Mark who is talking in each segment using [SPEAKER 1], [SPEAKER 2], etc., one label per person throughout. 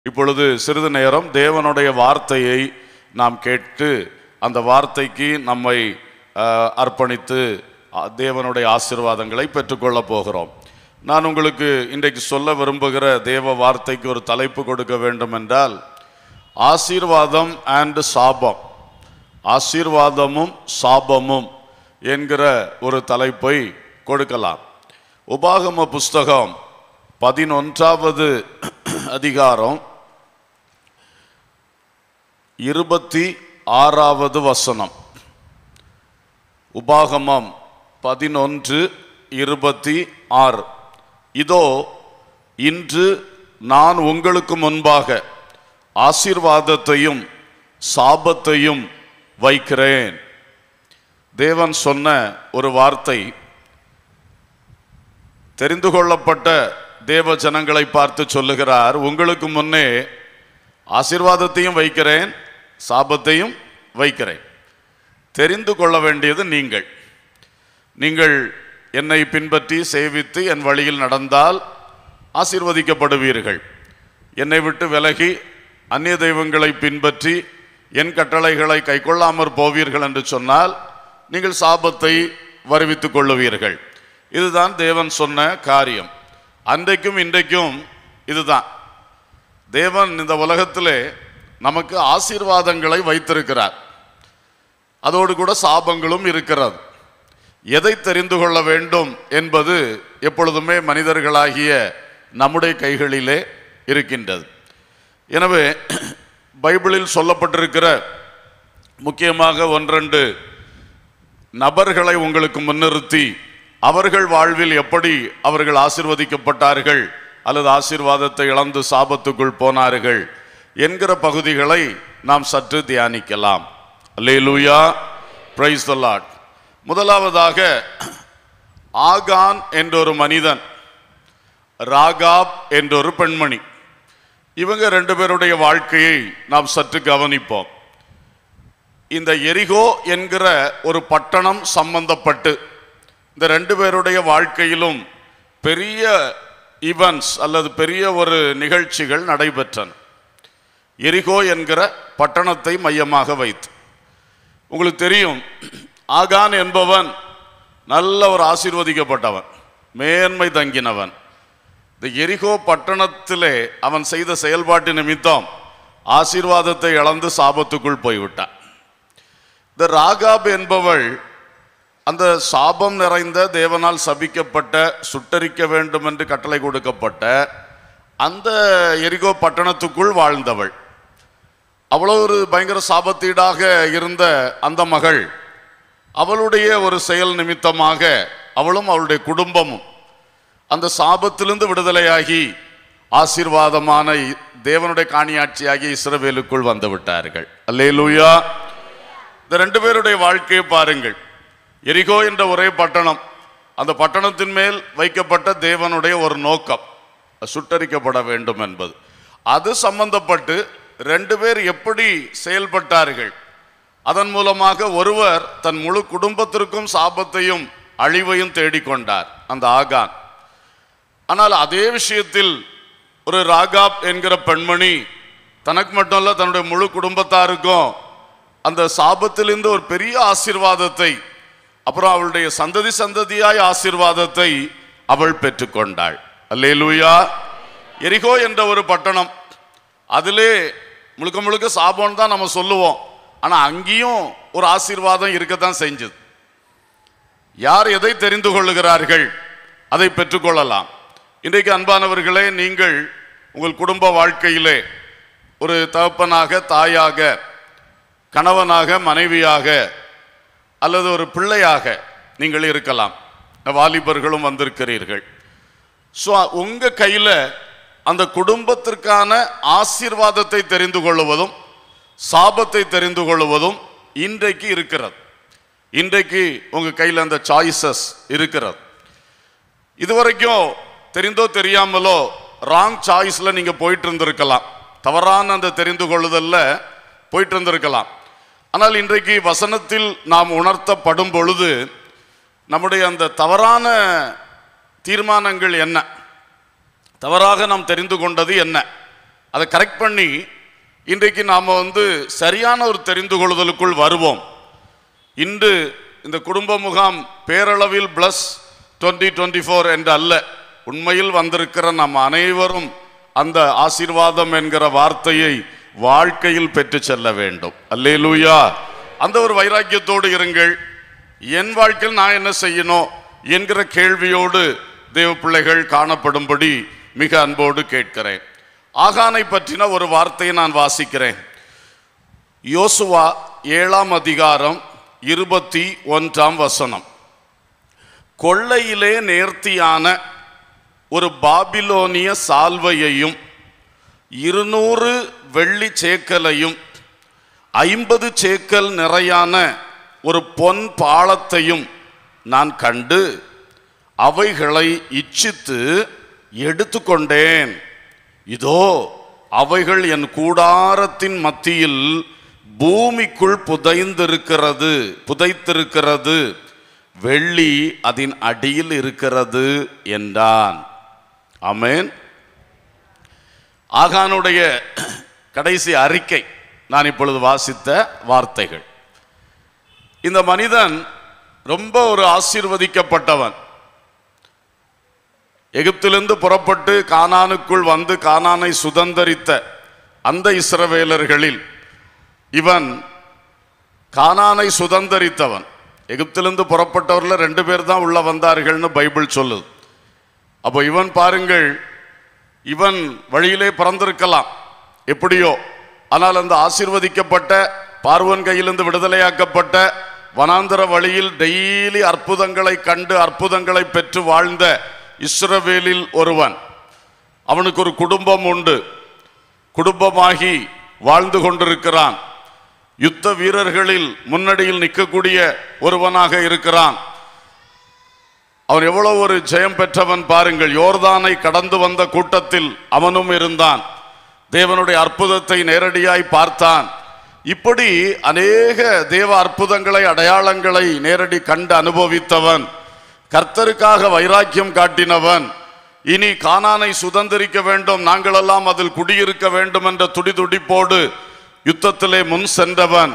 [SPEAKER 1] இப்பொழுது சிறிது நேரம் தேவனுடைய வார்த்தையை நாம் கேட்டு அந்த வார்த்தைக்கு நம்மை அஹ், அர்ப்பணித்து அஹ், தேவனுடைய ஆசீர்வாதங்களை பெற்றுக்கொள்ளப் போகிறோம் நான் உங்களுக்கு இன்றைக்கு சொல்ல விரும்புகிற தேவ வார்த்தைக்கு ஒரு தலைப்பு கொடுக்க வேண்டும் என்றால் ஆசீர்வாதம் அண்ட் சாபம் ஆசீர்வாதமும் சாபமும் என்கிற ஒரு தலைப்பை கொடுக்கலாம் உபாகம புஸ்தகம் பதினொன்றாவது அதிகாரம் இருபத்தி ஆறாவது வசனம் உபாகமம் பதினொன்று இருபத்தி ஆறு இதோ இன்று நான் உங்களுக்கு முன்பாக ஆசீர்வாதத்தையும் சாபத்தையும் வைக்கிறேன் தேவன் சொன்ன ஒரு வார்த்தை தெரிந்து கொள்ளப்பட்ட தேவ ஜனங்களை பார்த்து சொல்லுகிறார் உங்களுக்கு முன்னே ஆசீர்வாதத்தையும் வைக்கிறேன் சாபத்தையும் வைக்கிறேன் தெரிந்து கொள்ள வேண்டியது நீங்கள் நீங்கள் என்னை பின்பற்றி சேவித்து என் வழியில் நடந்தால் ஆசீர்வதிக்கப்படுவீர்கள் என்னை விட்டு விலகி அந்நிய தெய்வங்களை பின்பற்றி என் கட்டளைகளை கைக்கொள்ளாமற் போவீர்கள் என்று சொன்னால் நீங்கள் சாபத்தை வருவித்துக் கொள்ளுவீர்கள் இதுதான் தேவன் சொன்ன காரியம் அன்றைக்கும் இன்றைக்கும் இதுதான் தேவன் இந்த உலகத்திலே நமக்கு ஆசீர்வாதங்களை வைத்திருக்கிறார் அதோடு கூட சாபங்களும் இருக்கிறது எதை தெரிந்து கொள்ள வேண்டும் என்பது எப்பொழுதுமே மனிதர்களாகிய நம்முடைய கைகளிலே இருக்கின்றது எனவே பைபிளில் சொல்லப்பட்டிருக்கிற முக்கியமாக ஒன்றெண்டு நபர்களை உங்களுக்கு முன்னிறுத்தி அவர்கள் வாழ்வில் எப்படி அவர்கள் ஆசிர்வதிக்கப்பட்டார்கள் அல்லது ஆசீர்வாதத்தை இழந்து சாபத்துக்குள் போனார்கள் என்கிற பகுதிகளை நாம் சற்று தியானிக்கலாம் அல்லேலூயா பிரைஸ் த லார்ட் முதலாவதாக ஆகான் என்ற ஒரு மனிதன் ராகாப் என்ற ஒரு பெண்மணி இவங்க ரெண்டு பேருடைய வாழ்க்கையை நாம் சற்று கவனிப்போம் இந்த எரிகோ என்கிற ஒரு பட்டணம் சம்பந்தப்பட்டு இந்த ரெண்டு பேருடைய வாழ்க்கையிலும் பெரிய ஈவெண்ட்ஸ் அல்லது பெரிய ஒரு நிகழ்ச்சிகள் நடைபெற்றன எரிகோ என்கிற பட்டணத்தை மையமாக வைத்து உங்களுக்கு தெரியும் ஆகான் என்பவன் நல்ல ஒரு ஆசீர்வதிக்கப்பட்டவன் மேன்மை தங்கினவன் இந்த எரிகோ பட்டணத்திலே அவன் செய்த செயல்பாட்டு நிமித்தம் ஆசீர்வாதத்தை இழந்து சாபத்துக்குள் போய்விட்டான் இந்த ராகாப் என்பவள் அந்த சாபம் நிறைந்த தேவனால் சபிக்கப்பட்ட சுட்டரிக்க வேண்டும் என்று கட்டளை கொடுக்கப்பட்ட அந்த எரிகோ பட்டணத்துக்குள் வாழ்ந்தவள் அவ்வளோ ஒரு பயங்கர சாபத்தீடாக இருந்த அந்த மகள் அவளுடைய ஒரு செயல் நிமித்தமாக அவளும் அவளுடைய குடும்பமும் அந்த சாபத்திலிருந்து விடுதலையாகி ஆசீர்வாதமான இ- தேவனுடைய காணியாட்சியாகிய இஸ்ரவேலுக்குள் வந்து விட்டார்கள் அல்லேலூயா இந்த ரெண்டு பேருடைய வாழ்க்கையை பாருங்கள் எரிகோ என்ற ஒரே பட்டணம் அந்த பட்டணத்தின் மேல் வைக்கப்பட்ட தேவனுடைய ஒரு நோக்கம் சுட்டரிக்கப்பட வேண்டும் என்பது அது சம்பந்தப்பட்டு ரெண்டு பேர் எப்படி செயல்பட்டார்கள் அதன் மூலமாக ஒருவர் தன் முழு குடும்பத்திற்கும் சாபத்தையும் அழிவையும் தேடிக்கொண்டார் அந்த ஆகான் ஆனால் அதே விஷயத்தில் ஒரு ராகாப் என்கிற பெண்மணி தனக்கு மட்டும் இல்ல தன்னுடைய முழு குடும்பத்தாருக்கும் அந்த சாபத்திலிருந்து ஒரு பெரிய ஆசீர்வாதத்தை அப்புறம் அவளுடைய சந்ததி சந்ததியாய் ஆசீர்வாதத்தை அவள் பெற்றுக்கொண்டாள் அல்லேலூயா எரிகோ என்ற ஒரு பட்டணம் அதிலே முழுக்க முழுக்க சாபம்னு தான் நம்ம சொல்லுவோம் ஆனா அங்கேயும் ஒரு ஆசீர்வாதம் இருக்கத்தான் செஞ்சது யார் எதை தெரிந்து கொள்ளுகிறார்கள் அதை பெற்றுக்கொள்ளலாம் இன்றைக்கு அன்பானவர்களே நீங்கள் உங்கள் குடும்ப வாழ்க்கையிலே ஒரு தகப்பனாக தாயாக கணவனாக மனைவியாக அல்லது ஒரு பிள்ளையாக நீங்கள் இருக்கலாம் வாலிபர்களும் வந்திருக்கிறீர்கள் ஸோ உங்க கையில அந்த குடும்பத்திற்கான ஆசீர்வாதத்தை தெரிந்து கொள்வதும் சாபத்தை தெரிந்து கொள்வதும் இன்றைக்கு இருக்கிறது இன்றைக்கு உங்க கையில் அந்த சாய்ஸஸ் இருக்கிறது இதுவரைக்கும் தெரிந்தோ தெரியாமலோ ராங் சாய்ஸ்ல நீங்க போயிட்டு இருந்திருக்கலாம் தவறான அந்த தெரிந்து கொள்ளுதல்ல போயிட்டு இருந்திருக்கலாம் ஆனால் இன்றைக்கு வசனத்தில் நாம் உணர்த்தப்படும் பொழுது நம்முடைய அந்த தவறான தீர்மானங்கள் என்ன தவறாக நாம் தெரிந்து கொண்டது என்ன அதை கரெக்ட் பண்ணி இன்றைக்கு நாம் வந்து சரியான ஒரு தெரிந்து கொள்ளுதலுக்குள் வருவோம் இன்று இந்த குடும்ப முகாம் பேரளவில் பிளஸ் டுவெண்ட்டி டுவெண்ட்டி ஃபோர் என்று அல்ல உண்மையில் வந்திருக்கிற நம் அனைவரும் அந்த ஆசீர்வாதம் என்கிற வார்த்தையை வாழ்க்கையில் பெற்று செல்ல வேண்டும் அல்லேலூயா அந்த ஒரு வைராக்கியத்தோடு இருங்கள் என் வாழ்க்கையில் நான் என்ன செய்யணும் என்கிற கேள்வியோடு தேவ பிள்ளைகள் காணப்படும்படி மிக அன்போடு கேட்கிறேன் ஆகானை பற்றின ஒரு வார்த்தையை நான் வாசிக்கிறேன் யோசுவா ஏழாம் அதிகாரம் இருபத்தி ஒன்றாம் வசனம் கொள்ளையிலே நேர்த்தியான ஒரு பாபிலோனிய சால்வையையும் இருநூறு வெள்ளி சேக்கலையும் ஐம்பது சேக்கல் நிறையான ஒரு பொன் பாலத்தையும் நான் கண்டு அவைகளை இச்சித்து எடுத்துக்கொண்டேன் இதோ அவைகள் என் கூடாரத்தின் மத்தியில் பூமிக்குள் புதைந்திருக்கிறது புதைத்திருக்கிறது வெள்ளி அதன் அடியில் இருக்கிறது என்றான் ஆமென் ஆகானுடைய கடைசி அறிக்கை நான் இப்பொழுது வாசித்த வார்த்தைகள் இந்த மனிதன் ரொம்ப ஒரு ஆசீர்வதிக்கப்பட்டவன் எகிப்திலிருந்து புறப்பட்டு கானானுக்குள் வந்து கானானை சுதந்தரித்த அந்த இஸ்ரவேலர்களில் இவன் கானானை சுதந்தரித்தவன் எகிப்திலிருந்து புறப்பட்டவர்ல ரெண்டு பேர் தான் உள்ள வந்தார்கள்னு பைபிள் சொல்லுது அப்போ இவன் பாருங்கள் இவன் வழியிலே பிறந்திருக்கலாம் எப்படியோ ஆனால் அந்த ஆசீர்வதிக்கப்பட்ட பார்வன் கையிலிருந்து விடுதலையாக்கப்பட்ட வனாந்தர வழியில் டெய்லி அற்புதங்களை கண்டு அற்புதங்களை பெற்று வாழ்ந்த இஸ்ரவேலில் ஒருவன் அவனுக்கு ஒரு குடும்பம் உண்டு குடும்பமாகி வாழ்ந்து கொண்டிருக்கிறான் யுத்த வீரர்களில் முன்னணியில் நிற்கக்கூடிய ஒருவனாக இருக்கிறான் அவன் எவ்வளவு ஒரு ஜெயம் பெற்றவன் பாருங்கள் யோர்தானை கடந்து வந்த கூட்டத்தில் அவனும் இருந்தான் தேவனுடைய அற்புதத்தை நேரடியாய் பார்த்தான் இப்படி அநேக தேவ அற்புதங்களை அடையாளங்களை நேரடி கண்டு அனுபவித்தவன் கர்த்தருக்காக வைராக்கியம் காட்டினவன் இனி கானானை சுதந்திரிக்க வேண்டும் நாங்களெல்லாம் அதில் குடியிருக்க வேண்டும் என்ற துடிதுடிப்போடு யுத்தத்திலே முன் சென்றவன்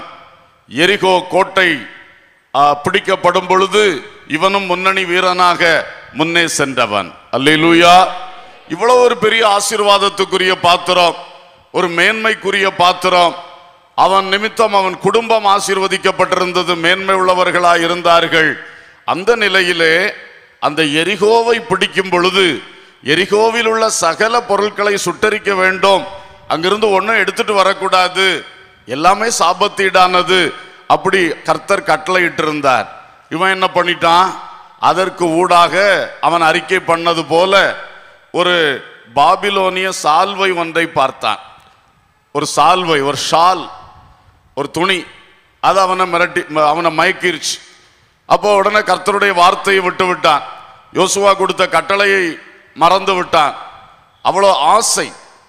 [SPEAKER 1] எரிகோ கோட்டை ஆ, பிடிக்கப்படும் பொழுது இவனும் முன்னணி வீரனாக முன்னே சென்றவன் அல்லேலூயா இவ்வளவு ஒரு பெரிய ஆசீர்வாதத்துக்குரிய பாத்திரம் ஒரு மேன்மைக்குரிய பாத்திரம் அவன் நிமித்தம் அவன் குடும்பம் ஆசீர்வதிக்கப்பட்டிருந்தது மேன்மை உள்ளவர்களாய் இருந்தார்கள் அந்த நிலையிலே அந்த எரிகோவை பிடிக்கும் பொழுது எரிகோவில் உள்ள சகல பொருட்களை சுட்டரிக்க வேண்டும் அங்கிருந்து ஒன்றும் எடுத்துட்டு வரக்கூடாது எல்லாமே சாபத்தீடானது அப்படி கர்த்தர் கட்டளையிட்டிருந்தார் இவன் என்ன பண்ணிட்டான் அதற்கு ஊடாக அவன் அறிக்கை பண்ணது போல ஒரு பாபிலோனிய சால்வை ஒன்றை பார்த்தான் ஒரு சால்வை ஒரு ஷால் ஒரு துணி அது அவனை மிரட்டி அவனை மயக்கிருச்சு அப்போ உடனே கர்த்தருடைய வார்த்தையை விட்டு விட்டான் யோசுவா கொடுத்த கட்டளையை மறந்து விட்டான் அவ்வளோ ஆசை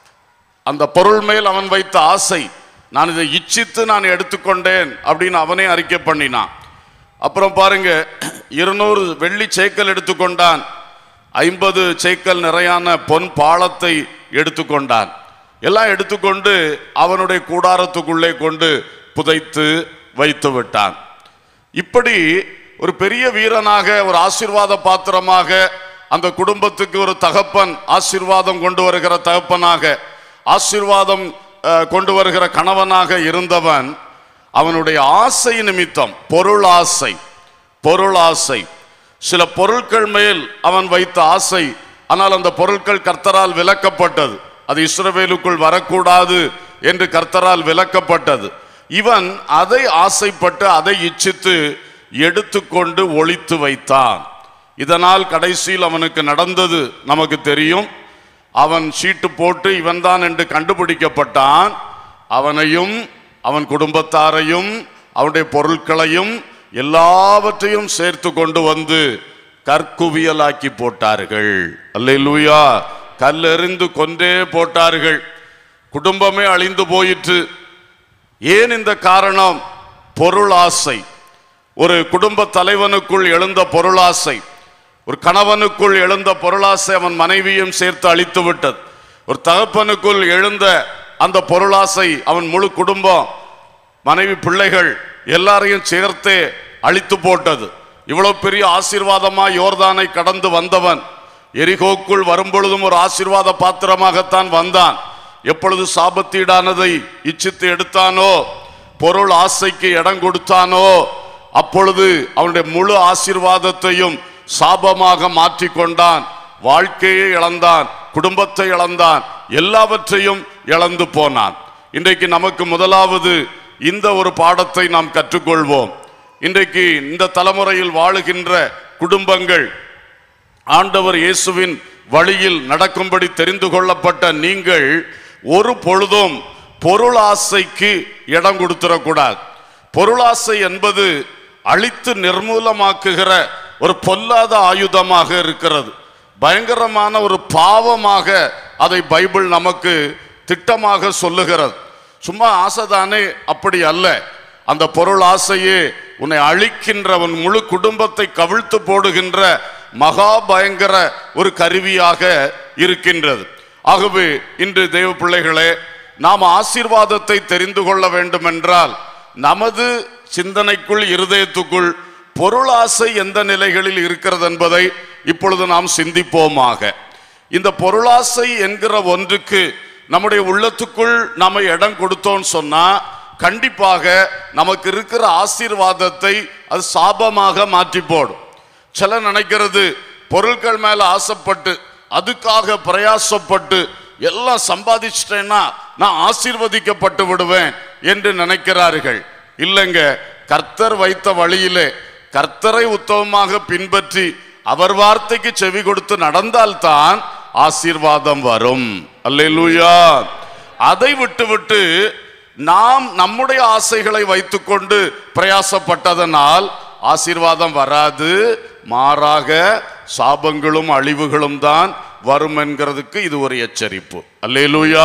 [SPEAKER 1] அந்த பொருள் மேல் அவன் வைத்த ஆசை நான் இதை இச்சித்து நான் எடுத்துக்கொண்டேன் அப்படின்னு அவனே அறிக்கை பண்ணினான் அப்புறம் பாருங்க இருநூறு வெள்ளி சேக்கல் எடுத்துக்கொண்டான் ஐம்பது சேக்கல் நிறையான பொன் பாலத்தை எடுத்துக்கொண்டான் எல்லாம் எடுத்துக்கொண்டு அவனுடைய கூடாரத்துக்குள்ளே கொண்டு புதைத்து வைத்து விட்டான் இப்படி ஒரு பெரிய வீரனாக ஒரு ஆசீர்வாத பாத்திரமாக அந்த குடும்பத்துக்கு ஒரு தகப்பன் ஆசீர்வாதம் கொண்டு வருகிற தகப்பனாக ஆசீர்வாதம் அஹ், கொண்டு வருகிற கணவனாக இருந்தவன் அவனுடைய ஆசை நிமித்தம் பொருள் ஆசை பொருள் ஆசை சில பொருட்கள் மேல் அவன் வைத்த ஆசை ஆனால் அந்த பொருட்கள் கர்த்தரால் விலக்கப்பட்டது அது இஸ்ரவேலுக்குள் வரக்கூடாது என்று கர்த்தரால் விலக்கப்பட்டது இவன் அதை ஆசைப்பட்டு அதை இச்சித்து எடுத்துக்கொண்டு ஒளித்து வைத்தான் இதனால் கடைசியில் அவனுக்கு நடந்தது நமக்கு தெரியும் அவன் சீட்டு போட்டு இவன்தான் என்று கண்டுபிடிக்கப்பட்டான் அவனையும் அவன் குடும்பத்தாரையும் அவனுடைய பொருட்களையும் எல்லாவற்றையும் சேர்த்து கொண்டு வந்து கற்குவியலாக்கி போட்டார்கள் அல்லேலூயா கல்லெறிந்து கொன்றே போட்டார்கள் குடும்பமே அழிந்து போயிற்று ஏன் இந்த காரணம் பொருள் ஆசை ஒரு குடும்ப தலைவனுக்குள் எழுந்த பொருளாசை ஒரு கணவனுக்குள் எழுந்த பொருளாசை அவன் மனைவியும் சேர்த்து அழித்து விட்டது ஒரு தகப்பனுக்குள் எழுந்த அந்த பொருளாசை அவன் முழு குடும்பம் மனைவி பிள்ளைகள் எல்லாரையும் சேர்த்தே அழித்து போட்டது இவ்வளவு பெரிய ஆசீர்வாதமா யோர்தானை கடந்து வந்தவன் எரிகோக்குள் வரும்பொழுதும் ஒரு ஆசீர்வாத பாத்திரமாகத்தான் வந்தான் எப்பொழுது சாபத்தீடானதை இச்சித்து எடுத்தானோ பொருள் ஆசைக்கு இடம் கொடுத்தானோ அப்பொழுது அவனுடைய முழு ஆசீர்வாதத்தையும் சாபமாக மாற்றிக்கொண்டான் வாழ்க்கையை இழந்தான் குடும்பத்தை இழந்தான் எல்லாவற்றையும் இழந்து போனான் இன்றைக்கு நமக்கு முதலாவது இந்த ஒரு பாடத்தை நாம் கற்றுக்கொள்வோம் இன்றைக்கு இந்த தலைமுறையில் வாழுகின்ற குடும்பங்கள் ஆண்டவர் இயேசுவின் வழியில் நடக்கும்படி தெரிந்து கொள்ளப்பட்ட நீங்கள் ஒரு பொழுதும் பொருளாசைக்கு இடம் கொடுத்துடக்கூடாது பொருளாசை என்பது அழித்து நிர்மூலமாக்குகிற ஒரு பொல்லாத ஆயுதமாக இருக்கிறது பயங்கரமான ஒரு பாவமாக அதை பைபிள் நமக்கு திட்டமாக சொல்லுகிறது சும்மா ஆசைதானே அப்படி அல்ல அந்த பொருள் ஆசையே உன்னை அழிக்கின்ற உன் முழு குடும்பத்தை கவிழ்த்து போடுகின்ற மகா பயங்கர ஒரு கருவியாக இருக்கின்றது ஆகவே இன்று தேவ பிள்ளைகளே நாம் ஆசீர்வாதத்தை தெரிந்து கொள்ள வேண்டும் என்றால் நமது சிந்தனைக்குள் இருதயத்துக்குள் பொருளாசை எந்த நிலைகளில் இருக்கிறது என்பதை இப்பொழுது நாம் சிந்திப்போமாக இந்த பொருளாசை என்கிற ஒன்றுக்கு நம்முடைய உள்ளத்துக்குள் நாம இடம் கொடுத்தோம்னு சொன்னா கண்டிப்பாக நமக்கு இருக்கிற ஆசீர்வாதத்தை அது சாபமாக மாற்றி போடும் சில நினைக்கிறது பொருட்கள் மேல ஆசைப்பட்டு அதுக்காக பிரயாசப்பட்டு எல்லாம் சம்பாதிச்சிட்டேன்னா நான் ஆசீர்வதிக்கப்பட்டு விடுவேன் என்று நினைக்கிறார்கள் இல்லைங்க கர்த்தர் வைத்த வழியிலே கர்த்தரை உத்தமமாக பின்பற்றி அவர் வார்த்தைக்கு செவி கொடுத்து நடந்தால்தான் ஆசீர்வாதம் வரும் அல்லேலூயா அதை விட்டுவிட்டு நாம் நம்முடைய ஆசைகளை வைத்துக்கொண்டு பிரயாசப்பட்டதனால் ஆசீர்வாதம் வராது மாறாக சாபங்களும் அழிவுகளும் தான் வரும் என்கிறதுக்கு இது ஒரு எச்சரிப்பு அல்லேலூயா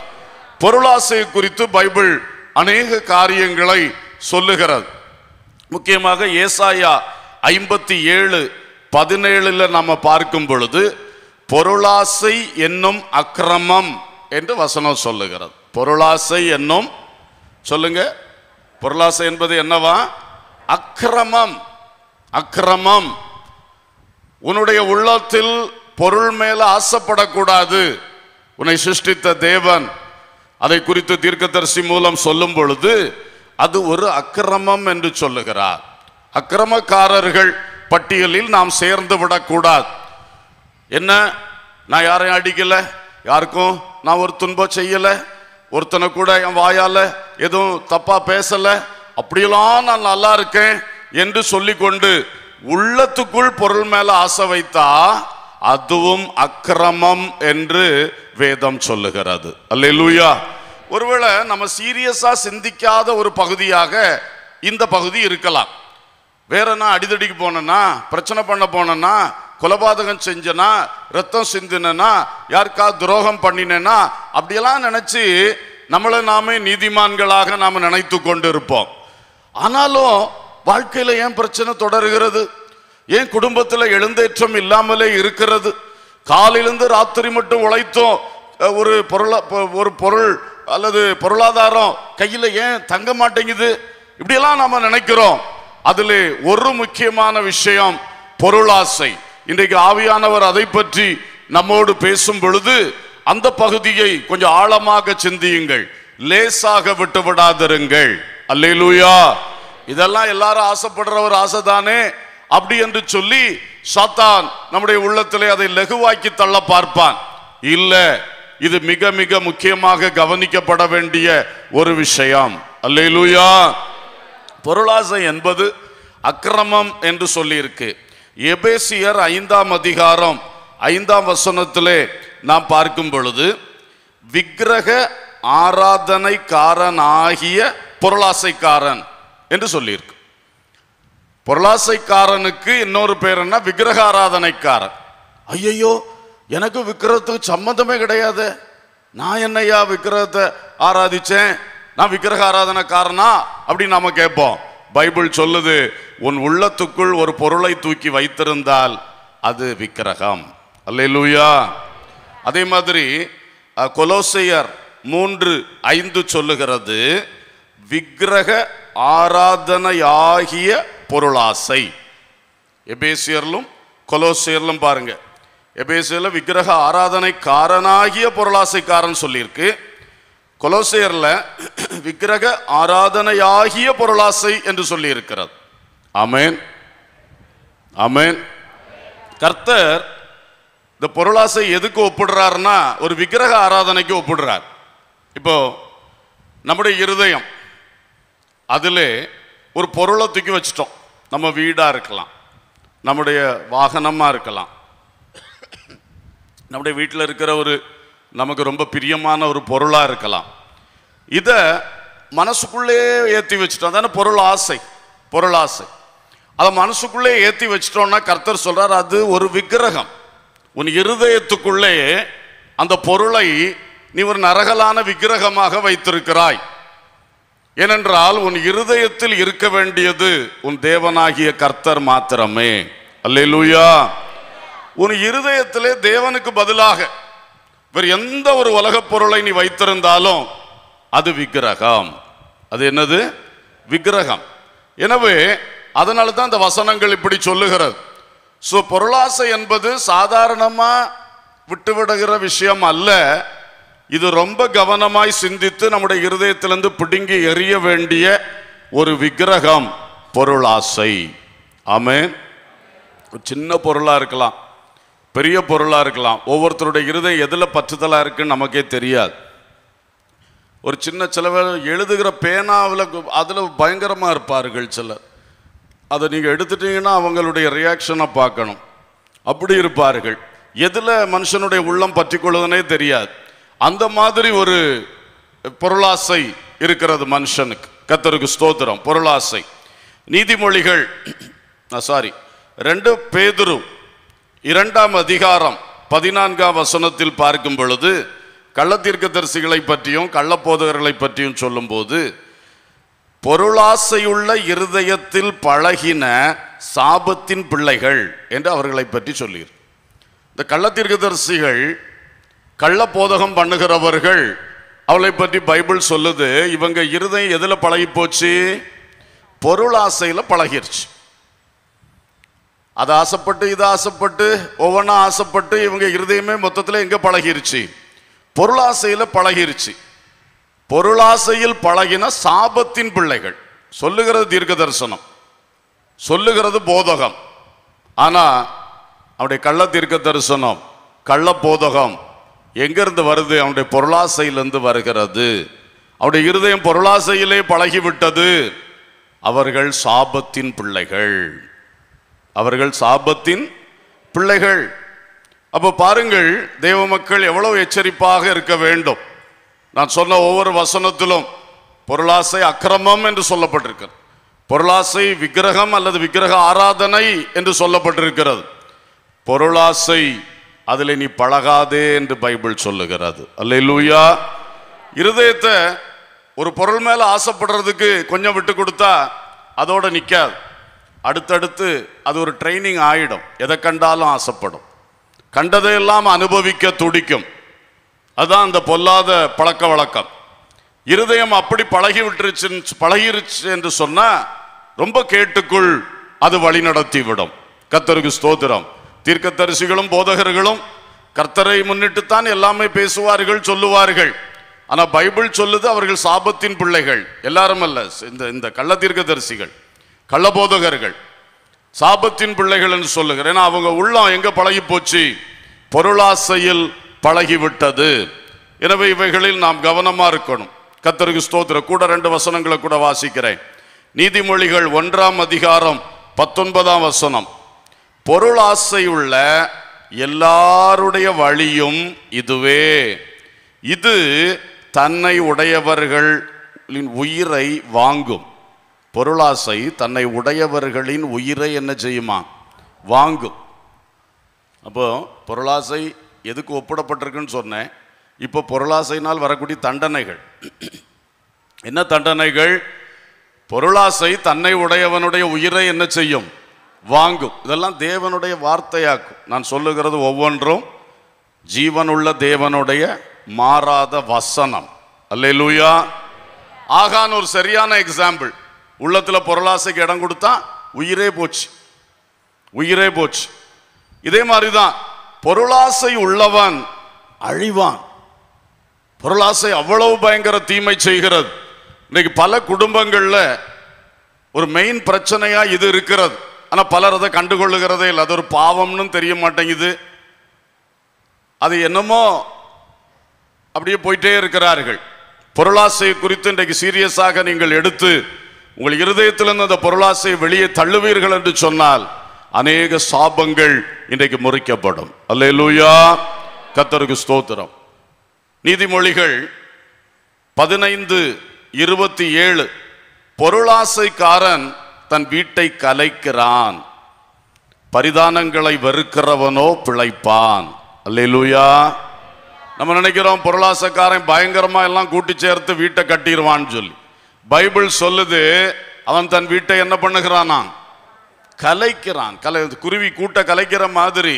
[SPEAKER 1] பொருளாசை குறித்து பைபிள் அநேக காரியங்களை சொல்லுகிறது முக்கியமாக ஏசாயா ஐம்பத்தி ஏழு பதினேழுல நம்ம பார்க்கும் பொழுது பொருளாசை என்னும் அக்கிரமம் என்று வசனம் சொல்லுகிறது பொருளாசை என்னும் சொல்லுங்க பொருளாசை என்பது என்னவா அக்கிரமம் அக்கிரமம் உன்னுடைய உள்ளத்தில் பொருள் மேல ஆசைப்படக்கூடாது உன்னை சிருஷ்டித்த தேவன் அதை குறித்து தீர்க்கதரிசி மூலம் சொல்லும் பொழுது அது ஒரு அக்கிரமம் என்று சொல்லுகிறார் அக்கிரமக்காரர்கள் பட்டியலில் நாம் சேர்ந்து விடக்கூடாது என்ன நான் யாரையும் அடிக்கல யாருக்கும் நான் ஒரு துன்பம் செய்யல ஒருத்தனை கூட என் வாயால எதுவும் தப்பா பேசல அப்படியெல்லாம் நான் நல்லா இருக்கேன் என்று சொல்லிக்கொண்டு உள்ளத்துக்குள் பொருள் மேல ஆசை வைத்தா அதுவும் அக்கிரமம் என்று வேதம் சொல்லுகிறது அல்லேலூயா ஒருவேளை நம்ம சீரியஸா சிந்திக்காத ஒரு பகுதியாக இந்த பகுதி இருக்கலாம் வேற நான் அடிதடிக்கு போனேன்னா பிரச்சனை பண்ண போனேன்னா கொலபாதகம் செஞ்சனா ரத்தம் சிந்தினா யாருக்கா துரோகம் பண்ணினேன்னா அப்படியெல்லாம் நினைச்சு நம்மளை நாமே நீதிமான்களாக நாம் நினைத்து கொண்டு இருப்போம் ஆனாலும் வாழ்க்கையில ஏன் பிரச்சனை தொடர்கிறது ஏன் குடும்பத்தில் எழுந்தேற்றம் இல்லாமலே இருக்கிறது காலையிலிருந்து ராத்திரி மட்டும் உழைத்தோம் அஹ், ஒரு பொருளா பொ- ஒரு பொருள் அல்லது பொருளாதாரம் கையில ஏன் தங்க மாட்டேங்குது இப்படியெல்லாம் நாம நினைக்கிறோம் அதிலே ஒரு முக்கியமான விஷயம் பொருளாசை இன்றைக்கு ஆவியானவர் அதை பற்றி நம்மோடு பேசும் பொழுது அந்த பகுதியை கொஞ்சம் ஆழமாக சிந்தியுங்கள் லேசாக விட்டு விடாதிருங்கள் அல்லேலூயா இதெல்லாம் எல்லாரும் ஆசைப்படுற ஒரு ஆசைதானே அப்படி என்று சொல்லி சாத்தான் நம்முடைய உள்ளத்திலே அதை லகுவாக்கி தள்ள பார்ப்பான் இல்ல இது மிக மிக முக்கியமாக கவனிக்கப்பட வேண்டிய ஒரு விஷயம் அல்லேலூயா பொருளாசை என்பது அக்கிரமம் என்று சொல்லியிருக்கு எபேசியர் ஐந்தாம் அதிகாரம் ஐந்தாம் வசனத்திலே நாம் பார்க்கும் பொழுது விக்கிரக ஆராதனைக்காரனாகிய பொருளாசைக்காரன் என்று சொல்லியிருக்கு பொருளாசைக்காரனுக்கு இன்னொரு பேர் என்ன விக்கிரக ஆராதனைக்காரன் ஐயையோ எனக்கு விக்கிரகத்துக்கு சம்மந்தமே கிடையாது நான் என்னையா விக்கிரகத்தை ஆராதிச்சேன் நான் விக்கிரக ஆராதனைக்காரனா அப்படின்னு நாம கேட்போம் பைபிள் சொல்லுது உன் உள்ளத்துக்குள் ஒரு பொருளை தூக்கி வைத்திருந்தால் அது விக்கிரகம் அல்லேலூயா அதே மாதிரி அஹ், கொலோசையர் மூன்று ஐந்து சொல்லுகிறது விக்கிரக ஆராதனையாகிய பொருளாசை எபேசியர்லும் கொலோசியர்லும் பாருங்க எபேசியர்ல விக்கிரக ஆராதனைக்காரனாகிய பொருளாசைக்காரன் சொல்லியிருக்கு கொலோசியர்ல விக்கிரக ஆராதனையாகிய பொருளாசை என்று சொல்லி இருக்கிறது ஆமென் ஆமென் கர்த்தர் இந்த பொருளாசை எதுக்கு ஒப்பிடுறாருன்னா ஒரு விக்கிரக ஆராதனைக்கு ஒப்பிடுறார் இப்போ நம்முடைய இருதயம் அதிலே ஒரு பொருளை தூக்கி வச்சிட்டோம் நம்ம வீடா இருக்கலாம் நம்முடைய வாகனமா இருக்கலாம் நம்முடைய வீட்டில் இருக்கிற ஒரு நமக்கு ரொம்ப பிரியமான ஒரு பொருளா இருக்கலாம் இதை மனசுக்குள்ளே ஏற்றி வச்சிட்டோம் அதான பொருள் ஆசை பொருள் ஆசை அதை மனசுக்குள்ளே ஏற்றி வச்சிட்டோம்னா கர்த்தர் சொல்றார் அது ஒரு விக்கிரகம் உன் இருதயத்துக்குள்ளே அந்த பொருளை நீ ஒரு நரகலான விக்கிரகமாக வைத்திருக்கிறாய் ஏனென்றால் உன் இருதயத்தில் இருக்க வேண்டியது உன் தேவனாகிய கர்த்தர் மாத்திரமே அல்லேலூயா உன் இருதயத்திலே தேவனுக்கு பதிலாக வேறு எந்த ஒரு உலகப் பொருளை நீ வைத்திருந்தாலும் அது விக்கிரகம் அது என்னது விக்கிரகம் எனவே அதனால தான் இந்த வசனங்கள் இப்படி சொல்லுகிறது ஸோ பொருளாசை என்பது சாதாரணமா விட்டுவிடுகிற விஷயம் அல்ல இது ரொம்ப கவனமாய் சிந்தித்து நம்முடைய இருதயத்திலிருந்து பிடுங்கி எறிய வேண்டிய ஒரு விக்கிரகம் பொருளாசை ஆமென் ஒரு சின்ன பொருளா இருக்கலாம் பெரிய பொருளா இருக்கலாம் ஒவ்வொருத்தருடைய இருதயம் எதுல பற்றுதலா இருக்குன்னு நமக்கே தெரியாது ஒரு சின்ன சில பேர் எழுதுகிற பேனாவில் அதில் பயங்கரமாக இருப்பார்கள் சிலர் அதை நீங்கள் எடுத்துட்டீங்கன்னா அவங்களுடைய ரியாக்ஷனை பார்க்கணும் அப்படி இருப்பார்கள் எதில் மனுஷனுடைய உள்ளம் பற்றி கொள்ளுதுனே தெரியாது அந்த மாதிரி ஒரு பொருளாசை இருக்கிறது மனுஷனுக்கு கத்தருக்கு ஸ்தோத்திரம் பொருளாசை நீதிமொழிகள் சாரி ரெண்டு பேதுரு இரண்டாம் அதிகாரம் பதினான்காம் வசனத்தில் பார்க்கும் பொழுது கள்ளத்தீர்க்கதரிசிகளை பற்றியும் கள்ளப்போதகர்களை பற்றியும் சொல்லும்போது பொருளாசையுள்ள இருதயத்தில் பழகின சாபத்தின் பிள்ளைகள் என்று அவர்களை பற்றி சொல்லீர் இந்த கள்ளத்தீர்க்கதரிசிகள் கள்ளப்போதகம் பண்ணுகிறவர்கள் அவளை பற்றி பைபிள் சொல்லுது இவங்க இருதயம் எதுல பழகி போச்சு பொருளாசையில பழகிருச்சு அது ஆசைப்பட்டு இது ஆசைப்பட்டு ஒவ்வொன்றா ஆசைப்பட்டு இவங்க இருதயமே மொத்தத்தில் எங்க பழகிருச்சு பொருளாசையில பழகிருச்சு பொருளாசையில் பழகின சாபத்தின் பிள்ளைகள் சொல்லுகிறது தீர்க்க தரிசனம் சொல்லுகிறது போதகம் ஆனா அவனுடைய கள்ள தீர்க்க தரிசனம் கள்ள போதகம் எங்கிருந்து வருது அவனுடைய பொருளாசையிலிருந்து வருகிறது அவனுடைய இருதயம் பொருளாசையிலே பழகிவிட்டது அவர்கள் சாபத்தின் பிள்ளைகள் அவர்கள் சாபத்தின் பிள்ளைகள் அப்போ பாருங்கள் தேவ மக்கள் எவ்வளவு எச்சரிப்பாக இருக்க வேண்டும் நான் சொன்ன ஒவ்வொரு வசனத்திலும் பொருளாசை அக்கிரமம் என்று சொல்லப்பட்டிருக்கிறது பொருளாசை விக்கிரகம் அல்லது விக்கிரக ஆராதனை என்று சொல்லப்பட்டிருக்கிறது பொருளாசை அதில் நீ பழகாதே என்று பைபிள் சொல்லுகிறது அல்லேலூயா இருதயத்தை ஒரு பொருள் மேல ஆசைப்படுறதுக்கு கொஞ்சம் விட்டு கொடுத்தா அதோட நிக்காது அடுத்தடுத்து அது ஒரு ட்ரைனிங் ஆயிடும் எதை கண்டாலும் ஆசைப்படும் கண்டதையெல்லாம் அனுபவிக்க துடிக்கும் அதான் அந்த பொல்லாத பழக்க வழக்கம் இருதயம் அப்படி பழகி விட்டுருச்சு பழகிருச்சு என்று சொன்னா ரொம்ப கேட்டுக்குள் அது வழி நடத்தி விடும் கர்த்தருக்கு ஸ்தோத்திரம் தீர்க்கதரிசிகளும் போதகர்களும் கர்த்தரை முன்னிட்டுத்தான் எல்லாமே பேசுவார்கள் சொல்லுவார்கள் ஆனா பைபிள் சொல்லுது அவர்கள் சாபத்தின் பிள்ளைகள் எல்லாரும் அல்ல இந்த இந்த கள்ள தீர்க்கதரிசிகள் கள்ள போதகர்கள் சாபத்தின் பிள்ளைகள் என்று சொல்லுகிறேன் ஏன்னா அவங்க உள்ளம் எங்க பழகி போச்சு பொருளாசையில் பழகிவிட்டது எனவே இவைகளில் நாம் கவனமா இருக்கணும் கத்தருக்கு ஸ்தோத்திர கூட ரெண்டு வசனங்களை கூட வாசிக்கிறேன் நீதிமொழிகள் ஒன்றாம் அதிகாரம் பத்தொன்பதாம் வசனம் பொருளாசையுள்ள எல்லாருடைய வழியும் இதுவே இது தன்னை உடையவர்களின் உயிரை வாங்கும் பொருளாசை தன்னை உடையவர்களின் உயிரை என்ன செய்யுமா வாங்கும் அப்போ பொருளாசை எதுக்கு ஒப்பிடப்பட்டிருக்குன்னு சொன்னேன் இப்போ பொருளாசையினால் வரக்கூடிய தண்டனைகள் என்ன தண்டனைகள் பொருளாசை தன்னை உடையவனுடைய உயிரை என்ன செய்யும் வாங்கும் இதெல்லாம் தேவனுடைய வார்த்தையாக்கும் நான் சொல்லுகிறது ஒவ்வொன்றும் ஜீவனுள்ள தேவனுடைய மாறாத வசனம் அல்லேலூயா ஆகான் ஒரு சரியான எக்ஸாம்பிள் உள்ளத்துல பொருளாசைக்கு இடம் கொடுத்தா உயிரே போச்சு உயிரே போச்சு இதே மாதிரிதான் பொருளாசை உள்ளவன் அழிவான் பொருளாசை அவ்வளவு பயங்கர தீமை செய்கிறது இன்னைக்கு பல குடும்பங்கள்ல ஒரு மெயின் பிரச்சனையா இது இருக்கிறது ஆனா பலர் அதை கண்டுகொள்ளுகிறதே இல்லை அது ஒரு பாவம்னு தெரிய மாட்டேங்குது அது என்னமோ அப்படியே போயிட்டே இருக்கிறார்கள் பொருளாசை குறித்து இன்றைக்கு சீரியஸாக நீங்கள் எடுத்து உங்கள் இருதயத்திலிருந்து அந்த பொருளாசையை வெளியே தள்ளுவீர்கள் என்று சொன்னால் அநேக சாபங்கள் இன்றைக்கு முறிக்கப்படும் அல்லேலூயா கத்தருக்கு ஸ்தோத்திரம் நீதிமொழிகள் பதினைந்து இருபத்தி ஏழு பொருளாசைக்காரன் தன் வீட்டை கலைக்கிறான் பரிதானங்களை வெறுக்கிறவனோ பிழைப்பான் அல்லேலூயா நம்ம நினைக்கிறோம் பொருளாசைக்காரன் பயங்கரமா எல்லாம் கூட்டி சேர்த்து வீட்டை கட்டிடுவான்னு சொல்லி பைபிள் சொல்லுது அவன் தன் வீட்டை என்ன பண்ணுகிறானா கலைக்கிறான் கலை குருவி கூட்ட கலைக்கிற மாதிரி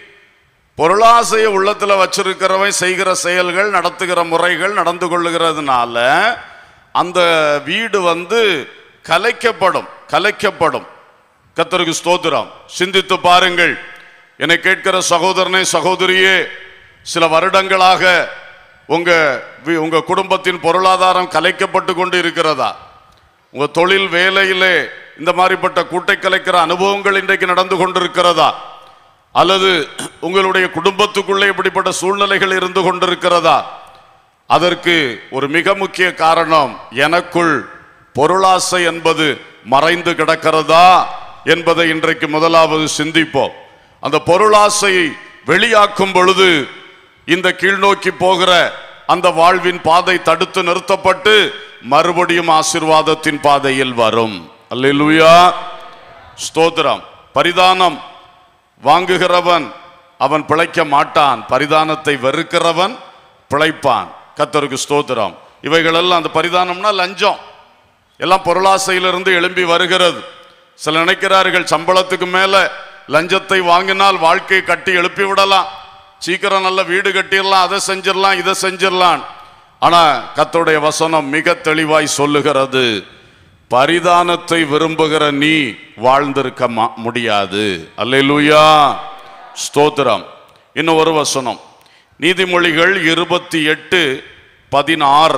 [SPEAKER 1] பொருளாசையை உள்ளத்துல வச்சிருக்கிறவன் செய்கிற செயல்கள் நடத்துகிற முறைகள் நடந்து கொள்ளுகிறதுனால அந்த வீடு வந்து கலைக்கப்படும் கலைக்கப்படும் கத்தருக்கு ஸ்தோத்திரம் சிந்தித்து பாருங்கள் என்னை கேட்கிற சகோதரனே சகோதரியே சில வருடங்களாக உங்க வி- உங்க குடும்பத்தின் பொருளாதாரம் கலைக்கப்பட்டு கொண்டு இருக்கிறதா உங்க தொழில் வேலையிலே இந்த மாதிரிப்பட்ட கூட்டை கலைக்கிற அனுபவங்கள் இன்றைக்கு நடந்து கொண்டிருக்கிறதா அல்லது உங்களுடைய குடும்பத்துக்குள்ளே இப்படிப்பட்ட சூழ்நிலைகள் இருந்து கொண்டிருக்கிறதா அதற்கு ஒரு மிக முக்கிய காரணம் எனக்குள் பொருளாசை என்பது மறைந்து கிடக்கிறதா என்பதை இன்றைக்கு முதலாவது சிந்திப்போம் அந்த பொருளாசையை வெளியாக்கும் பொழுது இந்த கீழ்நோக்கி போகிற அந்த வாழ்வின் பாதை தடுத்து நிறுத்தப்பட்டு மறுபடியும் ஆசீர்வாதத்தின் பாதையில் வரும் அல்லேலூயா ஸ்தோத்திரம் பரிதானம் வாங்குகிறவன் அவன் பிழைக்க மாட்டான் பரிதானத்தை வெறுக்கிறவன் பிழைப்பான் கத்தருக்கு ஸ்தோத்திரம் இவைகளெல்லாம் அந்த பரிதானம்னா லஞ்சம் எல்லாம் பொருளாசையிலிருந்து எழும்பி வருகிறது சில நினைக்கிறார்கள் சம்பளத்துக்கு மேல லஞ்சத்தை வாங்கினால் வாழ்க்கையை கட்டி எழுப்பி விடலாம் சீக்கிரம் நல்ல வீடு கட்டிடலாம் அதை செஞ்சிடலாம் இதை செஞ்சிடலாம் ஆனா கர்த்தருடைய வசனம் மிக தெளிவாய் சொல்லுகிறது பரிதானத்தை விரும்புகிற நீ வாழ்ந்திருக்க மா- முடியாது அல்லேலூயா ஸ்தோத்திரம் இன்னும் ஒரு வசனம் நீதிமொழிகள் இருபத்தி எட்டு பதினாறு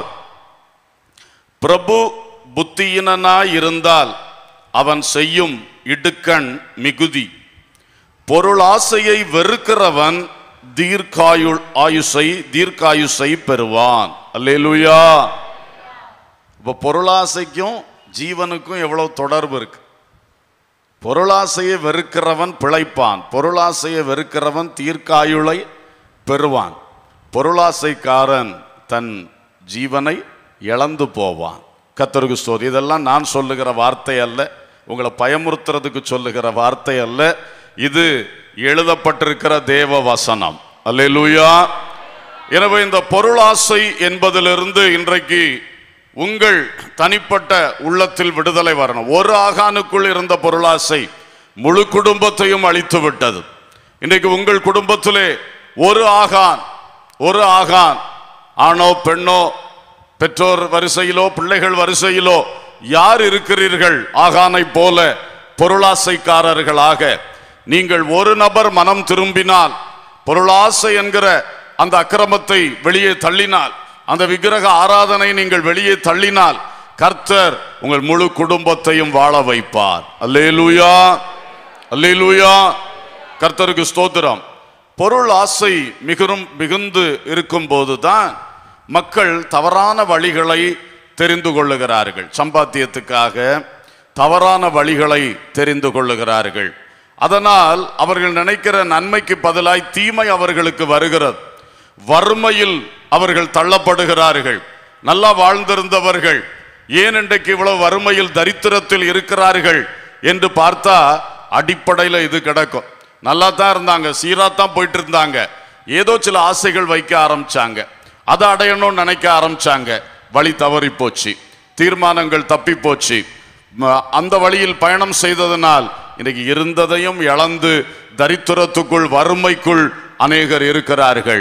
[SPEAKER 1] பிரபு புத்தியினனாய் இருந்தால் அவன் செய்யும் இடுக்கண் மிகுதி பொருளாசையை வெறுக்கிறவன் தீர்க்காயுள் ஆயுசை தீர்க்காயுசை பெறுவான் அல்லேலூயா இப்ப பொருளாசைக்கும் ஜீவனுக்கும் எவ்வளவு தொடர்பு இருக்கு பொருளாசையை வெறுக்கிறவன் பிழைப்பான் பொருளாசையை வெறுக்கிறவன் தீர்க்காயுளை பெறுவான் பொருளாசைக்காரன் தன் ஜீவனை இழந்து போவான் கத்தருக்கு ஸ்தோரி இதெல்லாம் நான் சொல்லுகிற வார்த்தை அல்ல உங்களை பயமுறுத்துறதுக்கு சொல்லுகிற வார்த்தை அல்ல இது எழுதப்பட்டிருக்கிற தேவ வசனம் அல்லேலூயா எனவே இந்த பொருளாசை என்பதிலிருந்து இன்றைக்கு உங்கள் தனிப்பட்ட உள்ளத்தில் விடுதலை வரணும் ஒரு ஆகானுக்குள் இருந்த பொருளாசை முழு குடும்பத்தையும் அழித்து விட்டது இன்றைக்கு உங்கள் குடும்பத்திலே ஒரு ஆகான் ஒரு ஆகான் ஆணோ பெண்ணோ பெற்றோர் வரிசையிலோ பிள்ளைகள் வரிசையிலோ யார் இருக்கிறீர்கள் ஆகானை போல பொருளாசைக்காரர்களாக நீங்கள் ஒரு நபர் மனம் திரும்பினால் பொருளாசை என்கிற அந்த அக்கிரமத்தை வெளியே தள்ளினால் அந்த விக்கிரக ஆராதனை நீங்கள் வெளியே தள்ளினால் கர்த்தர் உங்கள் முழு குடும்பத்தையும் வாழ வைப்பார் அல்லேலூயா அல்லேலூயா கர்த்தருக்கு ஸ்தோத்திரம் பொருள் ஆசை மிகுரும் மிகுந்து இருக்கும் போதுதான் மக்கள் தவறான வழிகளை தெரிந்து கொள்ளுகிறார்கள் சம்பாத்தியத்துக்காக தவறான வழிகளை தெரிந்து கொள்ளுகிறார்கள் அதனால் அவர்கள் நினைக்கிற நன்மைக்கு பதிலாய் தீமை அவர்களுக்கு வருகிறது வறுமையில் அவர்கள் தள்ளப்படுகிறார்கள் நல்லா வாழ்ந்திருந்தவர்கள் ஏன் இன்றைக்கு இவ்வளவு வறுமையில் தரித்திரத்தில் இருக்கிறார்கள் என்று பார்த்தா அடிப்படையில் இது கிடக்கும் நல்லா தான் இருந்தாங்க சீரா தான் போயிட்டு இருந்தாங்க ஏதோ சில ஆசைகள் வைக்க ஆரம்பிச்சாங்க அதை அடையணும்னு நினைக்க ஆரம்பிச்சாங்க வழி தவறி போச்சு தீர்மானங்கள் தப்பி போச்சு ம- அந்த வழியில் பயணம் செய்ததனால் இன்னைக்கு இருந்ததையும் இழந்து தரித்திரத்துக்குள் வறுமைக்குள் அநேகர் இருக்கிறார்கள்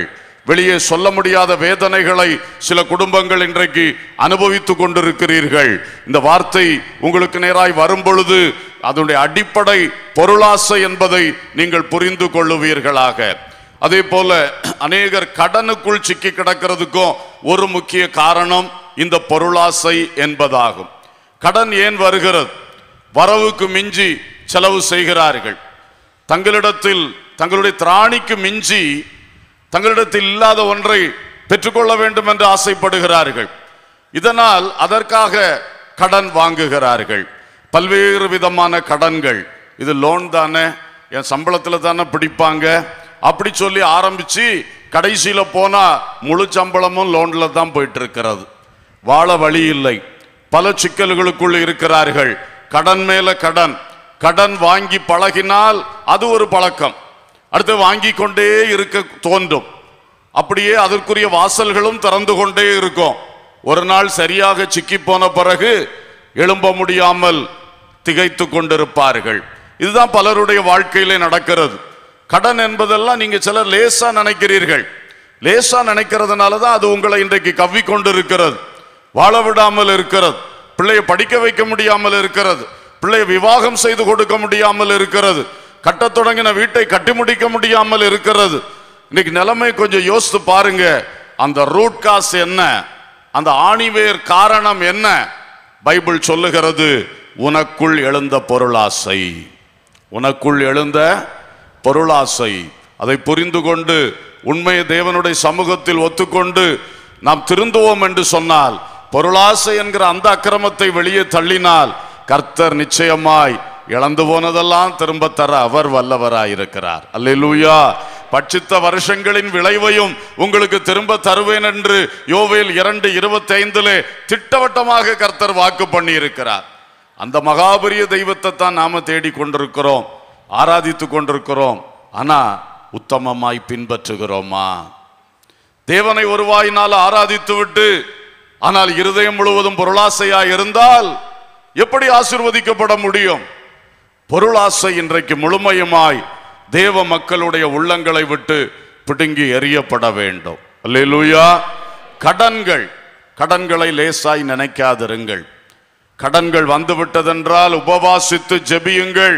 [SPEAKER 1] வெளியே சொல்ல முடியாத வேதனைகளை சில குடும்பங்கள் இன்றைக்கு அனுபவித்துக் கொண்டிருக்கிறீர்கள் இந்த வார்த்தை உங்களுக்கு நேராய் வரும் பொழுது அதனுடைய அடிப்படை பொருளாசை என்பதை நீங்கள் புரிந்து கொள்ளுவீர்களாக அதே போல அநேகர் கடனுக்குள் சிக்கி கிடக்கிறதுக்கும் ஒரு முக்கிய காரணம் இந்த பொருளாசை என்பதாகும் கடன் ஏன் வருகிறது வரவுக்கு மிஞ்சி செலவு செய்கிறார்கள் தங்களிடத்தில் தங்களுடைய திராணிக்கு மிஞ்சி தங்களிடத்தில் இல்லாத ஒன்றை பெற்றுக்கொள்ள வேண்டும் என்று ஆசைப்படுகிறார்கள் இதனால் அதற்காக கடன் வாங்குகிறார்கள் பல்வேறு விதமான கடன்கள் இது லோன் தானே என் சம்பளத்துல தானே பிடிப்பாங்க அப்படி சொல்லி ஆரம்பிச்சு கடைசியில போனா முழு சம்பளமும் லோன்ல தான் போயிட்டு இருக்கிறது வாழ வழி இல்லை பல சிக்கல்களுக்குள் இருக்கிறார்கள் கடன் மேல கடன் கடன் வாங்கி பழகினால் அது ஒரு பழக்கம் அடுத்து வாங்கி கொண்டே இருக்க தோன்றும் அப்படியே அதற்குரிய வாசல்களும் திறந்து கொண்டே இருக்கும் ஒரு நாள் சரியாக சிக்கி போன பிறகு எழும்ப முடியாமல் திகைத்து கொண்டிருப்பார்கள் இதுதான் பலருடைய வாழ்க்கையிலே நடக்கிறது கடன் என்பதெல்லாம் நீங்க சிலர் லேசா நினைக்கிறீர்கள் லேசா நினைக்கிறதுனால தான் அது உங்களை இன்றைக்கு கவ்வி கொண்டிருக்கிறது வாழ விடாமல் இருக்கிறது பிள்ளையை படிக்க வைக்க முடியாமல் இருக்கிறது பிள்ளையை விவாகம் செய்து கொடுக்க முடியாமல் இருக்கிறது கட்டத் தொடங்கின வீட்டை கட்டி முடிக்க முடியாமல் இருக்கிறது இன்னைக்கு நிலைமை கொஞ்சம் யோசித்து பாருங்க அந்த ரூட் காஸ் என்ன அந்த ஆணிவேர் காரணம் என்ன பைபிள் சொல்லுகிறது உனக்குள் எழுந்த பொருளாசை உனக்குள் எழுந்த பொருளாசை அதை புரிந்து கொண்டு உண்மையை தேவனுடைய சமூகத்தில் ஒத்துக்கொண்டு நாம் திருந்துவோம் என்று சொன்னால் பொருளாசை என்கிற அந்த அக்கிரமத்தை வெளியே தள்ளினால் கர்த்தர் நிச்சயமாய் இழந்து போனதெல்லாம் திரும்ப தர அவர் வல்லவராயிருக்கிறார் அல்லேலூயா பட்சித்த வருஷங்களின் விளைவையும் உங்களுக்கு திரும்ப தருவேன் என்று யோவேல் இரண்டு இருபத்தி ஐந்திலே திட்டவட்டமாக கர்த்தர் வாக்கு பண்ணி இருக்கிறார் அந்த மகாபரிய தெய்வத்தை தான் நாம தேடி கொண்டிருக்கிறோம் ஆராதித்து கொண்டிருக்கிறோம் ஆனா உத்தமமாய் பின்பற்றுகிறோமா தேவனை ஒரு வாயினால் ஆராதித்து விட்டு ஆனால் இருதயம் முழுவதும் பொருளாசையாய் இருந்தால் எப்படி ஆசிர்வதிக்கப்பட முடியும் பொருளாசை இன்றைக்கு முழுமையுமாய் தேவ மக்களுடைய உள்ளங்களை விட்டு பிடுங்கி எறியப்பட வேண்டும் அல்லேலூயா கடன்கள் கடன்களை லேசாய் நினைக்காதிருங்கள் கடன்கள் வந்துவிட்டதென்றால் உபவாசித்து ஜெபியுங்கள்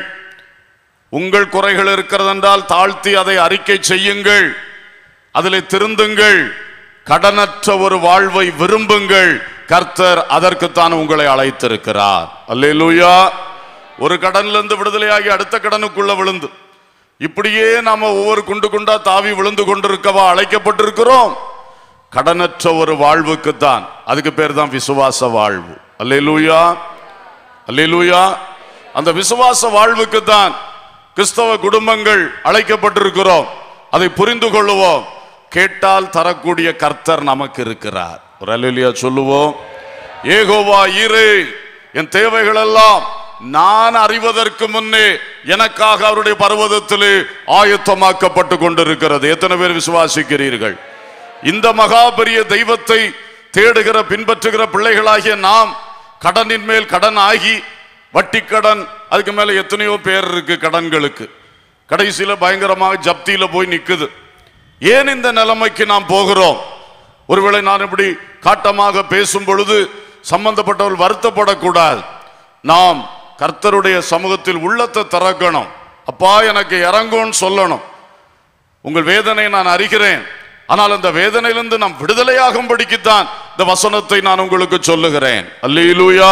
[SPEAKER 1] உங்கள் குறைகள் இருக்கிறதென்றால் தாழ்த்தி அதை அறிக்கை செய்யுங்கள் அதில் திருந்துங்கள் கடனற்ற ஒரு வாழ்வை விரும்புங்கள் கர்த்தர் அதற்குத்தான் உங்களை அழைத்திருக்கிறார் அல்லேலூயா ஒரு கடன்ல இருந்து விடுதலையாகி அடுத்த கடனுக்குள்ள விழுந்து இப்படியே நாம ஒவ்வொரு குண்டு குண்டா தாவி விழுந்து கொண்டிருக்கவா அழைக்கப்பட்டிருக்கிறோம் கடனற்ற ஒரு வாழ்வுக்குத்தான் அதுக்கு பேர் தான் விசுவாச வாழ்வு அல்லேலூயா அல்லேலூயா அந்த விசுவாச வாழ்வுக்கு தான் கிறிஸ்தவ குடும்பங்கள் அழைக்கப்பட்டிருக்கிறோம் அதை புரிந்து கொள்ளுவோம் கேட்டால் தரக்கூடிய கர்த்தர் நமக்கு இருக்கிறார் ஒரு அல்லேலூயா சொல்லுவோம் ஏகோவா இரு என் தேவைகள் எல்லாம் நான் அறிவதற்கு முன்னே எனக்காக அவருடைய பர்வதத்திலே ஆயத்தமாக்கப்பட்டு கொண்டிருக்கிறது எத்தனை பேர் விசுவாசிக்கிறீர்கள் இந்த மகாபெரிய தெய்வத்தை தேடுகிற பின்பற்றுகிற பிள்ளைகளாகிய நாம் கடனின் மேல் கடன் ஆகி வட்டி கடன் அதுக்கு மேல எத்தனையோ பேர் இருக்கு கடன்களுக்கு கடைசியில பயங்கரமாக ஜப்தியில போய் நிக்குது ஏன் இந்த நிலைமைக்கு நாம் போகிறோம் ஒருவேளை நான் இப்படி காட்டமாக பேசும் பொழுது சம்பந்தப்பட்டவர்கள் வருத்தப்படக்கூடாது நாம் கர்த்தருடைய சமூகத்தில் உள்ளத்தை திறக்கணும் அப்பா எனக்கு இறங்கும்னு சொல்லணும் உங்கள் வேதனை நான் அறிகிறேன் ஆனால் அந்த வேதனையிலிருந்து நாம் விடுதலையாகும்படிக்குத்தான் இந்த வசனத்தை நான் உங்களுக்கு சொல்லுகிறேன் அல்லேலூயா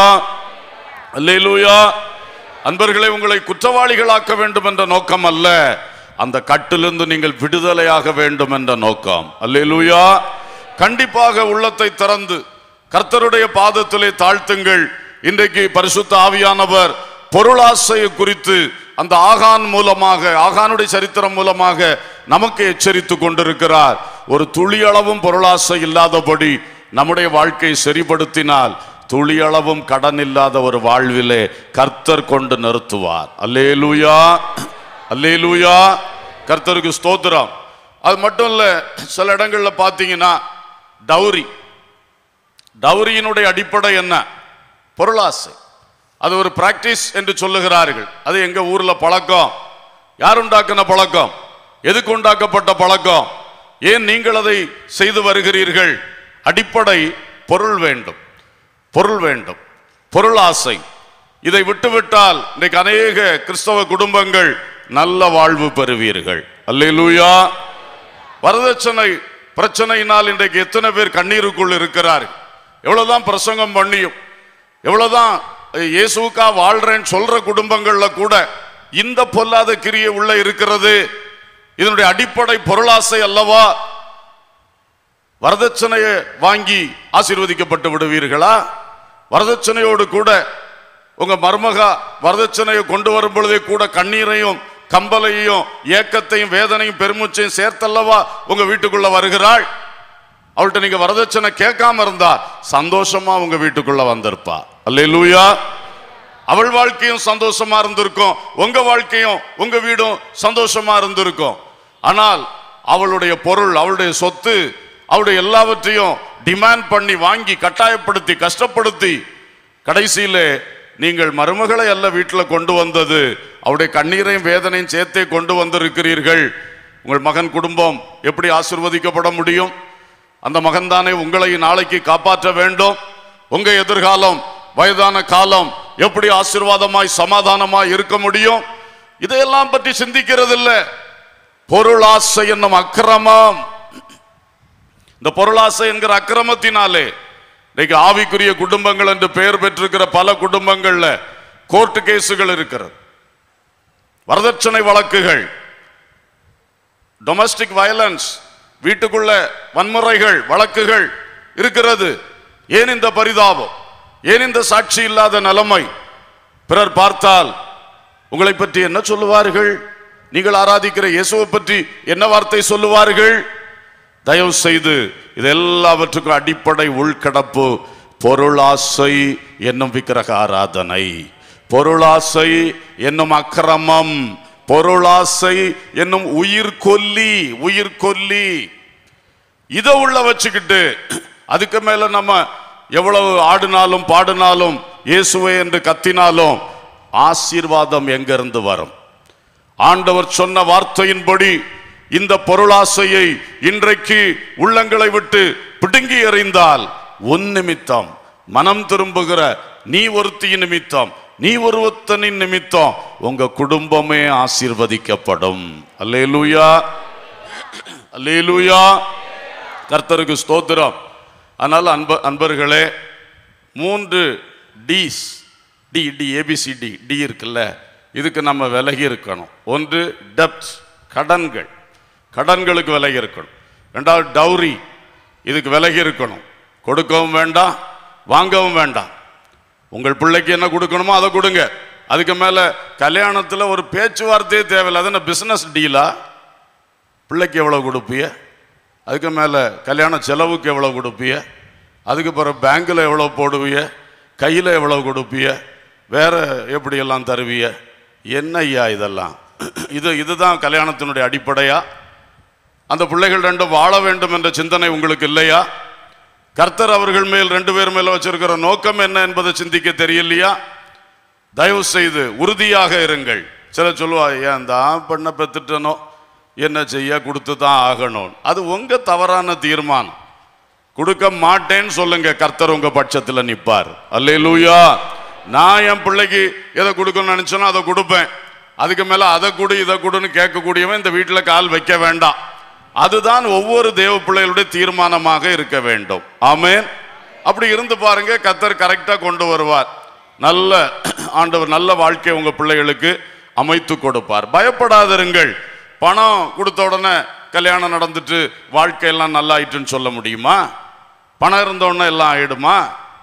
[SPEAKER 1] அல்லேலூயா அன்பர்களை உங்களை குற்றவாளிகளாக்க வேண்டும் என்ற நோக்கம் அல்ல அந்த கட்டிலிருந்து நீங்கள் விடுதலையாக வேண்டும் என்ற நோக்கம் அல்லேலூயா கண்டிப்பாக உள்ளத்தை திறந்து கர்த்தருடைய பாதத்திலே தாழ்த்துங்கள் இன்றைக்கு பரிசுத்த ஆவியானவர் பொருளாசையை குறித்து அந்த ஆகான் மூலமாக ஆகானுடைய சரித்திரம் மூலமாக நமக்கு எச்சரித்து கொண்டிருக்கிறார் ஒரு துளியளவும் பொருளாசை இல்லாதபடி நம்முடைய வாழ்க்கையை சரிப்படுத்தினால் துளியளவும் கடன் இல்லாத ஒரு வாழ்விலே கர்த்தர் கொண்டு நிறுத்துவார் அல்லேலூயா அல்லேலூயா கர்த்தருக்கு ஸ்தோத்திரம் அது மட்டும் இல்ல சில இடங்கள்ல பார்த்தீங்கன்னா டௌரி டௌரியினுடைய அடிப்படை என்ன பொருளாசை அது ஒரு பிராக்டிஸ் என்று சொல்லுகிறார்கள் அது எங்க ஊர்ல பழக்கம் யார் உண்டாக்கின பழக்கம் எதுக்கு உண்டாக்கப்பட்ட பழக்கம் ஏன் நீங்கள் அதை செய்து வருகிறீர்கள் அடிப்படை பொருள் வேண்டும் பொருள் வேண்டும் பொருள் ஆசை இதை விட்டுவிட்டால் இன்றைக்கு அநேக கிறிஸ்தவ குடும்பங்கள் நல்ல வாழ்வு பெறுவீர்கள் அல்லேலூயா வரதட்சணை பிரச்சனையினால் இன்றைக்கு எத்தனை பேர் கண்ணீருக்குள் இருக்கிறார் எவ்வளவுதான் பிரசங்கம் பண்ணியும் எவ்வளவுதான் இயேசுக்கா வாழ்றேன்னு சொல்ற குடும்பங்கள்ல கூட இந்த பொல்லாத கிரியை உள்ள இருக்கிறது இதனுடைய அடிப்படை பொருளாசை அல்லவா வரதட்சணையை வாங்கி ஆசீர்வதிக்கப்பட்டு விடுவீர்களா வரதட்சணையோடு கூட உங்க மருமகா வரதட்சணையை கொண்டு வரும் பொழுதே கூட கண்ணீரையும் கம்பலையும் ஏக்கத்தையும் வேதனையும் பெருமூச்சையும் சேர்த்தல்லவா உங்க வீட்டுக்குள்ள வருகிறாள் அவள்கிட்ட நீங்க வரதட்சணை கேட்காம இருந்தா சந்தோஷமா உங்க வீட்டுக்குள்ள வந்திருப்பா அல்லேலூயா அவள் வாழ்க்கையும் சந்தோஷமா இருந்திருக்கும் உங்க வாழ்க்கையும் உங்க வீடும் சந்தோஷமா இருந்திருக்கும் ஆனால் அவளுடைய பொருள் அவளுடைய சொத்து அவளுடைய எல்லாவற்றையும் டிமாண்ட் பண்ணி வாங்கி கட்டாயப்படுத்தி கஷ்டப்படுத்தி கடைசியிலே நீங்கள் மருமகளை அல்ல வீட்டில் கொண்டு வந்தது அவருடைய கண்ணீரையும் வேதனையும் சேர்த்தே கொண்டு வந்திருக்கிறீர்கள் உங்கள் மகன் குடும்பம் எப்படி ஆசிர்வதிக்கப்பட முடியும் அந்த மகன்தானே உங்களை நாளைக்கு காப்பாற்ற வேண்டும் உங்க எதிர்காலம் வயதான காலம் எப்படி ஆசீர்வாதமாய் சமாதானமாய் இருக்க முடியும் இதையெல்லாம் பற்றி சிந்திக்கிறது இல்ல பொருளாசை என்னும் அக்கிரமம் இந்த பொருளாசை என்கிற அக்கிரமத்தினாலே இன்னைக்கு ஆவிக்குரிய குடும்பங்கள் என்று பெயர் பெற்றிருக்கிற பல குடும்பங்கள்ல கோர்ட்டு கேசுகள் இருக்கிறது வரதட்சணை வழக்குகள் டொமஸ்டிக் வயலன்ஸ் வீட்டுக்குள்ள வன்முறைகள் வழக்குகள் இருக்கிறது ஏன் இந்த பரிதாபம் ஏன் இந்த சாட்சி இல்லாத நிலைமை பிறர் பார்த்தால் உங்களை பற்றி என்ன சொல்லுவார்கள் நீங்கள் ஆராதிக்கிற இயேசுவை பற்றி என்ன வார்த்தை சொல்லுவார்கள் தயவு செய்து இது எல்லாவற்றுக்கும் அடிப்படை உள்கடப்பு பொருளாசை என்னும் விக்கிரக ஆராதனை பொருளாசை என்னும் அக்கிரமம் பொருளாசை என்னும் உயிர் கொல்லி உயிர் கொல்லி இதை உள்ள வச்சுக்கிட்டு அதுக்கு மேல நம்ம எவ்வளவு ஆடினாலும் பாடினாலும் இயேசுவே என்று கத்தினாலும் ஆசீர்வாதம் எங்கிருந்து வரும் ஆண்டவர் சொன்ன வார்த்தையின்படி இந்த பொருளாசையை இன்றைக்கு உள்ளங்களை விட்டு பிடுங்கி எறிந்தால் உன் நிமித்தம் மனம் திரும்புகிற நீ ஒருத்தியின் நிமித்தம் நீ ஒருவத்தனின் நிமித்தம் உங்க குடும்பமே ஆசீர்வதிக்கப்படும் அல்லேலூயா அல்லேலூயா கர்த்தருக்கு ஸ்தோத்திரம் அதனால அன்ப அன்பர்களே மூன்று Ds D D ABCD D இருக்குல்ல இதுக்கு நம்ம விலகி இருக்கணும் ஒன்று டெப்ட் கடன்கள் கடன்களுக்கு விலகி இருக்கணும் ரெண்டாவது டௌரி இதுக்கு விலகி இருக்கணும் கொடுக்கவும் வேண்டாம் வாங்கவும் வேண்டாம் உங்கள் பிள்ளைக்கு என்ன கொடுக்கணுமோ அதை கொடுங்க அதுக்கு மேல கல்யாணத்துல ஒரு பேச்சுவார்த்தையே தேவையில்லை அது என்ன பிசினஸ் டீலா பிள்ளைக்கு எவ்வளவு கொடுப்பிய அதுக்கு மேல கல்யாண செலவுக்கு எவ்வளவு கொடுப்பிய அதுக்கு பிறகு பேங்க்ல எவ்வளவு போடுவிய கையில எவ்வளவு கொடுப்பிய வேற எப்படி எல்லாம் தருவிய என்ன ஐயா இதெல்லாம் இது இதுதான் கல்யாணத்தினுடைய அடிப்படையா அந்த பிள்ளைகள் ரெண்டும் வாழ வேண்டும் என்ற சிந்தனை உங்களுக்கு இல்லையா கர்த்தர் அவர்கள் மேல் ரெண்டு பேர் மேல வச்சிருக்கிற நோக்கம் என்ன என்பதை சிந்திக்க தெரியலையா தயவு செய்து உறுதியாக இருங்கள் சிலர் சொல்லுவா ஏன் தான் பெண்ணை பெத்துட்டனோ என்ன செய்ய கொடுத்து தான் ஆகணும் அது உங்க தவறான தீர்மானம் கொடுக்க மாட்டேன்னு சொல்லுங்க கர்த்தர் உங்க பட்சத்துல நிப்பார் அல்லேலூயா நான் என் பிள்ளைக்கு எதை கொடுக்கணும்னு நினைச்சேனோ அதை கொடுப்பேன் அதுக்கு மேல அதை கொடு இதை கொடுன்னு கேட்கக்கூடியவன் இந்த வீட்டுல கால் வைக்க வேண்டாம் அதுதான் ஒவ்வொரு தேவ பிள்ளைகளுடைய தீர்மானமாக இருக்க வேண்டும் ஆமென் அப்படி இருந்து பாருங்க கத்தர் கரெக்டா கொண்டு வருவார் நல்ல ஆண்டவர் நல்ல வாழ்க்கை உங்க பிள்ளைகளுக்கு அமைத்து கொடுப்பார் பயப்படாதிருங்கள் பணம் கொடுத்த உடனே கல்யாணம் நடந்துட்டு வாழ்க்கையெல்லாம் நல்லா ஆயிட்டுன்னு சொல்ல முடியுமா பணம் இருந்த உடனே எல்லாம் ஆயிடுமா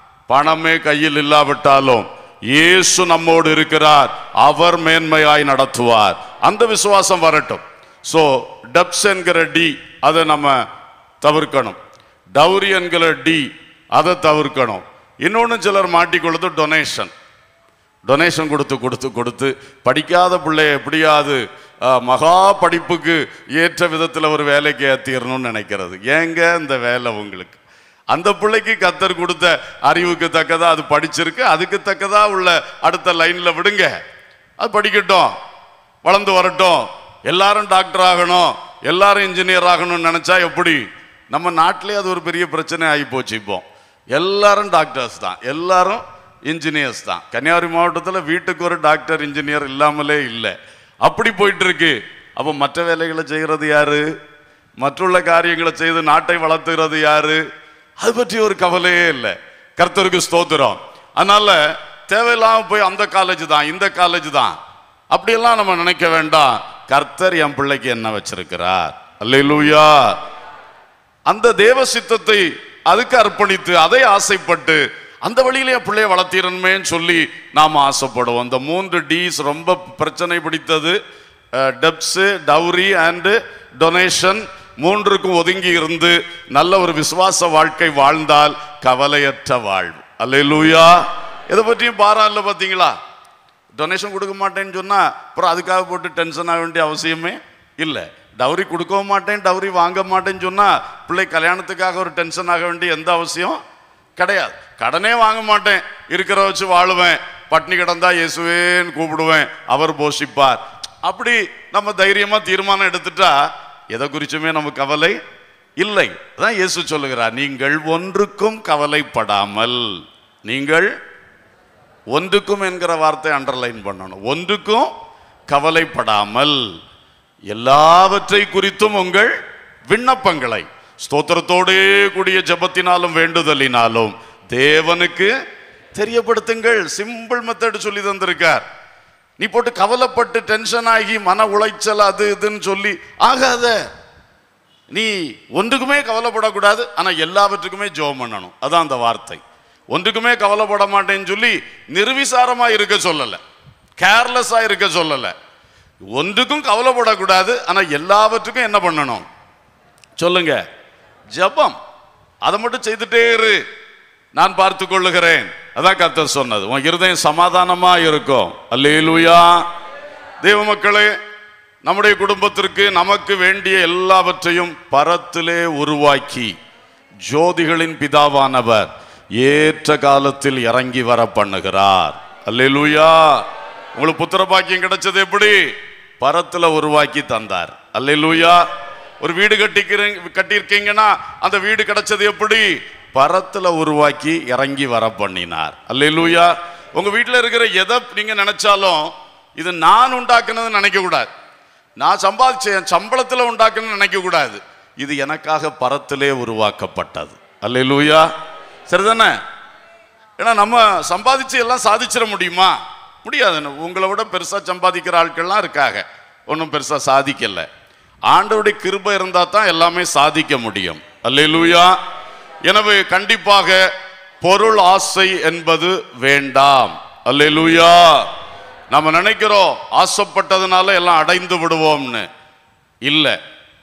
[SPEAKER 1] பணமே கையில் இல்லாவிட்டாலும் இயேசு நம்மோடு இருக்கிறார் அவர் மேன்மையாய் நடத்துவார் அந்த விசுவாசம் வரட்டும் சோ டப்ஸ் என்கிற டி அதை நம்ம தவிர்க்கணும் டவுரி என்கிற டி அதை தவிர்க்கணும் இன்னொன்று சிலர் மாட்டிக்கொள்வது டொனேஷன் டொனேஷன் கொடுத்து கொடுத்து கொடுத்து படிக்காத பிள்ளைய எப்படியாவது அஹ், மகா படிப்புக்கு ஏற்ற விதத்தில் ஒரு வேலைக்கு ஏற்றிடணும்னு நினைக்கிறது ஏங்க இந்த வேலை உங்களுக்கு அந்த பிள்ளைக்கு கத்தர் கொடுத்த அறிவுக்கு தக்கதா அது படிச்சிருக்கு அதுக்கு தக்கதா உள்ள அடுத்த லைன்ல விடுங்க அது படிக்கட்டும் வளர்ந்து வரட்டும் எல்லாரும் டாக்டர் ஆகணும் எல்லாரும் இன்ஜினியர் ஆகணும்னு நினைச்சா எப்படி நம்ம நாட்டிலே அது ஒரு பெரிய பிரச்சனை ஆகி போச்சு இப்போ எல்லாரும் டாக்டர்ஸ் தான் எல்லாரும் இன்ஜினியர்ஸ் தான் கன்னியாகுமரி மாவட்டத்தில் வீட்டுக்கு ஒரு டாக்டர் இன்ஜினியர் இல்லாமலே இல்லை அப்படி போயிட்டு இருக்கு அப்போ மற்ற வேலைகளை செய்கிறது யாரு மற்றுள்ள காரியங்களை செய்து நாட்டை வளர்த்துகிறது யாரு அது பற்றி ஒரு கவலையே இல்லை கர்த்தருக்கு ஸ்தோத்திரம் அதனால தேவையில்லாம போய் அந்த காலேஜ் தான் இந்த காலேஜ் தான் அப்படியெல்லாம் நம்ம நினைக்க வேண்டாம் கர்த்தர் என் பிள்ளைக்கு என்ன வச்சிருக்கிறார் அல்லேலூயா அந்த தேவ சித்தத்தை அதுக்கு அர்ப்பணித்து அதை ஆசைப்பட்டு அந்த வழியிலே என் பிள்ளைய வளர்த்திரணுமேன்னு சொல்லி நாம் ஆசைப்படுவோம் இந்த மூன்று டீஸ் ரொம்ப பிரச்சனை பிடித்தது டெப்ஸு டவுரி அண்டு டொனேஷன் மூன்றுக்கும் ஒதுங்கி இருந்து நல்ல ஒரு விசுவாச வாழ்க்கை வாழ்ந்தால் கவலையற்ற வாழ்வு அல்லேலூயா இதை பற்றியும் பாரம் இல்லை பார்த்தீங்களா டொனேஷன் கொடுக்க மாட்டேன்னு சொன்னா அப்புறம் அதுக்காக போட்டு டென்ஷன் ஆக வேண்டிய அவசியமே இல்லை டவுரி கொடுக்கவும் மாட்டேன் டவுரி வாங்க மாட்டேன்னு சொன்னா பிள்ளை கல்யாணத்துக்காக ஒரு டென்ஷன் ஆக வேண்டிய எந்த அவசியம் கிடையாது கடனே வாங்க மாட்டேன் இருக்கிற வச்சு வாழுவேன் பட்னி கிடந்தா இயேசுவேன்னு கூப்பிடுவேன் அவர் போஷிப்பார் அப்படி நம்ம தைரியமா தீர்மானம் எடுத்துட்டா எதை குறிச்சுமே நமக்கு கவலை இல்லை அதான் இயேசு சொல்லுகிறார் நீங்கள் ஒன்றுக்கும் கவலைப்படாமல் நீங்கள் ஒன்றுக்கும் என்கிற வார்த்தை அண்டர்லைன் பண்ணணும் ஒன்றுக்கும் கவலைப்படாமல் எல்லாவற்றை குறித்தும் உங்கள் விண்ணப்பங்களை ஸ்தோத்திரத்தோடே கூடிய ஜெபத்தினாலும் வேண்டுதலினாலும் தேவனுக்கு தெரியப்படுத்துங்கள் சிம்பிள் மெத்தட் சொல்லி தந்திருக்கார் நீ போட்டு கவலைப்பட்டு டென்ஷன் ஆகி மன உளைச்சல் அது இதுன்னு சொல்லி ஆகாத நீ ஒன்றுக்குமே கவலைப்படக்கூடாது ஆனா எல்லாவற்றுக்குமே ஜெபம் பண்ணணும் அதான் அந்த வார்த்தை ஒன்றுக்குமே கவலைப்பட மாட்டேன்னு சொல்லி நிர்விசாரமா இருக்க சொல்லல கேர்லெஸ்ஸா இருக்க சொல்லல ஒன்றுக்கும் கவலைப்படக்கூடாது ஆனா எல்லாவற்றுக்கும் என்ன பண்ணணும் சொல்லுங்க ஜெபம் அதை மட்டும் செய்துட்டே இரு நான் பார்த்து கொள்ளுகிறேன் அதான் கர்த்தர் சொன்னது உன் இருதயம் சமாதானமா இருக்கும் அல்லேலூயா தேவ மக்களே நம்முடைய குடும்பத்திற்கு நமக்கு வேண்டிய எல்லாவற்றையும் பரத்திலே உருவாக்கி ஜோதிகளின் பிதாவானவர் ஏற்ற காலத்தில் இறங்கி வர பண்ணுகிறார் அல்லேலூயா உங்களுக்கு புத்திர பாக்கியம் கிடைச்சது எப்படி பரத்துல உருவாக்கி தந்தார் அல்லேலூயா ஒரு வீடு கட்டிக்கிறீங்க கட்டியிருக்கீங்கன்னா அந்த வீடு கிடைச்சது எப்படி பரத்துல உருவாக்கி இறங்கி வர பண்ணினார் அல்லேலூயா உங்க வீட்டில் இருக்கிற எதை நீங்க நினைச்சாலும் இது நான் உண்டாக்குனதுன்னு நினைக்க கூடாது நான் சம்பாதிச்ச என் சம்பளத்தில் உண்டாக்கணும்னு நினைக்க கூடாது இது எனக்காக பரத்திலே உருவாக்கப்பட்டது அல்லேலூயா சரிதானே ஏன்னா நம்ம சம்பாதிச்சு எல்லாம் சாதிச்சிட முடியுமா முடியாது உங்களை விட பெருசா சம்பாதிக்கிற ஆட்கள்லாம் இருக்காங்க ஒன்றும் பெருசா சாதிக்கல ஆண்டவருடைய கிருபை இருந்தா தான் எல்லாமே சாதிக்க முடியும் அல்லேலூயா எனவே கண்டிப்பாக பொருள் ஆசை என்பது வேண்டாம் அல்லேலூயா நம்ம நினைக்கிறோம் ஆசைப்பட்டதுனால எல்லாம் அடைந்து விடுவோம்னு இல்லை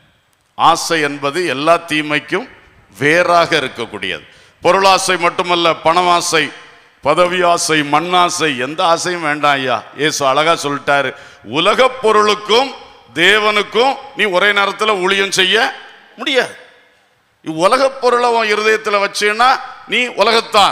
[SPEAKER 1] ஆசை என்பது எல்லா தீமைக்கும் வேறாக இருக்கக்கூடியது பொருளாசை மட்டுமல்ல பணமாசை பதவி ஆசை மண்ணாசை எந்த ஆசையும் வேண்டாம் ஐயா ஏசு அழகா சொல்லிட்டாரு உலகப் பொருளுக்கும் தேவனுக்கும் நீ ஒரே நேரத்தில் ஊழியம் செய்ய முடியாது உலகப் பொருளை உன் இருதயத்தில் வச்சீன்னா நீ உலகத்தான்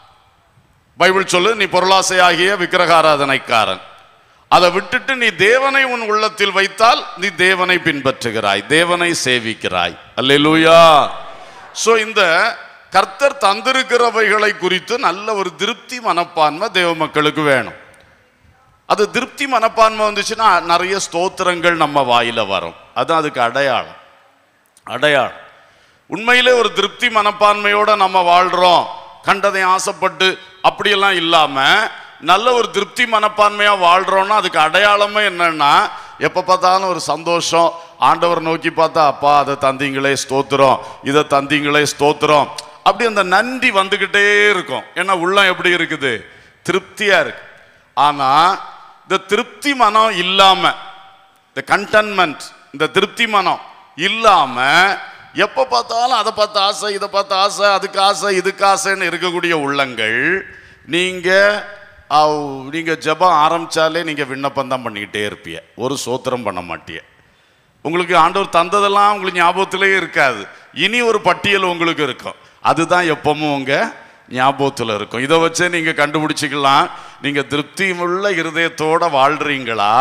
[SPEAKER 1] பைபிள் சொல்லு நீ பொருளாசையாகிய விக்கிரகாராதனைக்காரன் அதை விட்டுட்டு நீ தேவனை உன் உள்ளத்தில் வைத்தால் நீ தேவனை பின்பற்றுகிறாய் தேவனை சேவிக்கிறாய் அல்லேலூயா சோ இந்த கர்த்தர் தந்திருக்கிறவைகளை குறித்து நல்ல ஒரு திருப்தி மனப்பான்மை தேவ மக்களுக்கு வேணும் அது திருப்தி மனப்பான்மை வந்துச்சுன்னா நிறைய ஸ்தோத்திரங்கள் நம்ம வாயில வரும் அதான் அதுக்கு அடையாளம் அடையாளம் உண்மையிலே ஒரு திருப்தி மனப்பான்மையோட நம்ம வாழ்றோம் கண்டதை ஆசைப்பட்டு அப்படியெல்லாம் இல்லாம நல்ல ஒரு திருப்தி மனப்பான்மையா வாழ்றோம்னா அதுக்கு அடையாளமே என்னன்னா எப்ப பார்த்தாலும் ஒரு சந்தோஷம் ஆண்டவர் நோக்கி பார்த்தா அப்பா அதை தந்தீங்களே ஸ்தோத்திரம் இதை தந்தீங்களே ஸ்தோத்திரம் அப்படி அந்த நன்றி வந்துகிட்டே இருக்கும் ஏன்னா உள்ளம் எப்படி இருக்குது திருப்தியா இருக்கு ஆனா இந்த திருப்தி மனம் இல்லாம இந்த கண்டன்மெண்ட் இந்த திருப்தி மனம் இல்லாம எப்ப பார்த்தாலும் அதை பார்த்து ஆசை இதை பார்த்து ஆசை அதுக்கு ஆசை இதுக்கு ஆசைன்னு இருக்கக்கூடிய உள்ளங்கள் நீங்க அவ்- நீங்க ஜெபம் ஆரம்பிச்சாலே நீங்க விண்ணப்பம் தான் பண்ணிக்கிட்டே இருப்பீங்க ஒரு சோத்திரம் பண்ண மாட்டீங்க உங்களுக்கு ஆண்டவர் தந்ததெல்லாம் உங்களுக்கு ஞாபகத்திலே இருக்காது இனி ஒரு பட்டியல் உங்களுக்கு இருக்கும் அதுதான் எப்பவும் உங்க ஞாபகத்தில் இருக்கும் இதை வச்சே நீங்க கண்டுபிடிச்சிக்கலாம் நீங்க திருப்தி உள்ள இருதயத்தோட வாழ்றீங்களா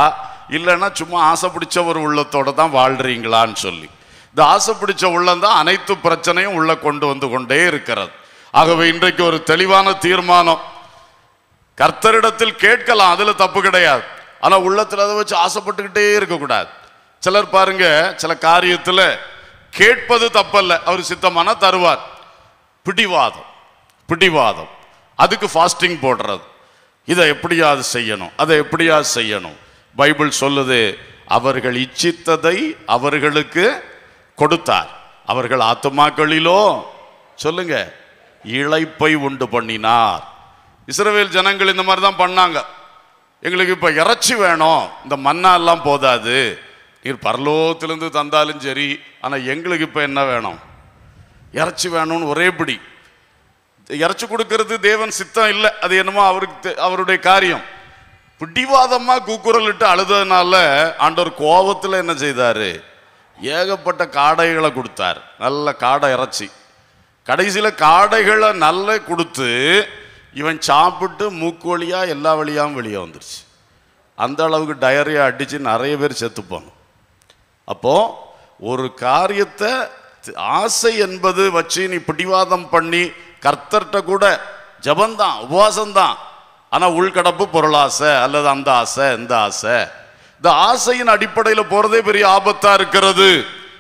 [SPEAKER 1] இல்லைன்னா சும்மா ஆசை பிடிச்ச ஒரு உள்ளத்தோட தான் வாழ்றீங்களான்னு சொல்லி இந்த ஆசை பிடிச்ச உள்ளம் தான் அனைத்து பிரச்சனையும் உள்ள கொண்டு வந்து கொண்டே இருக்கிறது ஆகவே இன்றைக்கு ஒரு தெளிவான தீர்மானம் கர்த்தரிடத்தில் கேட்கலாம் அதுல தப்பு கிடையாது ஆனா உள்ளத்துல அதை வச்சு ஆசைப்பட்டுக்கிட்டே இருக்கக்கூடாது சிலர் பாருங்க சில காரியத்துல கேட்பது தப்பல்ல அவர் சித்தமான தருவார் பிடிவாதம் பிடிவாதம் அதுக்கு ஃபாஸ்டிங் போடுறது இதை எப்படியாவது செய்யணும் அதை எப்படியாவது செய்யணும் பைபிள் சொல்லுது அவர்கள் இச்சித்ததை அவர்களுக்கு கொடுத்தார் அவர்கள் ஆத்துமாக்களிலோ சொல்லுங்க இளைப்பை உண்டு பண்ணினார் இஸ்ரவேல் ஜனங்கள் இந்த மாதிரி தான் பண்ணாங்க எங்களுக்கு இப்ப இறைச்சி வேணும் இந்த மண்ணா எல்லாம் போதாது நீர் பரலோகத்திலிருந்து தந்தாலும் சரி ஆனா எங்களுக்கு இப்ப என்ன வேணும் இறைச்சி வேணும்னு ஒரே பிடி இறைச்சி கொடுக்கறது தேவன் சித்தம் இல்லை அது என்னமோ அவருக்கு தெ- அவருடைய காரியம் பிடிவாதமா கூக்குரல் இட்டு அழுததுனால ஆண்டவர் கோபத்துல என்ன செய்தாரு ஏகப்பட்ட காடைகளை கொடுத்தார் நல்ல காடை இறைச்சி கடைசியில காடைகளை நல்ல கொடுத்து இவன் சாப்பிட்டு மூக்கு வழியா எல்லா வழியாவும் வெளியே வந்துருச்சு அந்த அளவுக்கு டயரியா அடிச்சு நிறைய பேர் செத்துப்பாங்க அப்போ ஒரு காரியத்தை தி- ஆசை என்பது வச்சு நீ பிடிவாதம் பண்ணி கர்த்தர்கிட்ட கூட ஜபந்தான் உபவாசம்தான் ஆனா உள்கடப்பு பொருளாசை அல்லது அந்த ஆசை இந்த ஆசை இந்த ஆசையின் அடிப்படையில் போறதே பெரிய ஆபத்தா இருக்கிறது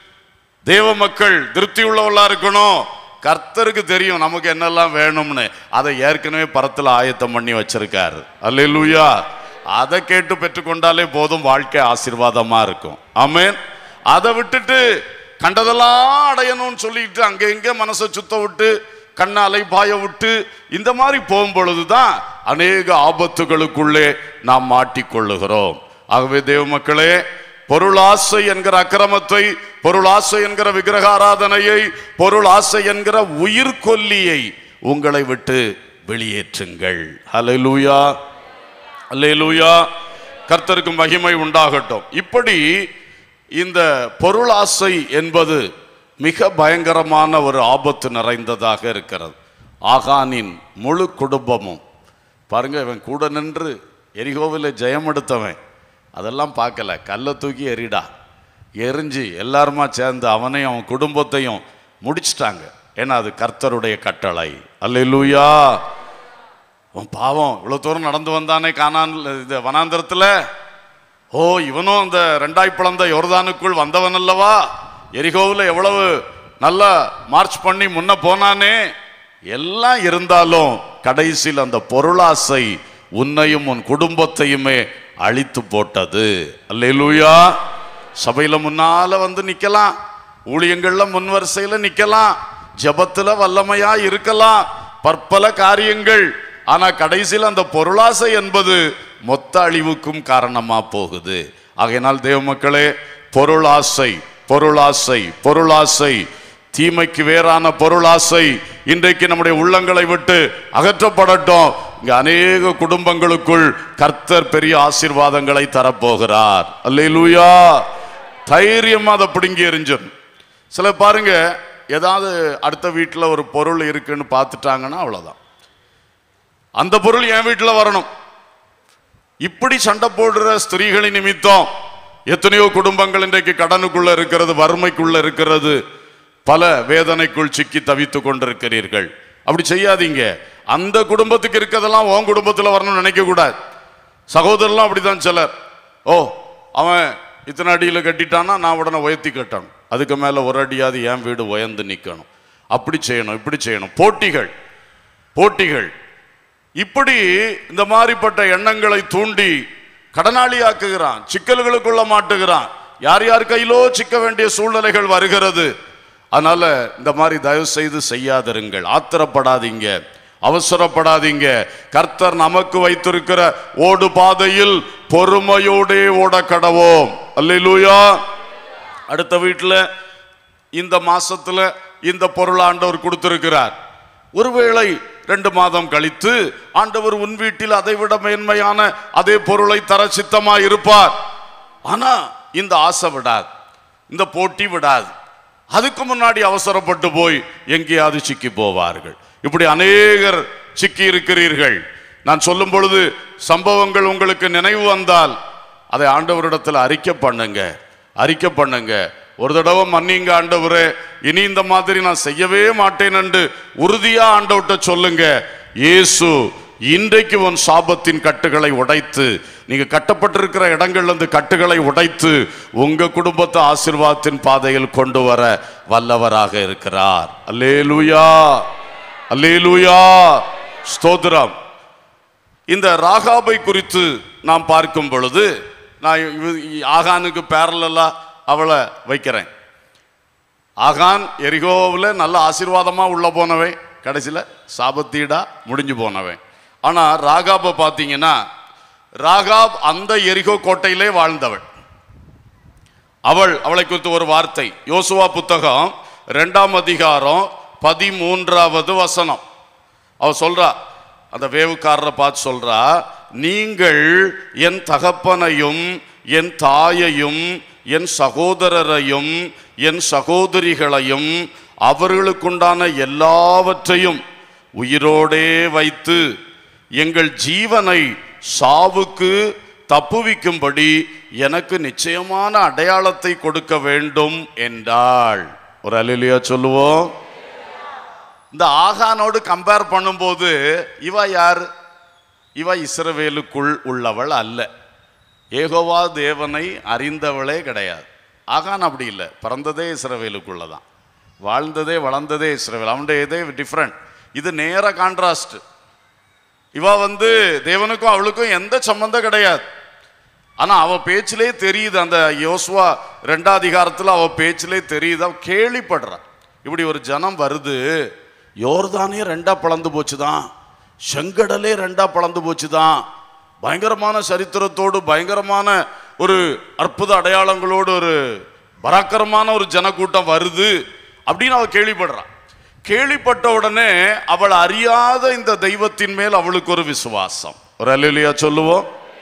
[SPEAKER 1] தேவ மக்கள் திருப்தி உள்ளவளா இருக்கணும் கர்த்தருக்கு தெரியும் நமக்கு என்னெல்லாம் வேணும்னு அதை ஏற்கனவே பரத்துல ஆயத்தம் பண்ணி வச்சிருக்காரு அல்லேலூயா அதை கேட்டு பெற்றுக்கொண்டாலே போதும் வாழ்க்கை ஆசீர்வாதமா இருக்கும் ஆமென் அதை விட்டுட்டு கண்டதெல்லாம் அடையணும்னு சொல்லிட்டு அங்க எங்க மனசை சுத்த விட்டு கண்ணை அலைபாய விட்டு இந்த மாதிரி போகும் பொழுதுதான் அநேக ஆபத்துகளுக்குள்ளே நாம் மாட்டிக்கொள்ளுகிறோம் ஆகவே தேவ மக்களே பொருளாசை என்கிற அக்கிரமத்தை பொருளாசை என்கிற விக்கிரக ஆராதனையை பொருளாசை என்கிற உயிர்கொல்லியை உங்களை விட்டு வெளியேற்றுங்கள் ஹalleluya அல்லேலூயா கர்த்தருக்கு மகிமை உண்டாகட்டும் இப்படி இந்த பொருளாசை என்பது மிக பயங்கரமான ஒரு ஆபத்து நிறைந்ததாக இருக்கிறது ஆகானின் முழு குடும்பமும் பாருங்க இவன் கூட நின்று எரிகோவில் ஜெயம் எடுத்தவன் அதெல்லாம் பார்க்கல கல்லை தூக்கி எறிடா எரிஞ்சு எல்லாருமா சேர்ந்து அவனையும் அவன் குடும்பத்தையும் முடிச்சிட்டாங்க ஏன்னா அது கர்த்தருடைய கட்டளை அல்லேலூயா அவன் பாவம் இவ்வளவு தூரம் நடந்து வந்தானே காணான் இந்த வனாந்திரத்துல ஓ இவனும் அந்த ரெண்டாய் பிளந்த யோர்தானுக்குள் வந்தவன் அல்லவா எரிகோவில் எவ்வளவு நல்லா மார்ச் பண்ணி முன்ன போனானே எல்லாம் இருந்தாலும் கடைசியில் அந்த பொருளாசை உன்னையும் உன் குடும்பத்தையுமே அழித்து போட்டது அல்லேலூயா சபையில முன்னால வந்து நிக்கலாம் ஊழியங்கள்ல முன் வரிசையில நிக்கலாம் ஜெபத்துல வல்லமையா இருக்கலாம் பற்பல காரியங்கள் ஆனா கடைசியில் அந்த பொருளாசை என்பது மொத்த அழிவுக்கும் காரணமா போகுது ஆகையினால் தேவ மக்களே பொருளாசை பொருளாசை பொருளாசை தீமைக்கு வேறான பொருளாசை இன்றைக்கு நம்முடைய உள்ளங்களை விட்டு அகற்றப்படட்டும் இங்க அநேக குடும்பங்களுக்குள் கர்த்தர் பெரிய ஆசீர்வாதங்களை தரப்போகிறார் அல்லேலூயா தைரியமா அதை பிடுங்கி எறிஞ்சிடணும் சில பாருங்க ஏதாவது அடுத்த வீட்டில் ஒரு பொருள் இருக்குன்னு பார்த்துட்டாங்கன்னா அவ்வளவுதான் அந்த பொருள் என் வீட்டில் வரணும் இப்படி சண்டை போடுற ஸ்திரீகளின் நிமித்தம் எத்தனையோ குடும்பங்கள் இன்றைக்கு கடனுக்குள்ள இருக்கிறது வறுமைக்குள்ள இருக்கிறது பல வேதனைக்குள் சிக்கி தவித்து கொண்டிருக்கிறீர்கள் அப்படி செய்யாதீங்க அந்த குடும்பத்துக்கு இருக்கிறதெல்லாம் உன் குடும்பத்தில் வரணும்னு நினைக்க கூடாது சகோதரர்லாம் அப்படிதான் சிலர் ஓ அவன் இத்தனை அடியில் கட்டிட்டான்னா நான் உடனே உயர்த்தி கட்டணும் அதுக்கு மேலே ஒரு அடியாவது என் வீடு உயர்ந்து நிற்கணும் அப்படி செய்யணும் இப்படி செய்யணும் போட்டிகள் போட்டிகள் இப்படி இந்த மாதிரிப்பட்ட எண்ணங்களை தூண்டி கடனாளியாக்குகிறான் சிக்கல்களுக்குள்ள மாட்டுகிறான் யார் யார் கையிலோ சிக்க வேண்டிய சூழ்நிலைகள் வருகிறது அதனால இந்த மாதிரி தயவு செய்து செய்யாதிருங்கள் ஆத்திரப்படாதீங்க அவசரப்படாதீங்க கர்த்தர் நமக்கு வைத்திருக்கிற ஓடு பாதையில் பொறுமையோடே ஓட கடவோம் அல்லேலூயா அடுத்த வீட்டுல இந்த மாசத்துல இந்த பொருள் ஆண்டவர் கொடுத்திருக்கிறார் ஒருவேளை ரெண்டு மாதம் கழித்து ஆண்டவர் உன் வீட்டில் அதை விட மேன்மையான அதே பொருளை தர சித்தமாய் இருப்பார் ஆனா இந்த ஆசை விடாது இந்த போட்டி விடாது அதுக்கு முன்னாடி அவசரப்பட்டு போய் எங்கேயாவது சிக்கி போவார்கள் இப்படி அநேகர் சிக்கி இருக்கிறீர்கள் நான் சொல்லும் பொழுது சம்பவங்கள் உங்களுக்கு நினைவு வந்தால் அதை ஆண்டவரிடத்தில் அறிக்கை பண்ணுங்க அறிக்கை பண்ணுங்க ஒரு தடவை மன்னிங்க ஆண்டவரே இனி இந்த மாதிரி நான் செய்யவே மாட்டேன் என்று உறுதியா ஆண்டவர்கிட்ட சொல்லுங்க இயேசு இன்றைக்கு உன் சாபத்தின் கட்டுகளை உடைத்து நீங்க கட்டப்பட்டிருக்கிற இடங்கள்ல இருந்து கட்டுகளை உடைத்து உங்க குடும்பத்தை ஆசீர்வாதத்தின் பாதையில் கொண்டு வர வல்லவராக இருக்கிறார் அல்லேலூயா அல்லேலூயா ஸ்தோத்திரம் இந்த ராகாபை குறித்து நாம் பார்க்கும் பொழுது நான் இவ- ஆகானுக்கு பேரலா அவளை வைக்கிறேன் ஆகான் எரிகோவில் நல்ல ஆசீர்வாதமா உள்ள போனவன் கடைசியில் சாபத்தீடா முடிஞ்சு போனவன் ஆனா ராகாபை பார்த்தீங்கன்னா ராகாப் அந்த எரிகோ கோட்டையிலே வாழ்ந்தவள் அவள் அவளை குறித்து ஒரு வார்த்தை யோசுவா புத்தகம் ரெண்டாம் அதிகாரம் பதிமூன்றாவது வசனம் அவ சொல்றா அந்த வேவுக்காரரை பார்த்து சொல்றா நீங்கள் என் தகப்பனையும் என் தாயையும் என் சகோதரரையும் என் சகோதரிகளையும் அவர்களுக்குண்டான எல்லாவற்றையும் உயிரோடே வைத்து எங்கள் ஜீவனை சாவுக்கு தப்புவிக்கும்படி எனக்கு நிச்சயமான அடையாளத்தை கொடுக்க வேண்டும் என்றாள் ஒரு அலிலியா சொல்லுவோம் இந்த ஆகானோடு கம்பேர் பண்ணும்போது இவ யார் இவ இஸ்ரவேலுக்குள் உள்ளவள் அல்ல ஏகோவா தேவனை அறிந்தவளே கிடையாது ஆகான் அப்படி இல்லை பிறந்ததே இஸ்ரவேலுக்குள்ள தான் வாழ்ந்ததே வளர்ந்ததே இஸ்ரவேல் அவனுடைய இதே டிஃப்ரெண்ட் இது நேர கான்ட்ராஸ்ட் இவ வந்து தேவனுக்கும் அவளுக்கும் எந்த சம்பந்தம் கிடையாது ஆனா அவ பேச்சிலே தெரியுது அந்த யோசுவா ரெண்டாம் அதிகாரத்துல அவ பேச்சிலே தெரியுது அவ கேள்விப்படுறா இப்படி ஒரு ஜனம் வருது யோர்தானே ரெண்டா பிளந்து போச்சுதான் செங்கடலே ரெண்டா பிளந்து போச்சுதான் பயங்கரமான சரித்திரத்தோடு பயங்கரமான ஒரு அற்புத அடையாளங்களோடு ஒரு பராக்கரமான ஒரு ஜனக்கூட்டம் வருது அப்படின்னு அவ கேள்விப்படுறா கேள்விப்பட்ட உடனே அவள் அறியாத இந்த தெய்வத்தின் மேல் அவளுக்கு ஒரு விசுவாசம் ஒரு அல்லையா சொல்லுவோம்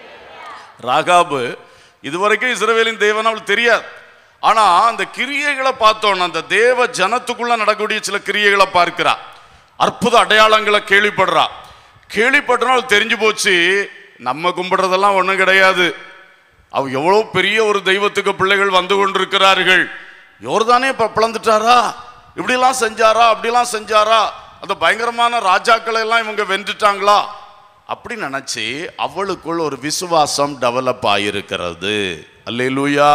[SPEAKER 1] ராகாபு இதுவரைக்கும் இஸ்ரவேலின் தேவன் அவள் தெரியாது ஆனா அந்த கிரியைகளை பார்த்தோன்னா அந்த தேவ ஜனத்துக்குள்ள நடக்கக்கூடிய சில கிரியைகளை பார்க்கிறா அற்புத அடையாளங்களை கேள்விப்படுறா கேள்விப்பட்டனா அவள் தெரிஞ்சு போச்சு நம்ம கும்பிடுறதெல்லாம் ஒண்ணும் கிடையாது அவ எவ்வளவு பெரிய ஒரு தெய்வத்துக்கு பிள்ளைகள் வந்து கொண்டிருக்கிறார்கள் யோர்தானே இப்ப பிளந்துட்டாரா இப்படிலாம் செஞ்சாரா அப்படிலாம் செஞ்சாரா அந்த பயங்கரமான ராஜாக்களை எல்லாம் இவங்க வென்றுட்டாங்களா அப்படி நினைச்சு அவளுக்குள் ஒரு விசுவாசம் டெவலப் ஆயிருக்கிறது அல்லேலூயா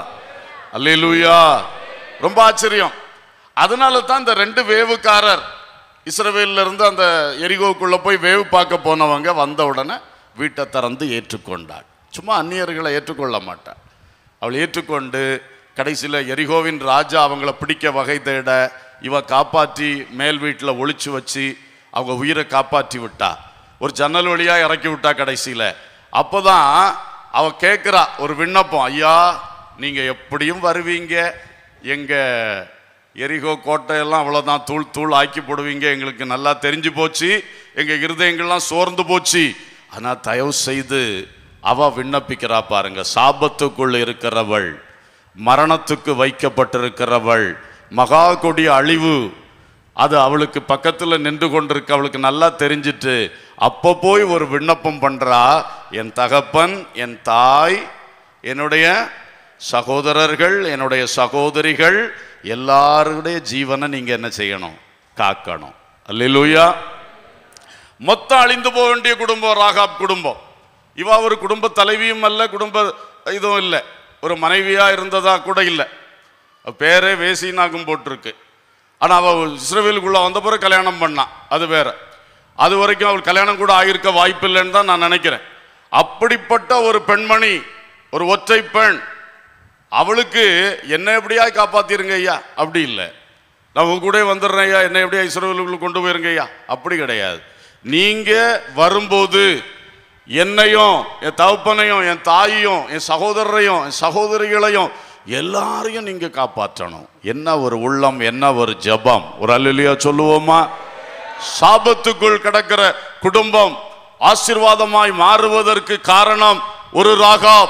[SPEAKER 1] அல்லேலூயா ரொம்ப ஆச்சரியம் அதனால தான் இந்த ரெண்டு வேவுக்காரர் இஸ்ரவேல்ல இருந்து அந்த எரிகோக்குள்ள போய் வேவு பார்க்க போனவங்க வந்த உடனே வீட்டை திறந்து ஏற்றுக்கொண்டாள் சும்மா அந்நியர்களை ஏற்றுக்கொள்ள மாட்டாள் அவள் ஏற்றுக்கொண்டு கடைசியில் எரிகோவின் ராஜா அவங்கள பிடிக்க வகை தேட இவ காப்பாற்றி மேல் வீட்டில் ஒளிச்சு வச்சு அவங்க உயிரை காப்பாற்றி விட்டா ஒரு ஜன்னல் வழியா இறக்கி விட்டா கடைசியில் அப்போதான் அவ கேட்குறா ஒரு விண்ணப்பம் ஐயா நீங்க எப்படியும் வருவீங்க எங்க எரிகோ கோட்டையெல்லாம் அவ்வளோதான் தூள் தூள் ஆக்கி போடுவீங்க எங்களுக்கு நல்லா தெரிஞ்சு போச்சு எங்க இருதயங்கள்லாம் சோர்ந்து போச்சு ஆனா தயவு செய்து அவ விண்ணப்பிக்கிறா பாருங்க சாபத்துக்குள் இருக்கிறவள் மரணத்துக்கு வைக்கப்பட்டிருக்கிறவள் மகா கொடிய அழிவு அது அவளுக்கு பக்கத்துல நின்று கொண்டிருக்க அவளுக்கு நல்லா தெரிஞ்சிட்டு அப்போ போய் ஒரு விண்ணப்பம் பண்றா என் தகப்பன் என் தாய் என்னுடைய சகோதரர்கள் என்னுடைய சகோதரிகள் எல்லாருடைய ஜீவனை நீங்க என்ன செய்யணும் காக்கணும் அல்லேலூயா மொத்தம் அழிந்து போக வேண்டிய குடும்பம் ராகாப் குடும்பம் இவ ஒரு குடும்ப தலைவியும் அல்ல குடும்ப இதுவும் இல்லை ஒரு மனைவியா இருந்ததா கூட இல்லை அவ பேரே வேசினாகும் போட்டிருக்கு ஆனா அவ இஸ்ரவேலுக்குள்ள வந்த பிறகு கல்யாணம் பண்ணான் அது வேற அது வரைக்கும் அவள் கல்யாணம் கூட ஆகியிருக்க வாய்ப்பில்லைன்னு தான் நான் நினைக்கிறேன் அப்படிப்பட்ட ஒரு பெண்மணி ஒரு ஒற்றை பெண் அவளுக்கு என்ன எப்படியா காப்பாத்திருங்க ஐயா அப்படி இல்லை நான் உங்க கூட வந்துடுறேன் ஐயா என்ன எப்படியா இஸ்ரவேலுக்குள்ள கொண்டு போயிருங்க ஐயா அப்படி கிடையாது நீங்க வரும்போது என்னையும் என் தகப்பனையும் என் தாயையும் என் சகோதரரையும் என் சகோதரிகளையும் எல்லாரையும் நீங்க காப்பாற்றணும் என்ன ஒரு உள்ளம் என்ன ஒரு ஜெபம் ஒரு அல்லையா சொல்லுவோமா சாபத்துக்குள் கிடக்கிற குடும்பம் ஆசீர்வாதமாய் மாறுவதற்கு காரணம் ஒரு ராகாப்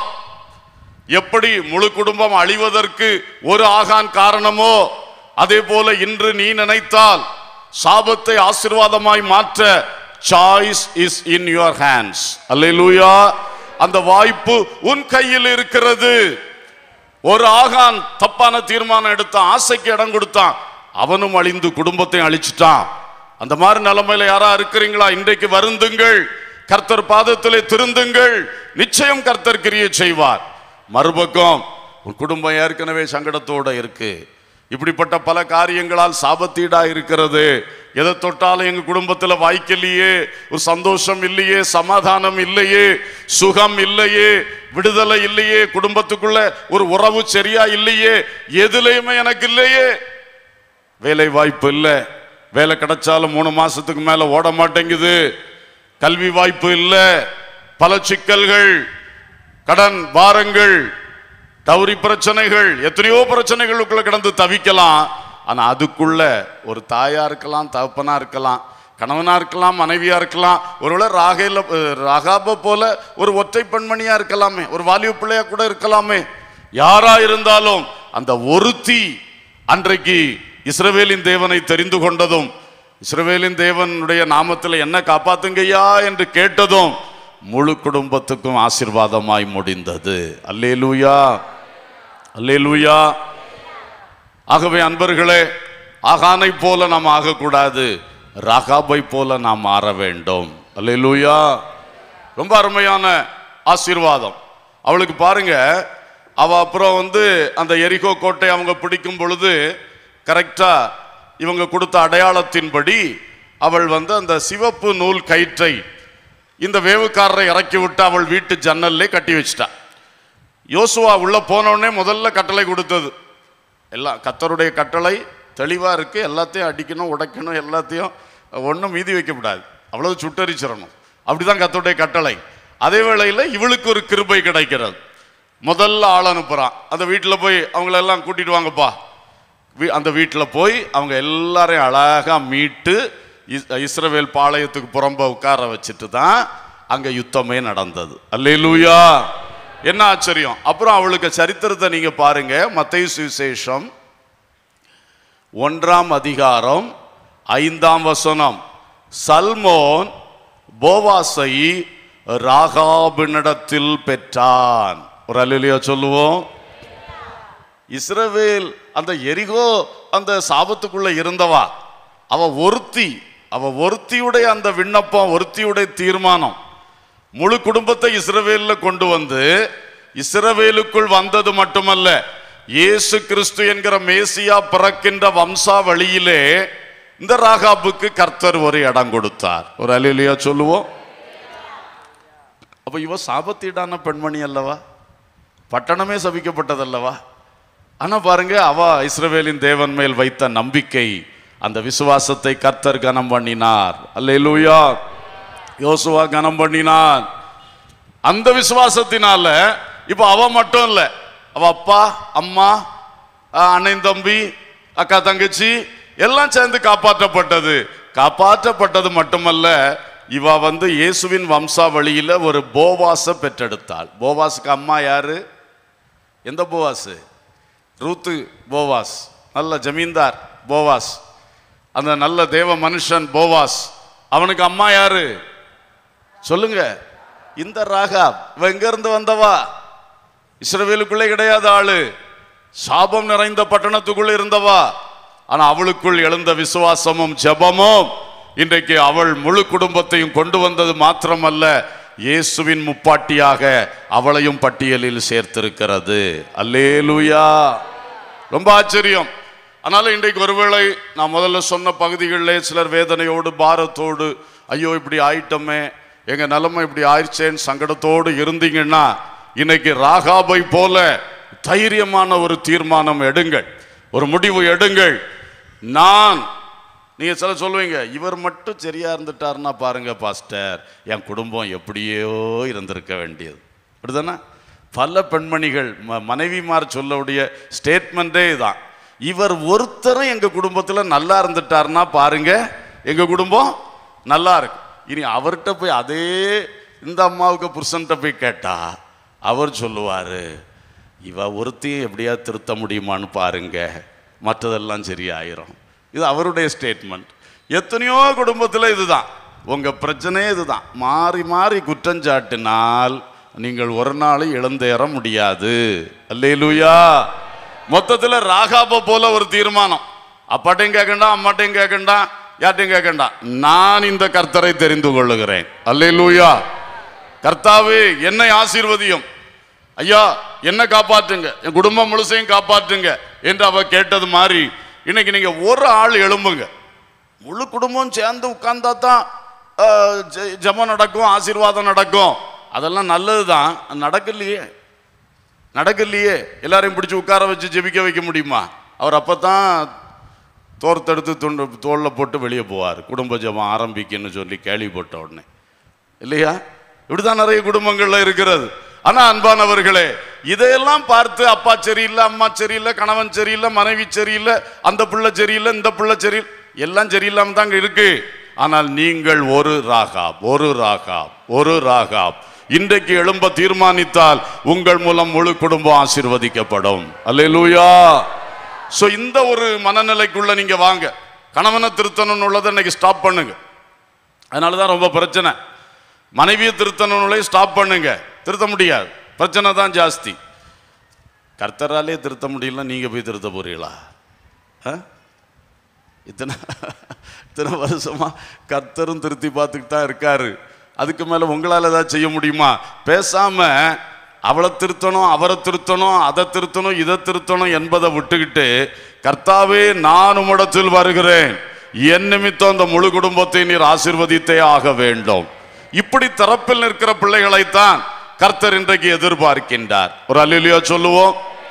[SPEAKER 1] எப்படி முழு குடும்பம் அழிவதற்கு ஒரு ஆகான் காரணமோ அதே போல இன்று நீ நினைத்தால் சாபத்தை ஆசீர்வாதமாய் மாற்ற choice is in your hands அல்லேலூயா அந்த வாய்ப்பு உன் கையில் இருக்கிறது ஒரு ஆகான் தப்பான தீர்மானம் எடுத்தான் ஆசைக்கு இடம் கொடுத்தான் அவனும் அழிந்து குடும்பத்தையும் அழிச்சிட்டான் அந்த மாதிரி நிலைமையில யாரா இருக்கிறீங்களா இன்றைக்கு வருந்துங்கள் கர்த்தர் பாதத்திலே திருந்துங்கள் நிச்சயம் கர்த்தர் கிரியை செய்வார் மறுபக்கம் உன் குடும்பம் ஏற்கனவே சங்கடத்தோட இருக்கு இப்படிப்பட்ட பல காரியங்களால் சாபத்தீடா இருக்கிறது எதை தொட்டாலும் எங்க குடும்பத்துல வாய்க்கலையே ஒரு சந்தோஷம் இல்லையே சமாதானம் இல்லையே சுகம் இல்லையே விடுதலை இல்லையே குடும்பத்துக்குள்ள ஒரு உறவு சரியா இல்லையே எதுலையுமே எனக்கு இல்லையே வேலை வாய்ப்பு இல்லை வேலை கிடைச்சாலும் மூணு மாசத்துக்கு மேல ஓட மாட்டேங்குது கல்வி வாய்ப்பு இல்லை பல சிக்கல்கள் கடன் பாரங்கள் டவுரி பிரச்சனைகள் எத்தனையோ பிரச்சனைகளுக்குள்ள கிடந்து தவிக்கலாம் ஆனா அதுக்குள்ள ஒரு தாயா இருக்கலாம் தகப்பனா இருக்கலாம் கணவனா இருக்கலாம் மனைவியா இருக்கலாம் ஒருவேளை ராகையில ராகாப போல ஒரு ஒற்றை பெண்மணியா இருக்கலாமே ஒரு வாலிப பிள்ளையா கூட இருக்கலாமே யாரா இருந்தாலும் அந்த ஒருத்தி அன்றைக்கு இஸ்ரவேலின் தேவனை தெரிந்து கொண்டதும் இஸ்ரவேலின் தேவனுடைய நாமத்தில் என்ன காப்பாத்துங்கய்யா என்று கேட்டதும் முழு குடும்பத்துக்கும் ஆசீர்வாதமாய் முடிந்தது அல்லேலூயா அல்லேலூயா ஆகவே அன்பர்களே ஆகானை போல நாம் ஆகக்கூடாது ராகாபை போல நாம் மாற வேண்டும் அல்லேலூயா ரொம்ப அருமையான ஆசீர்வாதம் அவளுக்கு பாருங்க அவ அப்புறம் வந்து அந்த எரிகோ கோட்டை அவங்க பிடிக்கும் பொழுது கரெக்டா இவங்க கொடுத்த அடையாளத்தின்படி அவள் வந்து அந்த சிவப்பு நூல் கயிற்றை இந்த வேவுக்காரரை இறக்கி விட்டு அவள் வீட்டு ஜன்னல்லே கட்டி வச்சிட்டா யோசுவா உள்ள போனோடனே முதல்ல கட்டளை கொடுத்தது எல்லாம் கத்தருடைய கட்டளை தெளிவா இருக்கு எல்லாத்தையும் அடிக்கணும் உடைக்கணும் எல்லாத்தையும் ஒன்றும் மீதி வைக்கக்கூடாது அவ்வளவு சுட்டரிச்சிடணும் அப்படிதான் கத்தருடைய கட்டளை அதே வேளையில் இவளுக்கு ஒரு கிருபை கிடைக்கிறது முதல்ல ஆள் அனுப்புறான் அந்த வீட்டில் போய் அவங்களெல்லாம் கூட்டிட்டு வாங்கப்பா வீ- அந்த வீட்டில் போய் அவங்க எல்லாரையும் அழகா மீட்டு இஸ்- இஸ்ரவேல் பாளையத்துக்கு புறம்ப உட்கார வச்சுட்டு தான் அங்க யுத்தமே நடந்தது அல்லேலூயா என்ன ஆச்சரியம் அப்புறம் அவளுக்கு சரித்திரத்தை நீங்க பாருங்க மத்தேயு சுவிசேஷம் ஒன்றாம் அதிகாரம் ஐந்தாம் வசனம் சல்மோன் போவாசை ராகாபினிடத்தில் பெற்றான் ஒரு அல்லையா சொல்லுவோம் இஸ்ரவேல் அந்த எரிகோ அந்த சாபத்துக்குள்ள இருந்தவா அவ ஒருத்தி அவ ஒருத்தியுடைய அந்த விண்ணப்பம் ஒருத்தியுடைய தீர்மானம் முழு குடும்பத்தை இஸ்ரவேல்ல கொண்டு வந்து இஸ்ரவேலுக்குள் வந்தது மட்டுமல்ல இயேசு கிறிஸ்து என்கிற மேசியா பிறக்கின்ற வம்சாவளியிலே இந்த ராகாபுக்கு கர்த்தர் ஒரு இடம் கொடுத்தார் ஒரு அலிலியா சொல்லுவோம் அப்ப இவ சாபத்தீடான பெண்மணி அல்லவா பட்டணமே சபிக்கப்பட்டதல்லவா ஆனா பாருங்க அவ இஸ்ரவேலின் தேவன் மேல் வைத்த நம்பிக்கை அந்த விசுவாசத்தை கர்த்தர் கனம் பண்ணினார் அல்லேலூயா யோசுவா கனம் பண்ணினான் அந்த விசுவாசத்தினால இப்ப அவ மட்டும் இல்ல அவ அப்பா அம்மா அஹ், அண்ணன் தம்பி அக்கா தங்கச்சி எல்லாம் சேர்ந்து காப்பாற்றப்பட்டது காப்பாற்றப்பட்டது மட்டுமல்ல இவ வந்து இயேசுவின் வம்சாவளியில ஒரு போவாச பெற்றெடுத்தாள் போவாஸுக்கு அம்மா யாரு எந்த போவாஸ் ரூத்து போவாஸ் நல்ல ஜமீன்தார் போவாஸ் அந்த நல்ல தேவ மனுஷன் போவாஸ் அவனுக்கு அம்மா யாரு சொல்லுங்க இந்த ராகா இவ எங்க இருந்து வந்தவா இஸ்ரவேலுக்குள்ளே கிடையாத ஆளு சாபம் நிறைந்த பட்டணத்துக்குள்ள இருந்தவா ஆனா அவளுக்குள் எழுந்த விசுவாசமும் ஜெபமும் இன்றைக்கு அவள் முழு குடும்பத்தையும் கொண்டு வந்தது மாத்திரமல்ல இயேசுவின் முப்பாட்டியாக அவளையும் பட்டியலில் சேர்த்திருக்கிறது அல்லேலூயா ரொம்ப ஆச்சரியம் அதனால இன்றைக்கு ஒருவேளை நான் முதல்ல சொன்ன பகுதிகளிலே சிலர் வேதனையோடு பாரத்தோடு ஐயோ இப்படி ஆயிட்டோமே எங்க நிலைமை இப்படி ஆயிடுச்சேன்னு சங்கடத்தோடு இருந்தீங்கன்னா இன்னைக்கு ராகாபை போல தைரியமான ஒரு தீர்மானம் எடுங்கள் ஒரு முடிவு எடுங்கள் நான் நீங்க சில சொல்லுவீங்க இவர் மட்டும் சரியா இருந்துட்டாருன்னா பாருங்க பாஸ்டர் என் குடும்பம் எப்படியோ இருந்திருக்க வேண்டியது அப்படிதானே பல பெண்மணிகள் ம- மனைவிமார் சொல்லக்கூடிய ஸ்டேட்மெண்ட்டே தான் இவர் ஒருத்தரும் எங்க குடும்பத்துல நல்லா இருந்துட்டாருன்னா பாருங்க எங்க குடும்பம் நல்லா இருக்கு இனி அவர்கிட்ட போய் அதே இந்த அம்மாவுக்கு புருஷன்கிட்ட போய் கேட்டா அவர் சொல்லுவாரு இவ ஒருத்தையும் எப்படியா திருத்த முடியுமான்னு பாருங்க மற்றதெல்லாம் சரியாயிரும் இது அவருடைய ஸ்டேட்மெண்ட் எத்தனையோ குடும்பத்தில் இதுதான் உங்க பிரச்சனையே இதுதான் மாறி மாறி குற்றஞ்சாட்டினால் நீங்கள் ஒரு நாள் இழந்தேற முடியாது அல்லேலூயா மொத்தத்துல ராகாப போல ஒரு தீர்மானம் அப்பாட்டையும் கேட்கண்டா அம்மாட்டையும் கேட்கண்டா யார்ட்டையும் கேட்கண்டா நான் இந்த கர்த்தரை தெரிந்து கொள்ளுகிறேன் அல்லேலூயா கர்த்தாவே என்னை ஆசீர்வதியும் ஐயா என்ன காப்பாற்றுங்க என் குடும்பம் முழுசையும் காப்பாற்றுங்க என்று அவ கேட்டது மாதிரி இன்னைக்கு நீங்க ஒரு ஆள் எழும்புங்க முழு குடும்பம் சேர்ந்து உட்கார்ந்தா தான் ஆஹ், ஜெ- ஜெபம் நடக்கும் ஆசீர்வாதம் நடக்கும் அதெல்லாம் நல்லதுதான் நடக்கலையே நடக்கலையே எல்லாரையும் பிடிச்சி உட்கார வச்சு ஜெபிக்க வைக்க முடியுமா அவர் அப்பதான் தோர்த்தெடுத்து துண்டு தோளில் போட்டு வெளியே போவார் குடும்ப ஜெபம் ஆரம்பிக்குன்னு சொல்லி கேள்விப்பட்ட உடனே இல்லையா இப்படிதான் நிறைய குடும்பங்கள்ல இருக்கிறது ஆனா அன்பானவர்களே இதையெல்லாம் பார்த்து அப்பா சரியில்லை அம்மா சரியில்லை கணவன் சரியில்லை மனைவி சரியில்லை அந்த பிள்ளை சரியில்லை இந்த பிள்ளை சரியில்லை எல்லாம் சரியில்லாம தாங்க இருக்கு ஆனால் நீங்கள் ஒரு ராகாப் ஒரு ராகாப் ஒரு ராகாப் இன்றைக்கு எழும்ப தீர்மானித்தால் உங்கள் மூலம் முழு குடும்பம் ஆசீர்வதிக்கப்படும் அல்லேலூயா சோ இந்த ஒரு மனநிலைக்குள்ள நீங்க வாங்க கணவனை திருத்தணும்னு உள்ளதை இன்னைக்கு ஸ்டாப் பண்ணுங்க அதனால தான் ரொம்ப பிரச்சனை மனைவியை திருத்தணும்னு ஸ்டாப் பண்ணுங்க திருத்த முடியாது பிரச்சனை தான் ஜாஸ்தி கர்த்தராலே திருத்த முடியல நீங்க போய் திருத்த போறீங்களா ஆ? இத்தனை இத்தனை வருஷமா கர்த்தரும் திருத்தி பார்த்துக்கிட்டு தான் இருக்காரு அதுக்கு மேல உங்களால ஏதாவது செய்ய முடியுமா பேசாம அவளை திருத்தணும் அவரை திருத்தணும் அதை திருத்தணும் இதை திருத்தணும் என்பதை விட்டுக்கிட்டு கர்த்தாவே நான் உம்மிடத்தில் வருகிறேன் என் நிமித்தம் அந்த முழு குடும்பத்தை நீர் ஆசீர்வதித்தே ஆக வேண்டும் இப்படி தரப்பில் நிற்கிற பிள்ளைகளைத்தான் கர்த்தர் இன்றைக்கு எதிர்பார்க்கின்றார் ஒரு அல்லிலியோ சொல்லுவோம்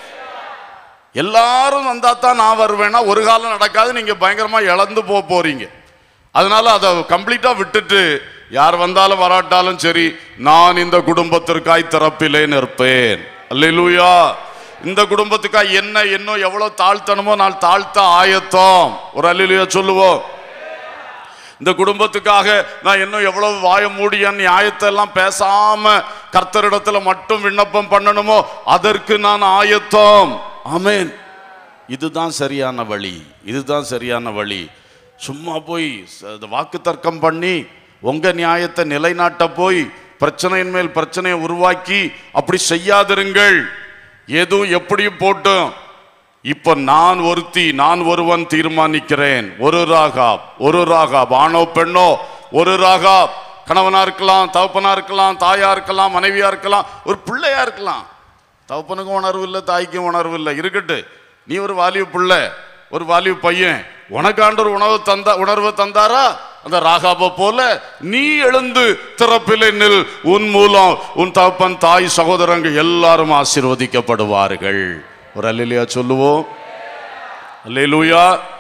[SPEAKER 1] எல்லாரும் வந்தா தான் நான் வருவேன்னா ஒரு காலம் நடக்காது நீங்க பயங்கரமா இழந்து போக போறீங்க அதனால அதை கம்ப்ளீட்டா விட்டுட்டு யார் வந்தாலும் வராட்டாலும் சரி நான் இந்த குடும்பத்திற்காய் திறப்பிலே நிற்பேன் அல்லேலூயா இந்த குடும்பத்துக்காய் என்ன இன்னும் எவ்வளவு தாழ்த்தணுமோ நான் தாழ்த்த ஆயத்தம் ஒரு அல்லேலூயா சொல்லுவோம் இந்த குடும்பத்துக்காக நான் இன்னும் எவ்வளவு வாய மூடிய நியாயத்தை எல்லாம் பேசாம கர்த்தரிடத்துல மட்டும் விண்ணப்பம் பண்ணணுமோ அதற்கு நான் ஆயத்தம் ஆமென் இதுதான் சரியான வழி இதுதான் சரியான வழி சும்மா போய் வாக்கு தர்க்கம் பண்ணி உங்க நியாயத்தை நிலைநாட்ட போய் பிரச்சனையின் மேல் பிரச்சனையை உருவாக்கி அப்படி செய்யாதிருங்கள் எதுவும் எப்படியும் போட்டும் இப்ப நான் ஒருத்தி நான் ஒருவன் தீர்மானிக்கிறேன் ஒரு ராகாப் ஒரு ராகாப் ஆணோ பெண்ணோ ஒரு ராகாப் கணவனா இருக்கலாம் தகப்பனா இருக்கலாம் தாயா இருக்கலாம் மனைவியா இருக்கலாம் ஒரு பிள்ளையா இருக்கலாம் தகப்பனுக்கும் உணர்வு இல்லை தாய்க்கும் உணர்வு இல்லை இருக்கட்டு நீ ஒரு வாலிப பிள்ளை ஒரு வாலிப பையன் உனக்காண்டவர் உணவு தந்தா உணர்வு தந்தாரா அந்த ராகாப போல நீ எழுந்து திறப்பிலே நில் உன் மூலம் உன் தகப்பன் தாய் சகோதரங்க எல்லாரும் ஆசீர்வதிக்கப்படுவார்கள் ஒரு அல்லையா சொல்லுவோம் அல்லேலூயா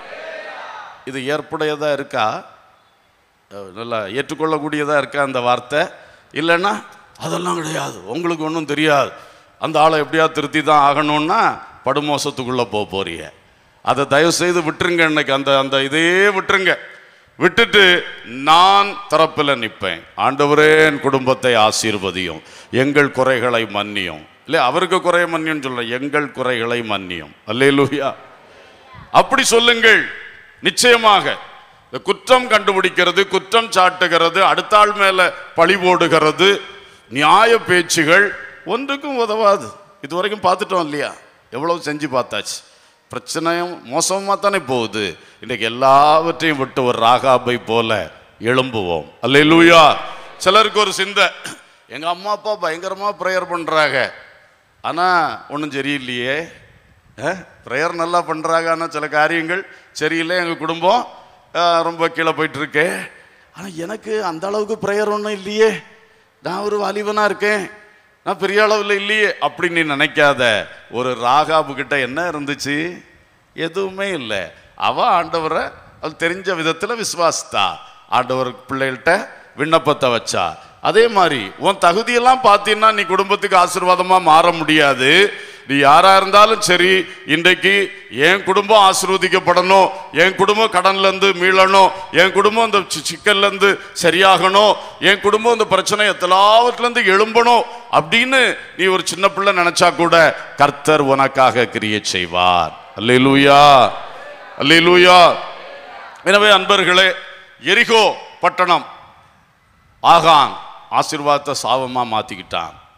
[SPEAKER 1] இது ஏற்புடையதா இருக்கா அஹ் நல்லா ஏற்றுக்கொள்ளக்கூடியதா இருக்கா அந்த வார்த்தை இல்லைன்னா அதெல்லாம் கிடையாது உங்களுக்கு ஒன்றும் தெரியாது அந்த ஆளை எப்படியா திருத்தி தான் ஆகணும்னா படுமோசத்துக்குள்ள போக போறீங்க அதை தயவு செய்து விட்டுருங்க இன்னைக்கு அந்த அந்த இதையே விட்டுருங்க விட்டுட்டு நான் தரப்பில் நிற்பேன் ஆண்டவரே என் குடும்பத்தை ஆசீர்வதியும் எங்கள் குறைகளை மன்னியும் இல்லை அவருக்கு குறைய மன்னியும் சொல்ல எங்கள் குறைகளை மன்னியும் அல்லேலூயா அப்படி சொல்லுங்கள் நிச்சயமாக இந்த குற்றம் கண்டுபிடிக்கிறது குற்றம் சாட்டுகிறது அடுத்த ஆள் மேல பழி போடுகிறது நியாய பேச்சுகள் ஒன்றுக்கும் உதவாது இதுவரைக்கும் பார்த்துட்டோம் இல்லையா எவ்வளவு செஞ்சு பார்த்தாச்சு பிரச்சனையும் மோசமாக தானே போகுது இன்னைக்கு எல்லாவற்றையும் விட்டு ஒரு ராகாபை போல எழும்புவோம் அல்லேலூயா சிலருக்கு ஒரு சிந்தை எங்க அம்மா அப்பா பயங்கரமா ப்ரேயர் பண்றாங்க ஆனா ஒன்றும் சரியில்லையே ப்ரேயர் நல்லா பண்ணுறாங்க ஆனால் சில காரியங்கள் சரியில்லை எங்கள் குடும்பம் அஹ், ரொம்ப கீழே போயிட்டு இருக்கு ஆனால் எனக்கு அந்த அளவுக்கு ப்ரேயர் ஒன்றும் இல்லையே நான் ஒரு வாலிபனாக இருக்கேன் நான் பெரிய அளவில் இல்லையே அப்படின்னு நீ நினைக்காத ஒரு ராகாபு கிட்ட என்ன இருந்துச்சு எதுவுமே இல்லை அவ ஆண்டவரை அது தெரிஞ்ச விதத்தில் விசுவாசித்தா ஆண்டவர் பிள்ளைகள்கிட்ட விண்ணப்பத்தை வச்சா அதே மாதிரி உன் தகுதியெல்லாம் பார்த்தீங்கன்னா நீ குடும்பத்துக்கு ஆசீர்வாதமா மாற முடியாது நீ யாரா இருந்தாலும் சரி இன்றைக்கு என் குடும்பம் ஆசீர்வதிக்கப்படணும் என் குடும்பம் கடன்ல இருந்து மீளணும் என் குடும்பம் இந்த சி- சிக்கல்ல இருந்து சரியாகணும் என் குடும்பம் இந்த பிரச்சனை எல்லாவற்றுல இருந்து எழும்பணும் அப்படின்னு நீ ஒரு சின்ன பிள்ளை நினைச்சா கூட கர்த்தர் உனக்காக கிரியை செய்வார் அல்லேலூயா அல்லேலூயா எனவே அன்பர்களே எரிகோ பட்டணம் ஆகான் ஆசீர்வாதத்தை சாபமா மாத்திக்கிட்டான்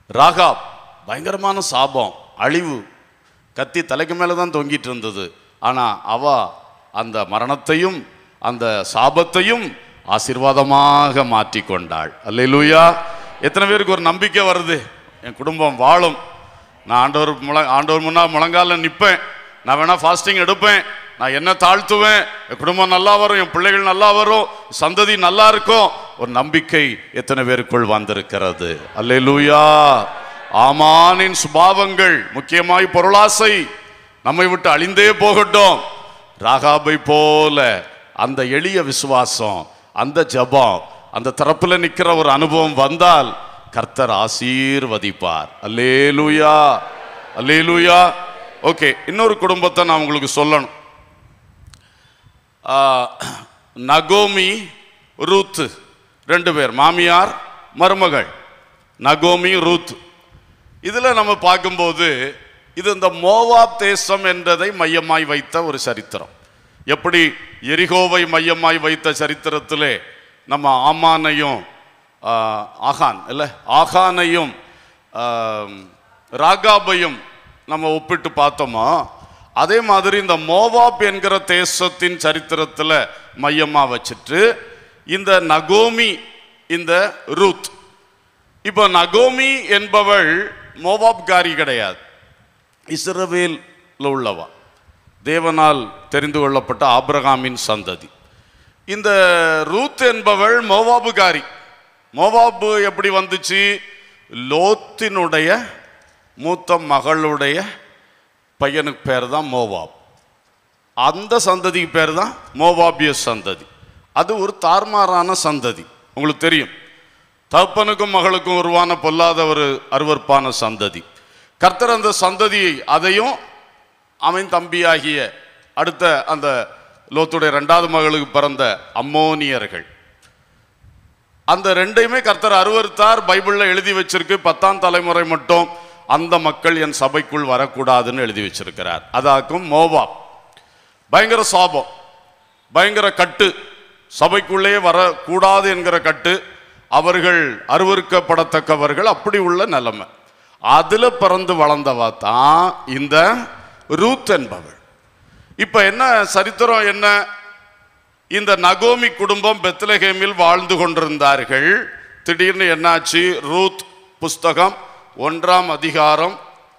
[SPEAKER 1] ராகாப் பயங்கரமான சாபம் அழிவு கத்தி தலைக்கு மேலே தான் தொங்கிட்டு இருந்தது ஆனா அவ அந்த மரணத்தையும் அந்த சாபத்தையும் ஆசீர்வாதமாக மாற்றி கொண்டாள் அல்லேலூயா எத்தனை பேருக்கு ஒரு நம்பிக்கை வருது என் குடும்பம் வாழும் நான் ஆண்டவர் முழ ஆண்டவர் முன்னால் முழங்கால நிற்பேன் நான் வேணா ஃபாஸ்டிங் எடுப்பேன் நான் என்ன தாழ்த்துவேன் என் குடும்பம் நல்லா வரும் என் பிள்ளைகள் நல்லா வரும் சந்ததி நல்லா இருக்கும் ஒரு நம்பிக்கை எத்தனை பேருக்குள் வந்திருக்கிறது அல்லேலூயா ஆமானின் சுபாவங்கள் முக்கியமாய் பொருளாசை நம்மை விட்டு அழிந்தே போகட்டும் ராகாபை போல அந்த எளிய விசுவாசம் அந்த ஜெபம் அந்த தரப்புல நிக்கிற ஒரு அனுபவம் வந்தால் கர்த்தர் ஆசீர்வதிப்பார் அல்லேலூயா அல்லேலூயா ஓகே இன்னொரு குடும்பத்தை நான் உங்களுக்கு சொல்லணும் ஆ, நகோமி ரூத் ரெண்டு பேர் மாமியார் மருமகள் நகோமி ரூத் இதுல நம்ம பார்க்கும்போது இது இந்த மோவாப் தேசம் என்றதை மையமாய் வைத்த ஒரு சரித்திரம் எப்படி எரிகோவை மையமாய் வைத்த சரித்திரத்திலே நம்ம ஆமானையும் ஆ, ஆகான் இல்ல ஆகானையும் ஆ, ராகாபையும் நம்ம ஒப்பிட்டு பார்த்தோமோ அதே மாதிரி இந்த மோவாப் என்கிற தேசத்தின் சரித்திரத்துல மையமா வச்சுட்டு இந்த நகோமி இந்த ரூத் இப்போ நகோமி என்பவள் மோவாப்காரி கிடையாது இஸ்ரவேல்ல உள்ளவா தேவனால் தெரிந்து கொள்ளப்பட்ட ஆபிரகாமின் சந்ததி இந்த ரூத் என்பவள் மோவாபுகாரி மோவாபு எப்படி வந்துச்சு லோத்தினுடைய மூத்த மகளுடைய பையனுக்கு பேர் தான் மோவாப் அந்த சந்ததிக்கு பேர் தான் மோவாபிய சந்ததி அது ஒரு தார்மாரான சந்ததி உங்களுக்கு தெரியும் தகப்பனுக்கும் மகளுக்கும் உருவான பொல்லாத ஒரு அருவருப்பான சந்ததி கர்த்தர் அந்த சந்ததியை அதையும் அவன் தம்பியாகிய அடுத்த அந்த லோத்துடைய ரெண்டாவது மகளுக்கு பிறந்த அம்மோனியர்கள் அந்த ரெண்டையுமே கர்த்தர் அருவருத்தார் பைபிள்ல எழுதி வச்சிருக்கு பத்தாம் தலைமுறை மட்டும் அந்த மக்கள் என் சபைக்குள் வரக்கூடாதுன்னு எழுதி வச்சிருக்கிறார் அதாக்கும் மோவாப் பயங்கர சாபம் பயங்கர கட்டு சபைக்குள்ளே வரக்கூடாது என்கிற கட்டு அவர்கள் அருவருக்கப்படத்தக்கவர்கள் அப்படி உள்ள நிலைமை அதுல பிறந்து வளர்ந்தவா தான் இந்த ரூத் என்பவள் இப்ப என்ன சரித்திரம் என்ன இந்த நகோமி குடும்பம் பெத்லஹேமில் வாழ்ந்து கொண்டிருந்தார்கள் திடீர்னு என்னாச்சு ரூத் புஸ்தகம் ஒன்றாம் அதிகாரம்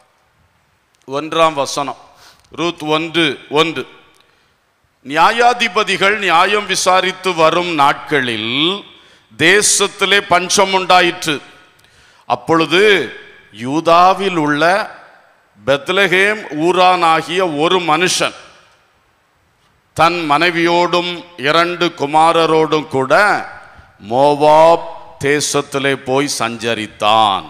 [SPEAKER 1] ஒன்றாம் வசனம் ரூத் ஒன்று ஒன்று நியாயாதிபதிகள் நியாயம் விசாரித்து வரும் நாட்களில் தேசத்திலே பஞ்சம் உண்டாயிற்று அப்பொழுது யூதாவில் உள்ள பெத்லகேம் ஊரானாகிய ஒரு மனுஷன் தன் மனைவியோடும் இரண்டு குமாரரோடும் கூட மோவாப் தேசத்திலே போய் சஞ்சரித்தான்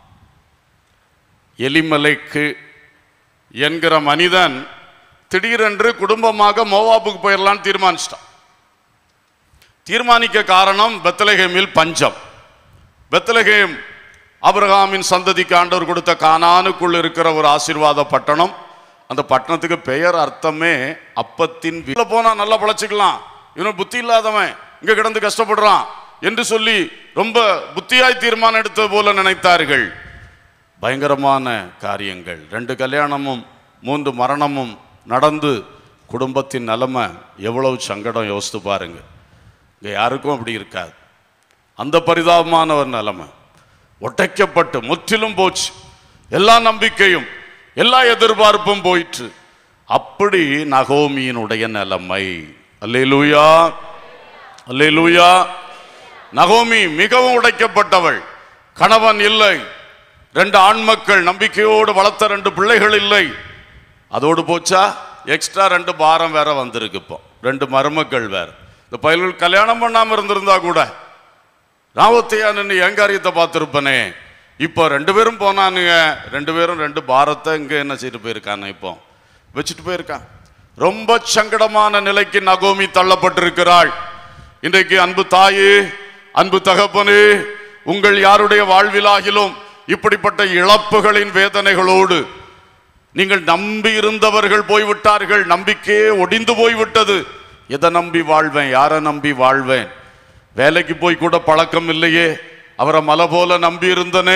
[SPEAKER 1] எலிமலைக்கு என்கிற மனிதன் திடீரென்று குடும்பமாக மோவாபுக்கு போயிடலான்னு தீர்மானிச்சிட்டான் தீர்மானிக்க காரணம் பெத்லகேமில் பஞ்சம் பெத்லகேம் ஆபிரகாமின் சந்ததிக்கு ஆண்டவர் கொடுத்த கானானுக்குள் இருக்கிற ஒரு ஆசீர்வாத பட்டணம் அந்த பட்டணத்துக்கு பெயர் அர்த்தமே அப்பத்தின் வீ- உள்ள போனா நல்லா பழச்சிக்கலாம் இவன் புத்தி இல்லாதவன் இங்க கிடந்து கஷ்டப்படுறான் என்று சொல்லி ரொம்ப புத்தியாய் தீர்மானம் எடுத்தது போல நினைத்தார்கள் பயங்கரமான காரியங்கள் ரெண்டு கல்யாணமும் மூன்று மரணமும் நடந்து குடும்பத்தின் நிலைமை எவ்வளவு சங்கடம் யோசித்து பாருங்க இங்க யாருக்கும் அப்படி இருக்காது அந்த பரிதாபமான ஒரு நிலைமை ஒட்டைக்கப்பட்டு முற்றிலும் போச்சு எல்லா நம்பிக்கையும் எல்லா எதிர்பார்ப்பும் போயிற்று அப்படி நகோமியினுடைய நிலைமை அல்லேலூயா அல்லேலூயா நகோமி மிகவும் உடைக்கப்பட்டவள் கணவன் இல்லை ரெண்டு ஆண் மக்கள் நம்பிக்கையோடு வளர்த்த ரெண்டு பிள்ளைகள் இல்லை அதோடு போச்சா எக்ஸ்ட்ரா ரெண்டு பாரம் வேற வந்திருக்கு இப்போ ரெண்டு மருமக்கள் வேற இந்த பயல்கள் கல்யாணம் பண்ணாம இருந்திருந்தா கூட ராவத்தையா நின்று என் காரியத்தை பார்த்துருப்பனே இப்போ ரெண்டு பேரும் போனானுங்க ரெண்டு பேரும் ரெண்டு பாரத்தை இங்க என்ன செய்து போயிருக்கானே இப்போ வச்சுட்டு போயிருக்கான் ரொம்ப சங்கடமான நிலைக்கு நகோமி தள்ளப்பட்டிருக்கிறாள் இன்றைக்கு அன்பு தாயே அன்பு தகப்பனே உங்கள் யாருடைய வாழ்விலாகிலும் இப்படிப்பட்ட இழப்புகளின் வேதனைகளோடு நீங்கள் நம்பி இருந்தவர்கள் போய்விட்டார்கள் நம்பிக்கையே ஒடிந்து போய்விட்டது எதை நம்பி வாழ்வேன் யாரை நம்பி வாழ்வேன் வேலைக்கு போய் கூட பழக்கம் இல்லையே அவரை மலை போல நம்பி இருந்தனே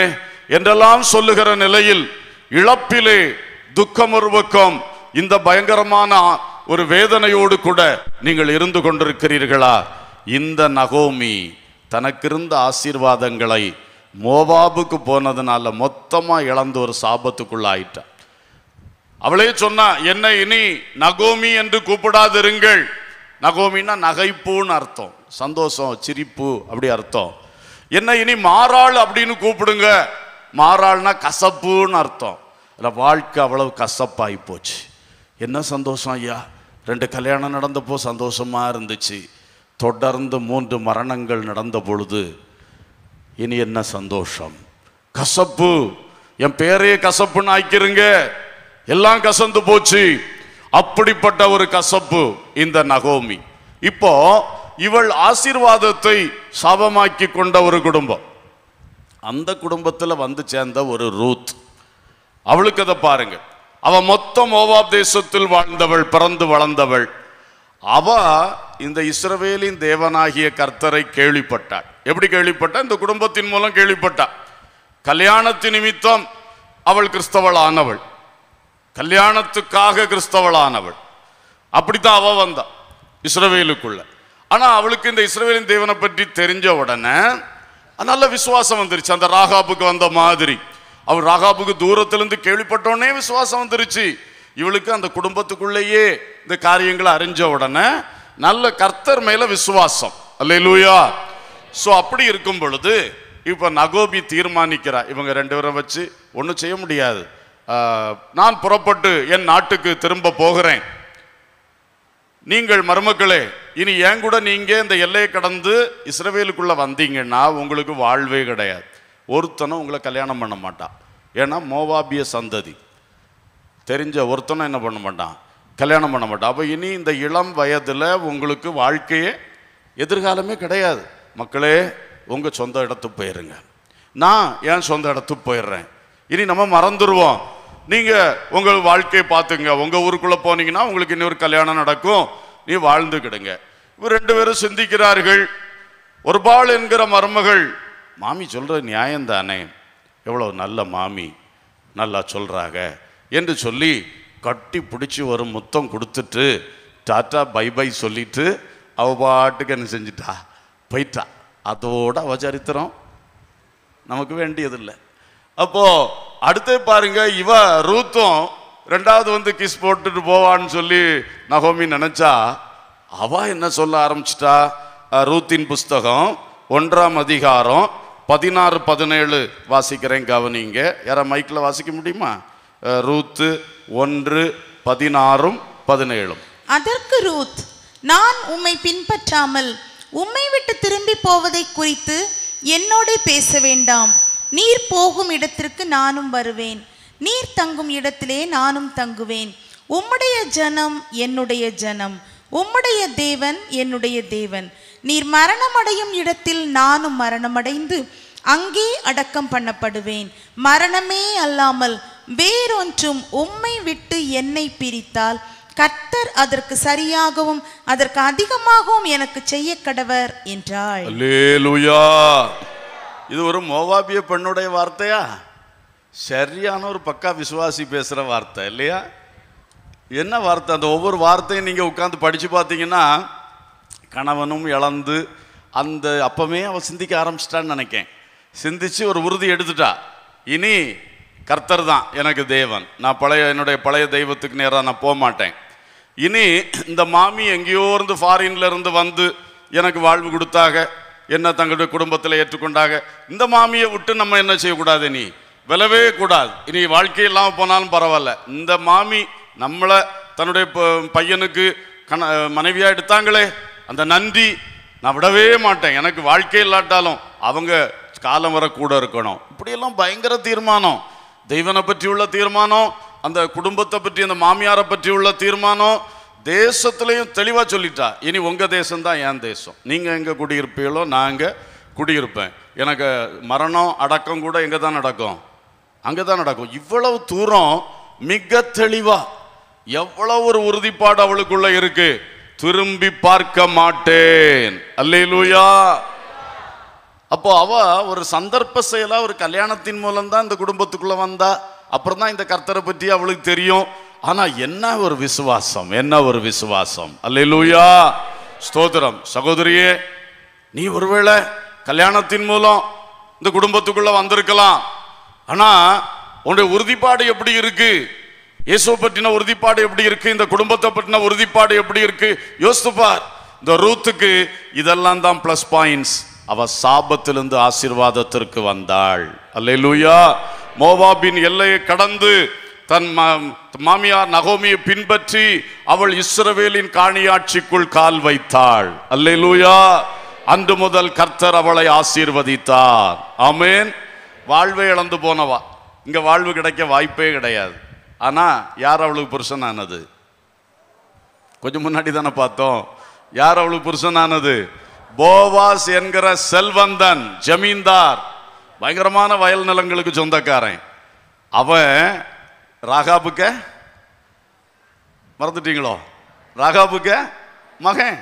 [SPEAKER 1] என்றெல்லாம் சொல்லுகிற நிலையில் இழப்பிலே துக்கம் ஒரு பக்கம் இந்த பயங்கரமான ஒரு வேதனையோடு கூட நீங்கள் இருந்து கொண்டிருக்கிறீர்களா இந்த நகோமி தனக்கிருந்த ஆசீர்வாதங்களை மோவாபுக்கு போனதுனால மொத்தமா இழந்து ஒரு சாபத்துக்குள்ள ஆயிட்டா அவளே சொன்னா என்ன இனி நகோமி என்று கூப்பிடாதிருங்கள் நகோமின்னா நகைப்புன்னு அர்த்தம் சந்தோஷம் சிரிப்பு அப்படி அர்த்தம் என்ன இனி மாறாள் அப்படின்னு கூப்பிடுங்க மாறாள்னா கசப்புன்னு அர்த்தம் அதில் வாழ்க்கை அவ்வளவு கசப்பாகி போச்சு என்ன சந்தோஷம் ஐயா ரெண்டு கல்யாணம் நடந்தப்போ சந்தோஷமா இருந்துச்சு தொடர்ந்து மூன்று மரணங்கள் நடந்த பொழுது இனி என்ன சந்தோஷம் கசப்பு என் பேரையே கசப்புன்னு ஆக்கிருங்க எல்லாம் கசந்து போச்சு அப்படிப்பட்ட ஒரு கசப்பு இந்த நகோமி இப்போ இவள் ஆசீர்வாதத்தை சாபமாக்கி கொண்ட ஒரு குடும்பம் அந்த குடும்பத்துல வந்து சேர்ந்த ஒரு ரூத் அவளுக்கு அதை பாருங்க அவ மொத்த மோவாப் தேசத்தில் வாழ்ந்தவள் பிறந்து வளர்ந்தவள் அவ இந்த இஸ்ரவேலின் தேவனாகிய கர்த்தரை கேள்விப்பட்டாள் எப்படி கேள்விப்பட்டா இந்த குடும்பத்தின் மூலம் கேள்விப்பட்டாள் கல்யாணத்து நிமித்தம் அவள் கிறிஸ்தவளானவள் கல்யாணத்துக்காக கிறிஸ்தவளானவள் அப்படித்தான் அவ வந்தா இஸ்ரவேலுக்குள்ள ஆனா அவளுக்கு இந்த இஸ்ரவேலின் தேவனை பற்றி தெரிஞ்ச உடனே நல்ல விசுவாசம் வந்துருச்சு அந்த ராகாபுக்கு வந்த மாதிரி அவள் ராகாபுக்கு தூரத்திலிருந்து கேள்விப்பட்டோடனே விசுவாசம் வந்துருச்சு இவளுக்கு அந்த குடும்பத்துக்குள்ளேயே இந்த காரியங்களை அறிஞ்ச உடனே நல்ல கர்த்தர் மேல விசுவாசம் அல்லேலூயா சோ அப்படி இருக்கும் பொழுது இப்ப நகோபி தீர்மானிக்கிறா இவங்க ரெண்டு பேரும் வச்சு ஒன்றும் செய்ய முடியாது ஆஹ், நான் புறப்பட்டு என் நாட்டுக்கு திரும்ப போகிறேன் நீங்கள் மருமக்களே இனி ஏன் கூட நீங்க இந்த எல்லையை கடந்து இஸ்ரவேலுக்குள்ள வந்தீங்கன்னா உங்களுக்கு வாழ்வே கிடையாது ஒருத்தனும் உங்களை கல்யாணம் பண்ண மாட்டான் ஏன்னா மோவாபிய சந்ததி தெரிஞ்ச ஒருத்தனும் என்ன பண்ண மாட்டான் கல்யாணம் பண்ண மாட்டான் அப்போ இனி இந்த இளம் வயதுல உங்களுக்கு வாழ்க்கையே எதிர்காலமே கிடையாது மக்களே உங்க சொந்த இடத்துக்கு போயிருங்க நான் என் சொந்த இடத்துக்கு போயிடுறேன் இனி நம்ம மறந்துடுவோம் நீங்க உங்க வாழ்க்கையை பார்த்துங்க உங்க ஊருக்குள்ள போனீங்கன்னா உங்களுக்கு இன்னொரு கல்யாணம் நடக்கும் நீ வாழ்ந்துக்கிடுங்க இவர் ரெண்டு பேரும் சிந்திக்கிறார்கள் ஒரு பால் என்கிற மருமகள் மாமி சொல்ற நியாயம் தானே எவ்வளவு நல்ல மாமி நல்லா சொல்றாங்க என்று சொல்லி கட்டி பிடிச்சி ஒரு முத்தம் கொடுத்துட்டு டாட்டா பை பை சொல்லிட்டு அவ பாட்டுக்கு என்ன செஞ்சிட்டா போயிட்டா அதோட அவ சரித்திரம் நமக்கு வேண்டியதில்லை அப்போ அடுத்து பாருங்க இவ ரூத்தும் ரெண்டாவது வந்து கிஸ் போட்டுட்டு போவான்னு சொல்லி நகோமி நினைச்சா அவ என்ன சொல்ல ஆரம்பிச்சிட்டா அஹ், ரூத்தின் புஸ்தகம் ஒன்றாம் அதிகாரம் பதினாறு பதினேழு வாசிக்கிறேன் கவனிங்க யாரா மைக்கில் வாசிக்க முடியுமா அஹ், ரூத்து ஒன்று பதினாறும் பதினேழும்
[SPEAKER 2] அதற்கு ரூத் நான் உம்மை பின்பற்றாமல் உம்மை விட்டு திரும்பி போவதை குறித்து என்னோட பேச வேண்டாம் நீர் போகும் இடத்திற்கு நானும் வருவேன் நீர் தங்கும் இடத்திலே நானும் தங்குவேன் உம்முடைய ஜனம் என்னுடைய ஜனம் உம்முடைய தேவன் என்னுடைய தேவன் நீர் மரணமடையும் இடத்தில் நானும் மரணமடைந்து அங்கே அடக்கம் பண்ணப்படுவேன் மரணமே அல்லாமல் வேறொன்றும் உம்மை விட்டு என்னை பிரித்தால் கர்த்தர் அதற்கு சரியாகவும் அதற்கு அதிகமாகவும் எனக்கு செய்ய கடவர் என்றாள்
[SPEAKER 1] அல்லேலூயா இது ஒரு மோவாபிய பெண்ணுடைய வார்த்தையா சரியான ஒரு பக்கா விசுவாசி பேசுற வார்த்தை இல்லையா என்ன வார்த்தை அந்த ஒவ்வொரு வார்த்தையும் நீங்க உட்கார்ந்து படிச்சு பார்த்தீங்கன்னா கணவனும் இழந்து அந்த அப்பமே அவ சிந்திக்க ஆரம்பிச்சிட்டான்னு நினைக்கேன் சிந்திச்சு ஒரு உறுதி எடுத்துட்டா இனி கர்த்தர் தான் எனக்கு தேவன் நான் பழைய என்னுடைய பழைய தெய்வத்துக்கு நேராக நான் போக மாட்டேன் இனி இந்த மாமி எங்கேயோ இருந்து ஃபாரின்ல இருந்து வந்து எனக்கு வாழ்வு கொடுத்தாக என்ன தங்களுடைய குடும்பத்தில் ஏற்றுக்கொண்டாங்க இந்த மாமியை விட்டு நம்ம என்ன செய்யக்கூடாது நீ விலவே கூடாது இனி வாழ்க்கை இல்லாமல் போனாலும் பரவாயில்ல இந்த மாமி நம்மளை தன்னுடைய ப- பையனுக்கு கண மனைவியா எடுத்தாங்களே அந்த நன்றி நான் விடவே மாட்டேன் எனக்கு வாழ்க்கை இல்லாட்டாலும் அவங்க காலம் வர கூட இருக்கணும் இப்படியெல்லாம் பயங்கர தீர்மானம் தெய்வனை பற்றி உள்ள தீர்மானம் அந்த குடும்பத்தை பற்றி அந்த மாமியாரை பற்றி உள்ள தீர்மானம் தேசத்திலையும் தெளிவா சொல்லிட்டா இனி உங்க தேசம் தான் என் தேசம் நீங்க எங்க குடியிருப்பீங்களோ நான் அங்க குடியிருப்பேன் எனக்கு மரணம் அடக்கம் கூட எங்க தான் நடக்கும் அங்கே தான் நடக்கும் இவ்வளவு தூரம் மிக தெளிவா எவ்வளவு ஒரு உறுதிப்பாடு அவளுக்குள்ள இருக்கு திரும்பி பார்க்க மாட்டேன் அல்லேலூயா அப்போ அவ ஒரு சந்தர்ப்ப செயலா ஒரு கல்யாணத்தின் மூலம் தான் இந்த குடும்பத்துக்குள்ள வந்தா அப்புறம் தான் இந்த கர்த்தரை பற்றி அவளுக்கு தெரியும் ஆனா என்ன ஒரு விசுவாசம் என்ன ஒரு விசுவாசம் அல்லேலூயா ஸ்தோத்திரம் சகோதரியே நீ ஒருவேளை கல்யாணத்தின் மூலம் இந்த குடும்பத்துக்குள்ள வந்திருக்கலாம் ஆனா உன்னுடைய உறுதிப்பாடு எப்படி இருக்கு இயேசுவை பற்றின உறுதிப்பாடு எப்படி இருக்கு இந்த குடும்பத்தை பற்றின உறுதிப்பாடு எப்படி இருக்கு யோசித்து பார் இந்த ரூத்துக்கு இதெல்லாம் தான் பிளஸ் பாயிண்ட்ஸ் அவ சாபத்திலிருந்து ஆசீர்வாதத்திற்கு வந்தாள் அல்லேலூயா மோவாபின் எல்லையை கடந்து தன் மா- மாமியார் நகோமியை பின்பற்றி அவள் இஸ்ரவேலின் காணியாட்சிக்குள் கால் வைத்தாள் அல்லேலூயா அன்று முதல் கர்த்தர் அவளை ஆசீர்வதித்தார் ஆமென் வாழ்வை இழந்து போனவா இங்க வாழ்வு கிடைக்க வாய்ப்பே கிடையாது ஆனா யார் அவளுக்கு புருஷனானது கொஞ்சம் முன்னாடி தானே பார்த்தோம் யார் அவளுக்கு புருஷனானது போவாஸ் என்கிற செல்வந்தன் ஜமீன்தார் பயங்கரமான வயல் நிலங்களுக்கு சொந்தக்காரன் அவன் ராகாபுக்க மறந்துட்டீங்களோ ராகாபுக்க மகன்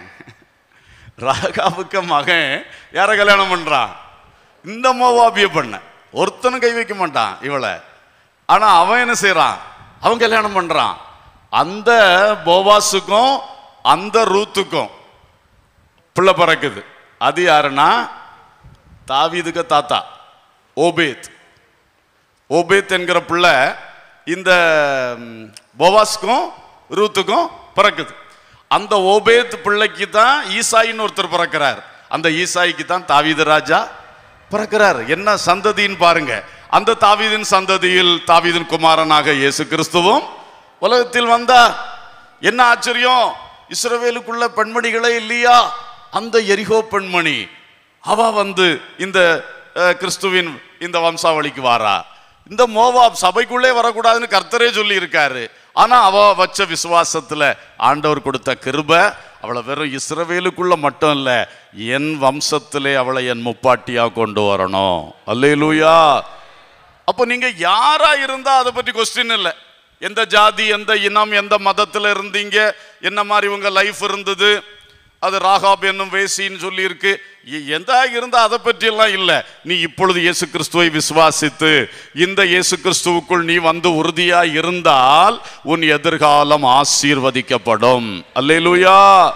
[SPEAKER 1] ராகாவுக்க மகன் யார கல்யாணம் பண்றான் இந்த மோவாபிய பண்ண ஒருத்தனும் கை வைக்க மாட்டான் இவளை ஆனா அவன் என்ன செய்றான் அவன் கல்யாணம் பண்றான் அந்த போவாஸுக்கும் அந்த ரூத்துக்கும் பிள்ளை பிறக்குது அது யாருன்னா தாவீதுக்கு தாத்தா ஓபேத் ஓபேத் என்கிற பிள்ளை இந்த ம், போவாஸ்க்கும் ரூத்துக்கும் பிறக்குது அந்த ஓபேத் பிள்ளைக்கு தான் ஈசாயின்னு ஒருத்தர் பிறக்கிறார் அந்த ஈசாய்க்கு தான் தாவீது ராஜா பிறக்கிறார் என்ன சந்ததின்னு பாருங்க அந்த தாவீதின் சந்ததியில் தாவீதின் குமாரனாக இயேசு கிறிஸ்துவும் உலகத்தில் வந்தார் என்ன ஆச்சரியம் இஸ்ரவேலுக்குள்ள பெண்மணிகளே இல்லையா அந்த எரிகோ பெண்மணி அவ வந்து இந்த அஹ், கிறிஸ்துவின் இந்த வம்சாவளிக்கு வாரா இந்த மோவாப் சபைக்குள்ளே வரக்கூடாதுன்னு கர்த்தரே சொல்லி இருக்காரு ஆனா அவ வச்ச விசுவாசத்துல ஆண்டவர் கொடுத்த கிருப அவளை வெறும் இஸ்ரவேலுக்குள்ள மட்டும் இல்ல என் வம்சத்திலே அவளை என் முப்பாட்டியா கொண்டு வரணும் அல்லேலூயா அப்போ நீங்க யாரா இருந்தா அதை பற்றி கொஸ்டின் இல்லை எந்த ஜாதி எந்த இனம் எந்த மதத்துல இருந்தீங்க என்ன மாதிரி உங்க லைஃப் இருந்தது அது ராகாப் என்னும் வேசின்னு சொல்லி இருக்கு எந்த இருந்தா அதை பற்றி எல்லாம் இல்ல நீ இப்பொழுது இயேசு கிறிஸ்துவை விசுவாசித்து இந்த இயேசு கிறிஸ்துவுக்குள் நீ வந்து உறுதியா இருந்தால் உன் எதிர்காலம் ஆசீர்வதிக்கப்படும் அல்லேலூயா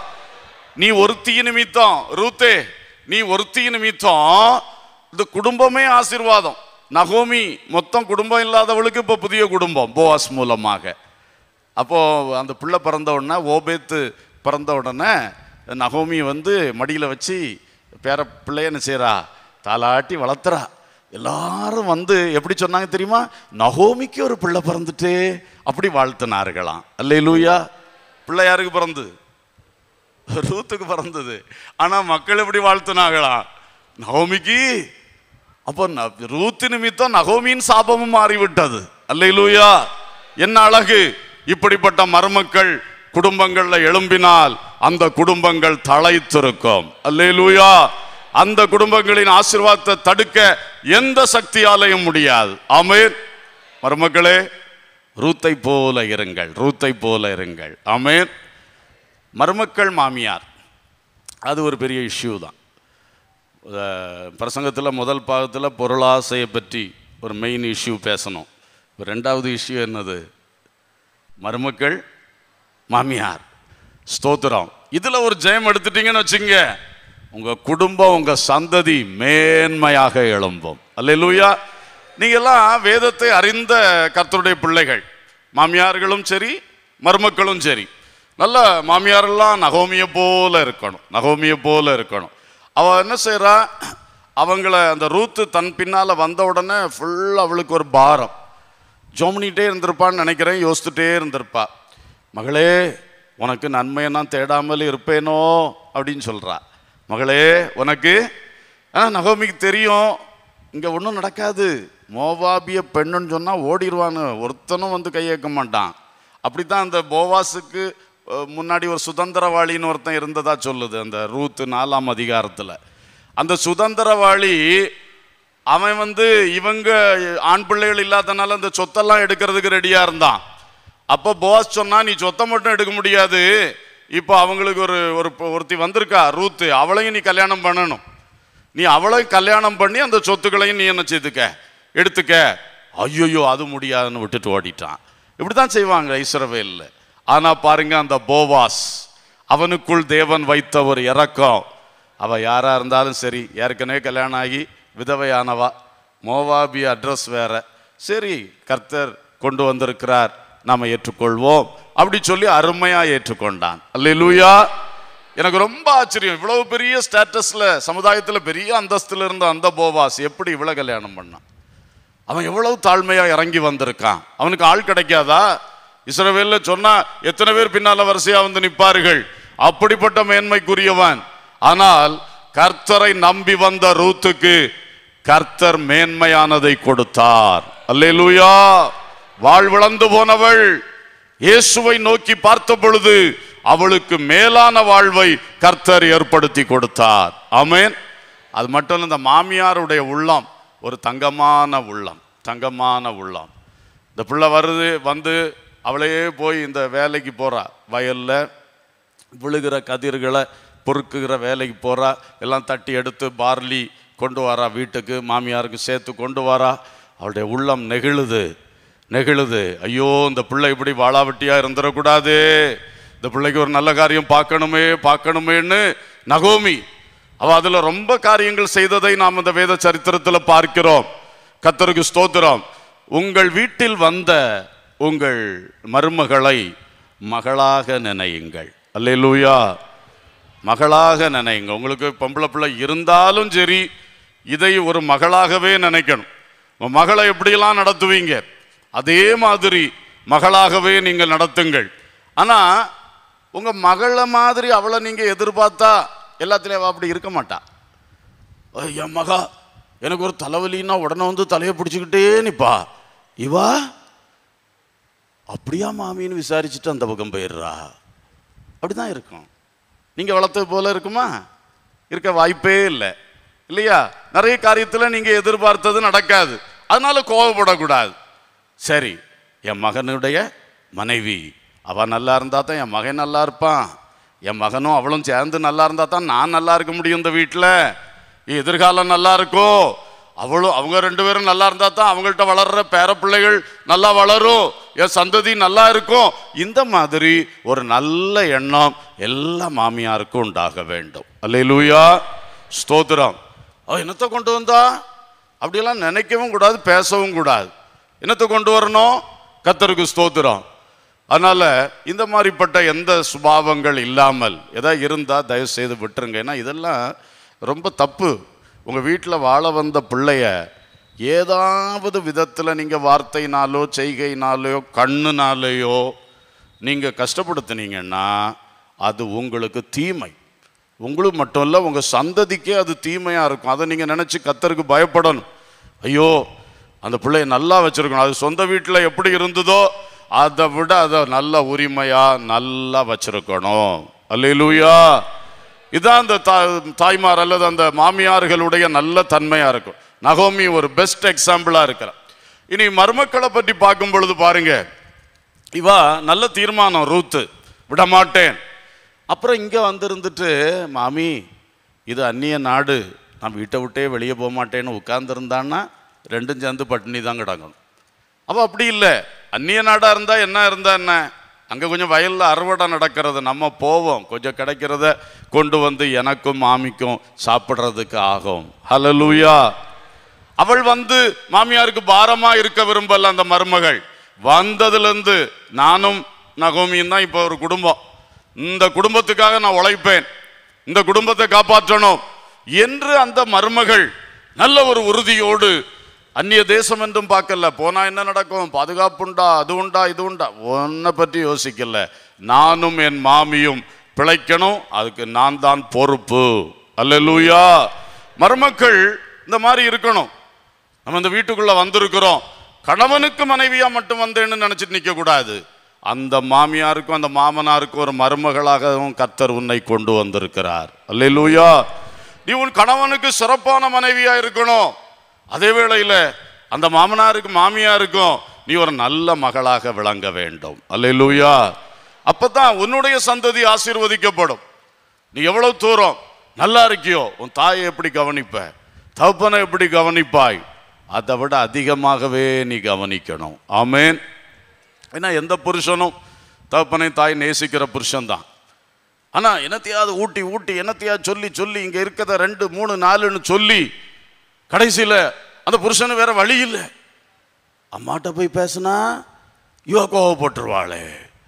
[SPEAKER 1] நீ ஒருத்தி நிமித்தம் ரூத்தே நீ ஒருத்தி நிமித்தம் இந்த குடும்பமே ஆசீர்வாதம் நகோமி மொத்தம் குடும்பம் இல்லாதவளுக்கு இப்போ புதிய குடும்பம் போவாஸ் மூலமாக அப்போ அந்த பிள்ளை பிறந்த உடனே ஓபேத்து பிறந்த உடனே நகோமி வந்து மடியில் வச்சு பேர பிள்ளைய என்ன செய்றா தாலாட்டி வளர்த்துறா எல்லாரும் வந்து எப்படி சொன்னாங்க தெரியுமா நகோமிக்கு ஒரு பிள்ளை பிறந்துட்டே அப்படி வாழ்த்தினார்களாம் அல்லேலூயா பிள்ளை யாருக்கு பிறந்து ரூத்துக்கு பிறந்தது ஆனா மக்கள் எப்படி வாழ்த்துனாங்களாம் நகோமிக்கு அப்போ ந- ரூத்து நிமித்தம் நகோமியின் சாபமும் மாறிவிட்டது அல்லேலூயா என்ன அழகு இப்படிப்பட்ட மருமக்கள் குடும்பங்கள்ல எழும்பினால் அந்த குடும்பங்கள் தழைத்திருக்கும் அல்லேலூயா அந்த குடும்பங்களின் ஆசீர்வாதத்தை தடுக்க எந்த சக்தியாலையும் முடியாது ஆமென் மருமக்களே ரூத்தை போல இருங்கள் ரூத்தை போல இருங்கள் ஆமென் மருமக்கள் மாமியார் அது ஒரு பெரிய இஷ்யூ தான் பிரசங்கத்தில் முதல் பாகத்தில் பொருளாசையை பற்றி ஒரு மெயின் இஷ்யூ பேசணும் இப்ப ரெண்டாவது இஷ்யூ என்னது மருமக்கள் மாமியார் ஸ்தோத்திரம் இதில் ஒரு ஜெயம் எடுத்துட்டீங்கன்னு வச்சுங்க உங்கள் குடும்பம் உங்கள் சந்ததி மேன்மையாக எழும்பும் அல்லேலூயா நீங்கள்லாம் வேதத்தை அறிந்த கர்த்தருடைய பிள்ளைகள் மாமியார்களும் சரி மருமக்களும் சரி நல்ல மாமியாரெல்லாம் நகோமியை போல இருக்கணும் நகோமியை போல இருக்கணும் அவ என்ன செய்றா அவங்கள அந்த ரூத்து தன் பின்னால் வந்த உடனே ஃபுல்லாக அவளுக்கு ஒரு பாரம் ஜோமனிட்டே இருந்திருப்பான்னு நினைக்கிறேன் யோசிச்சுட்டே இருந்திருப்பா மகளே உனக்கு நன்மையை நான் தேடாமல் இருப்பேனோ அப்படின்னு சொல்றா மகளே உனக்கு ஆ நகோமிக்கு தெரியும் இங்கே ஒன்றும் நடக்காது மோவாபிய பெண்ணுன்னு சொன்னால் ஓடிடுவான்னு ஒருத்தனும் வந்து கையேற்க மாட்டான் அப்படித்தான் அந்த போவாஸுக்கு அஹ், முன்னாடி ஒரு சுதந்திரவாளின்னு ஒருத்தன் இருந்ததா சொல்லுது அந்த ரூத்து நாலாம் அதிகாரத்தில் அந்த சுதந்திரவாளி அவன் வந்து இவங்க ஆண் பிள்ளைகள் இல்லாதனால அந்த சொத்தெல்லாம் எடுக்கிறதுக்கு ரெடியா இருந்தான் அப்போ போஸ் சொன்னா நீ சொத்தை மட்டும் எடுக்க முடியாது இப்போ அவங்களுக்கு ஒரு ஒரு ஒருத்தி வந்திருக்கா ரூத்து அவளையும் நீ கல்யாணம் பண்ணணும் நீ அவளை கல்யாணம் பண்ணி அந்த சொத்துக்களையும் நீ என்ன செய்துக்க எடுத்துக்க ஐயோ அது முடியாதுன்னு விட்டுட்டு ஓடிட்டான் இப்படிதான் செய்வாங்க இஸ்ரவேல்ல ஆனா பாருங்க அந்த போவாஸ் அவனுக்குள் தேவன் வைத்த ஒரு இரக்கம் அவ யாரா இருந்தாலும் சரி ஏற்கனவே கல்யாணம் ஆகி விதவையானவா மோவாபி அட்ரஸ் வேற சரி கர்த்தர் கொண்டு வந்திருக்கிறார் நாம ஏற்றுக்கொள்வோம் அப்படி சொல்லி அருமையா ஏற்றுக்கொண்டான் அல்லேலூயா எனக்கு ரொம்ப ஆச்சரியம் இவ்வளவு பெரிய ஸ்டேட்டஸ்ல சமுதாயத்துல பெரிய அந்தஸ்துல இருந்த அந்த போவாஸ் எப்படி இவ்வளவு கல்யாணம் பண்ணான் அவன் எவ்வளவு தாழ்மையா இறங்கி வந்திருக்கான் அவனுக்கு ஆள் கிடைக்காதா இஸ்ரவேல்ல சொன்னா எத்தனை பேர் பின்னால வரிசையா வந்து நிப்பார்கள் அப்படிப்பட்ட மேன்மைக்குரியவன் ஆனால் கர்த்தரை நம்பி வந்த ரூத்துக்கு கர்த்தர் மேன்மையானதை கொடுத்தார் அல்லேலூயா வாழ்விழந்து போனவள் இயேசுவை நோக்கி பார்த்த பொழுது அவளுக்கு மேலான வாழ்வை கர்த்தர் ஏற்படுத்தி கொடுத்தார் ஆமென் அது மட்டும் இல்ல இந்த மாமியாருடைய உள்ளம் ஒரு தங்கமான உள்ளம் தங்கமான உள்ளம் இந்த பிள்ளை வருது வந்து அவளையே போய் இந்த வேலைக்கு போறா வயல்ல விழுகிற கதிர்களை பொறுக்குகிற வேலைக்கு போறா எல்லாம் தட்டி எடுத்து பார்லி கொண்டு வரா வீட்டுக்கு மாமியாருக்கு சேர்த்து கொண்டு வரா அவளுடைய உள்ளம் நெகிழுது நெகிழுது ஐயோ இந்த பிள்ளை இப்படி வாழாவட்டியா இருந்துடக்கூடாது இந்த பிள்ளைக்கு ஒரு நல்ல காரியம் பார்க்கணுமே பார்க்கணுமேன்னு நகோமி அவ அதுல ரொம்ப காரியங்கள் செய்ததை நாம் இந்த வேத சரித்திரத்துல பார்க்கிறோம் கத்தருக்கு ஸ்தோத்திரம் உங்கள் வீட்டில் வந்த உங்கள் மருமகளை மகளாக நினையுங்கள் அல்லேலூயா மகளாக நினைங்க உங்களுக்கு பொம்பளை பிள்ளை இருந்தாலும் சரி இதை ஒரு மகளாகவே நினைக்கணும் உங்க மகளை எப்படியெல்லாம் நடத்துவீங்க அதே மாதிரி மகளாகவே நீங்கள் நடத்துங்கள் ஆனா உங்க மகளை மாதிரி அவளை நீங்க எதிர்பார்த்தா எல்லாத்துலயும் அவ அப்படி இருக்க மாட்டா "ஐய், என் மகா எனக்கு ஒரு தலைவலின்னா உடனே வந்து தலையை பிடிச்சிக்கிட்டே நிப்பா இவா அப்படியா மாமின்னு விசாரிச்சுட்டு அந்த பக்கம் போயிடுறா அப்படிதான் இருக்கும் நீங்க வளர்த்தது போல இருக்குமா இருக்க வாய்ப்பே இல்லை இல்லையா நிறைய காரியத்துல நீங்க எதிர்பார்த்தது நடக்காது அதனால கோவப்படக்கூடாது சரி என் மகனுடைய மனைவி அவ நல்லா இருந்தா தான் என் மகன் நல்லா இருப்பான் என் மகனும் அவளும் சேர்ந்து நல்லா இருந்தா தான் நான் நல்லா இருக்க முடியும் இந்த வீட்டில் எதிர்காலம் நல்லா இருக்கும் அவளும் அவங்க ரெண்டு பேரும் நல்லா இருந்தா தான் அவங்கள்ட்ட வளர்ற பேர பிள்ளைகள் நல்லா வளரும் என் சந்ததி நல்லா இருக்கும் இந்த மாதிரி ஒரு நல்ல எண்ணம் எல்லா மாமியாருக்கும் உண்டாக வேண்டும் அல்லேலூயா ஸ்தோத்திரம் அவ என்னத்தை கொண்டு வந்தா அப்படியெல்லாம் நினைக்கவும் கூடாது பேசவும் கூடாது என்னத்தை கொண்டு வரணும் கத்தருக்கு ஸ்தோத்திரம் அதனால இந்த மாதிரிப்பட்ட எந்த சுபாவங்கள் இல்லாமல் எதாவது இருந்தா தயவு செய்து விட்டுருங்க ஏன்னா இதெல்லாம் ரொம்ப தப்பு உங்க வீட்டில் வாழ வந்த பிள்ளைய ஏதாவது விதத்தில் நீங்க வார்த்தையினாலோ செய்கையினாலோ கண்ணுனாலேயோ நீங்க கஷ்டப்படுத்துனீங்கன்னா அது உங்களுக்கு தீமை உங்களுக்கு மட்டும் இல்லை உங்க சந்ததிக்கே அது தீமையா இருக்கும் அதை நீங்க நினைச்சு கத்தருக்கு பயப்படணும் ஐயோ அந்த பிள்ளைய நல்லா வச்சிருக்கணும் அது சொந்த வீட்டில் எப்படி இருந்ததோ அதை விட அதை நல்ல உரிமையா நல்லா வச்சிருக்கணும் அல்லேலூயா இதான் அந்த தா- தாய்மார் அல்லது அந்த மாமியார்களுடைய நல்ல தன்மையா இருக்கும் நகோமி ஒரு பெஸ்ட் எக்ஸாம்பிளா இருக்கிறார் இனி மருமக்களை பற்றி பார்க்கும் பொழுது பாருங்க இவா நல்ல தீர்மானம் ரூத்து விட மாட்டேன் அப்புறம் இங்க வந்திருந்துட்டு மாமி இது அந்நிய நாடு நான் வீட்டை விட்டே வெளியே போக மாட்டேன்னு உட்கார்ந்துருந்தான்னா ரெண்டும் சேர்ந்து பட்டினி தான் கிடக்கணும் அப்போ அப்படி இல்லை அந்நிய நாடா இருந்தா என்ன இருந்தா என்ன அங்க கொஞ்சம் வயல்ல அறுவடை நடக்கிறது நம்ம போவோம் கொஞ்சம் கிடைக்கிறத கொண்டு வந்து எனக்கும் மாமிக்கும் சாப்பிடுறதுக்கு ஆகும் ஹalleluya அவள் வந்து மாமியாருக்கு பாரமா இருக்க விரும்பல அந்த மருமகள் வந்ததுல இருந்து நானும் நகோமியும் தான் இப்போ ஒரு குடும்பம் இந்த குடும்பத்துக்காக நான் உழைப்பேன் இந்த குடும்பத்தை காப்பாற்றணும் என்று அந்த மருமகள் நல்ல ஒரு உறுதியோடு அந்நிய தேசம் என்றும் பார்க்கல போனா என்ன நடக்கும் பாதுகாப்புண்டா அது உண்டா இது உண்டா ஒன்றை பற்றி யோசிக்கல நானும் என் மாமியும் பிழைக்கணும் அதுக்கு நான் தான் பொறுப்பு அல்லேலூயா மருமக்கள் இந்த மாதிரி இருக்கணும் நம்ம இந்த வீட்டுக்குள்ள வந்திருக்கிறோம் கணவனுக்கு மனைவியா மட்டும் வந்தேன்னு நினைச்சிட்டு நிக்க கூடாது அந்த மாமியாருக்கும் அந்த மாமனாருக்கும் ஒரு மருமகளாகவும் கர்த்தர் உன்னை கொண்டு வந்திருக்கிறார் அல்லேலூயா நீ உன் கணவனுக்கு சிறப்பான மனைவியா இருக்கணும் அதே வேளையில அந்த மாமனாருக்கு மாமியாருக்கும் நீ ஒரு நல்ல மகளாக விளங்க வேண்டும் அல்லேலூயா அப்பதான் உன்னுடைய சந்ததி ஆசீர்வதிக்கப்படும் நீ எவ்வளவு தூரம் நல்லா இருக்கியோ உன் தாயை எப்படி கவனிப்ப தகப்பனை எப்படி கவனிப்பாய் அதை விட அதிகமாகவே நீ கவனிக்கணும் ஆமென் ஏன்னா எந்த புருஷனும் தகப்பனை தாய் நேசிக்கிற புருஷன்தான் ஆனா என்னத்தையாவது ஊட்டி ஊட்டி என்னத்தையாவது சொல்லி சொல்லி இங்க இருக்கிறத ரெண்டு மூணு நாலுன்னு சொல்லி கடைசியில அந்த புருஷனு வேற வழி இல்லை அம்மாட்ட போய் பேசுனா இவ கோவப்பட்டுருவாளே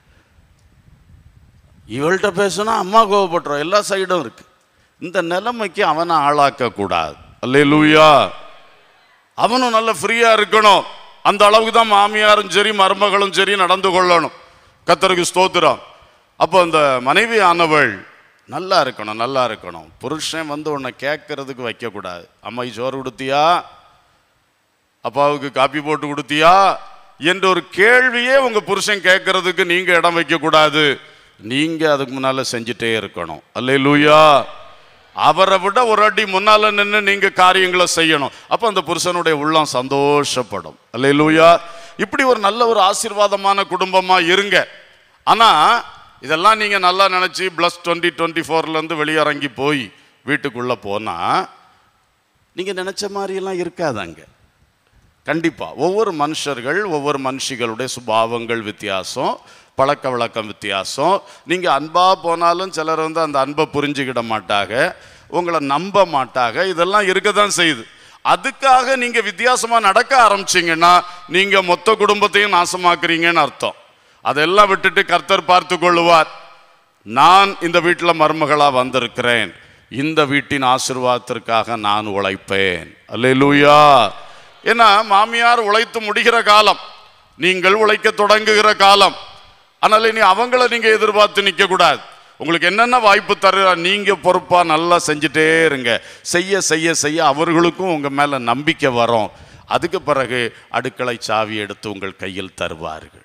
[SPEAKER 1] இவள்கிட்ட பேசுனா அம்மா கோவப்பட்டுருவா எல்லா சைடும் இருக்கு இந்த நிலைமைக்கு அவனை ஆளாக்க கூடாது அல்லேலூயா அவனும் நல்ல ஃப்ரீயா இருக்கணும் அந்த அளவுக்கு தான் மாமியாரும் சரி மருமகளும் சரி நடந்து கொள்ளணும் கத்தருக்கு ஸ்தோத்திரம் அப்போ அந்த மனைவி ஆனவள் நல்லா இருக்கணும் நல்லா இருக்கணும் புருஷன் வந்து உன்னை கேட்கறதுக்கு வைக்கக்கூடாது அம்மை சோறு கொடுத்தியா அப்பாவுக்கு காப்பி போட்டு கொடுத்தியா என்ற ஒரு கேள்வியே உங்க புருஷன் கேட்கறதுக்கு நீங்க இடம் வைக்க கூடாது நீங்க அதுக்கு முன்னால செஞ்சுட்டே இருக்கணும் அல்லே லூயா அவரை விட ஒரு அடி முன்னால நின்று நீங்க காரியங்களை செய்யணும் அப்ப அந்த புருஷனுடைய உள்ளம் சந்தோஷப்படும் அல்லே லூயா இப்படி ஒரு நல்ல ஒரு ஆசீர்வாதமான குடும்பமா இருங்க ஆனா இதெல்லாம் நீங்க நல்லா நினைச்சு பிளஸ் டுவெண்ட்டி டுவெண்ட்டி ஃபோர்ல இருந்து வெளியிறங்கி போய் வீட்டுக்குள்ள போனா நீங்க நினைச்ச மாதிரி எல்லாம் இருக்காது அங்க கண்டிப்பா ஒவ்வொரு மனுஷர்கள் ஒவ்வொரு மனுஷிகளுடைய சுபாவங்கள் வித்தியாசம் பழக்க வழக்கம் வித்தியாசம் நீங்க அன்பா போனாலும் சிலர் வந்து அந்த அன்பை புரிஞ்சுக்கிட மாட்டாங்க உங்களை நம்ப மாட்டாங்க இதெல்லாம் இருக்க தான் செய்யுது அதுக்காக நீங்க வித்தியாசமா நடக்க ஆரம்பிச்சீங்கன்னா நீங்க மொத்த குடும்பத்தையும் நாசமாக்குறீங்கன்னு அர்த்தம் அதெல்லாம் விட்டுட்டு கர்த்தர் பார்த்து கொள்ளுவார் நான் இந்த வீட்டில் மருமகளா வந்திருக்கிறேன் இந்த வீட்டின் ஆசீர்வாதத்திற்காக நான் உழைப்பேன் அல்லேலூயா ஏன்னா மாமியார் உழைத்து முடிகிற காலம் நீங்கள் உழைக்க தொடங்குகிற காலம் அதனால இனி அவங்கள நீங்க எதிர்பார்த்து நிக்க கூடாது உங்களுக்கு என்னென்ன வாய்ப்பு தர நீங்க பொறுப்பா நல்லா செஞ்சுட்டே இருங்க செய்ய செய்ய செய்ய அவர்களுக்கும் உங்க மேல நம்பிக்கை வரும் அதுக்கு பிறகு அடுக்களை சாவி எடுத்து உங்கள் கையில் தருவார்கள்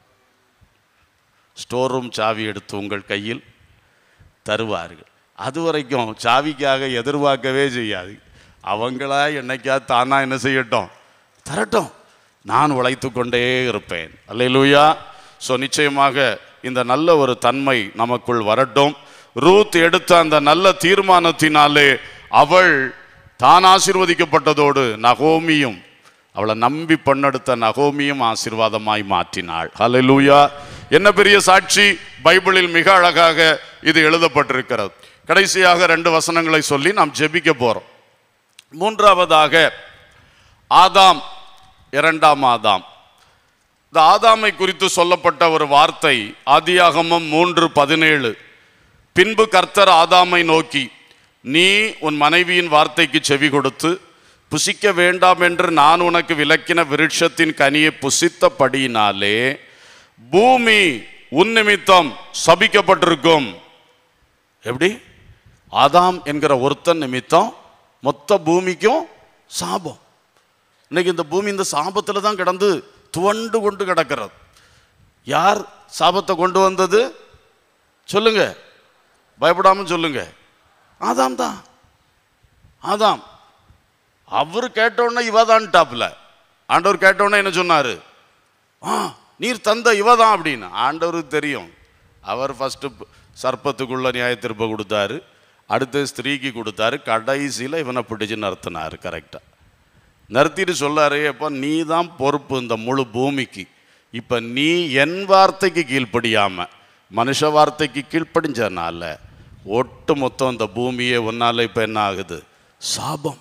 [SPEAKER 1] ஸ்டோர் ரூம் சாவி எடுத்து உங்கள் கையில் தருவார்கள் அது வரைக்கும் சாவிக்காக எதிர்பார்க்கவே செய்யாது அவங்களா என்னைக்கா தானா என்ன செய்யட்டும் தரட்டும் நான் உழைத்து கொண்டே இருப்பேன் அல்லேலூயா ஸோ நிச்சயமாக இந்த நல்ல ஒரு தன்மை நமக்குள் வரட்டும் ரூத் எடுத்த அந்த நல்ல தீர்மானத்தினாலே அவள் தான் ஆசீர்வதிக்கப்பட்டதோடு நகோமியும் அவளை நம்பி பெண்ணெடுத்த நகோமியும் ஆசீர்வாதமாய் மாற்றினாள் ஹalleluya என்ன பெரிய சாட்சி பைபிளில் மிக அழகாக இது எழுதப்பட்டிருக்கிறது கடைசியாக ரெண்டு வசனங்களை சொல்லி நாம் ஜெபிக்க போறோம் மூன்றாவதாக ஆதாம் இரண்டாம் ஆதாம் இந்த ஆதாமை குறித்து சொல்லப்பட்ட ஒரு வார்த்தை ஆதியாகமம் மூன்று பதினேழு பின்பு கர்த்தர் ஆதாமை நோக்கி நீ உன் மனைவியின் வார்த்தைக்கு செவி கொடுத்து புசிக்க வேண்டாம் என்று நான் உனக்கு விலக்கின விருட்சத்தின் கனியை புசித்தபடியினாலே பூமி உன் நிமித்தம் சபிக்கப்பட்டிருக்கும் எப்படி ஆதாம் என்கிற ஒருத்தன் நிமித்தம் மொத்த பூமிக்கும் சாபம் இன்னைக்கு இந்த பூமி இந்த சாபத்தில் தான் கிடந்து துவண்டு கொண்டு கிடக்கிறது யார் சாபத்தை கொண்டு வந்தது சொல்லுங்க பயப்படாம சொல்லுங்க ஆதாம் தான் ஆதாம் அவர் கேட்டோன்னே இவதான்ட்டாப்ல ஆண்டவர் கேட்டோன்னே என்ன சொன்னாரு ஆ நீர் தந்த இவதான் அப்படின்னு ஆண்டவருக்கு தெரியும் அவர் ஃபர்ஸ்ட் சர்ப்பத்துக்குள்ள நியாயத்திருப்ப கொடுத்தாரு அடுத்து ஸ்திரீக்கு கொடுத்தாரு கடைசியில் இவனை பிடிச்சு நிறுத்தினாரு கரெக்டாக நிறுத்திட்டு சொல்லாரு அப்போ நீ தான் பொறுப்பு இந்த முழு பூமிக்கு இப்போ நீ என் வார்த்தைக்கு கீழ்ப்படியாம மனுஷ வார்த்தைக்கு கீழ்ப்படிஞ்சனால ஒட்டு மொத்தம் இந்த பூமியே ஒன்னால இப்போ என்ன ஆகுது சாபம்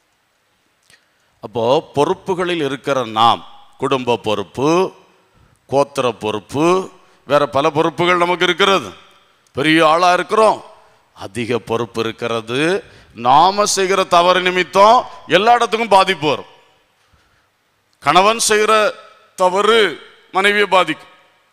[SPEAKER 1] அப்போ பொறுப்புகளில் இருக்கிற நாம் குடும்ப பொறுப்பு கோத்திர பொறுப்பு வேற பல பொறுப்புகள் நமக்கு இருக்கிறது பெரிய ஆளா இருக்கிறோம் அதிக பொறுப்பு இருக்கிறது நாம செய்கிற தவறு நிமித்தம் எல்லா இடத்துக்கும் பாதிப்பு வரும் கணவன் செய்கிற தவறு மனைவியை பாதிக்கும்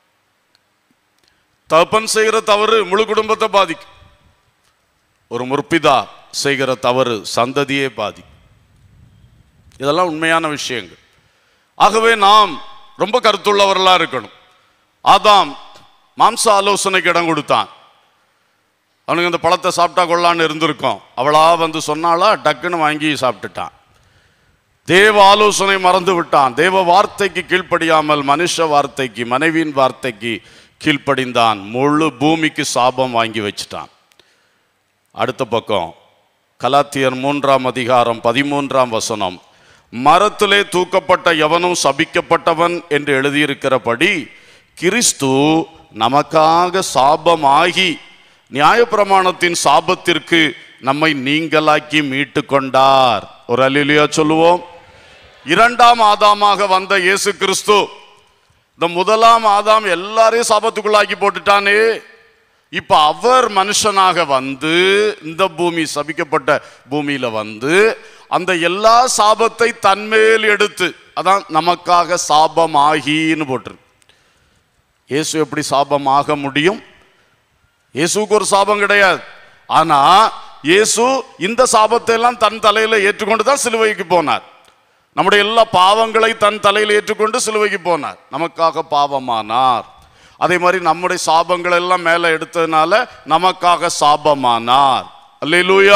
[SPEAKER 1] தகப்பன் செய்கிற தவறு முழு குடும்பத்தை பாதிக்கும் ஒரு முற்பிதா செய்கிற தவறு சந்ததியே பாதிக்கும் இதெல்லாம் உண்மையான விஷயங்கள் ஆகவே நாம் ரொம்ப கருத்துள்ளவர்களா இருக்கணும் ஆதாம் மாம்ச ஆலோசனைக்கு இடம் கொடுத்தான் அவனுக்கு அந்த பழத்தை சாப்பிட்டா கொள்ளான்னு இருந்திருக்கும் அவளா வந்து சொன்னாலா டக்குன்னு வாங்கி சாப்பிட்டுட்டான் தேவ ஆலோசனை மறந்து விட்டான் தேவ வார்த்தைக்கு கீழ்ப்படியாமல் மனுஷ வார்த்தைக்கு மனைவியின் வார்த்தைக்கு கீழ்ப்படிந்தான் முழு பூமிக்கு சாபம் வாங்கி வச்சுட்டான் அடுத்த பக்கம் கலாத்தியர் மூன்றாம் அதிகாரம் பதிமூன்றாம் வசனம் மரத்திலே தூக்கப்பட்ட எவனும் சபிக்கப்பட்டவன் என்று எழுதியிருக்கிறபடி கிறிஸ்து நமக்காக சாபமாகி நியாயப்பிரமாணத்தின் சாபத்திற்கு நம்மை நீங்களாக்கி மீட்டு கொண்டார் ஒரு அல்லிலியா சொல்லுவோம் இரண்டாம் ஆதாமாக வந்த இயேசு கிறிஸ்து இந்த முதலாம் ஆதாம் எல்லாரையும் சாபத்துக்குள்ளாக்கி போட்டுட்டானே இப்ப அவர் மனுஷனாக வந்து இந்த பூமி சபிக்கப்பட்ட பூமியில வந்து அந்த எல்லா சாபத்தை தன்மேல் எடுத்து அதான் நமக்காக சாபம் ஆகின்னு போட்டிருக்கு இயேசு எப்படி சாபம் ஆக முடியும் இயேசுக்கு ஒரு சாபம் கிடையாது ஆனா இயேசு இந்த சாபத்தை எல்லாம் தன் தலையில ஏற்றுக்கொண்டு தான் சிலுவைக்கு போனார் நம்முடைய எல்லா பாவங்களை தன் தலையில் ஏற்றுக்கொண்டு சிலுவைக்கு போனார் நமக்காக பாவமானார் அதே மாதிரி நம்முடைய சாபங்கள் எல்லாம் மேல எடுத்ததுனால நமக்காக சாபமானார் அல்லேலூயா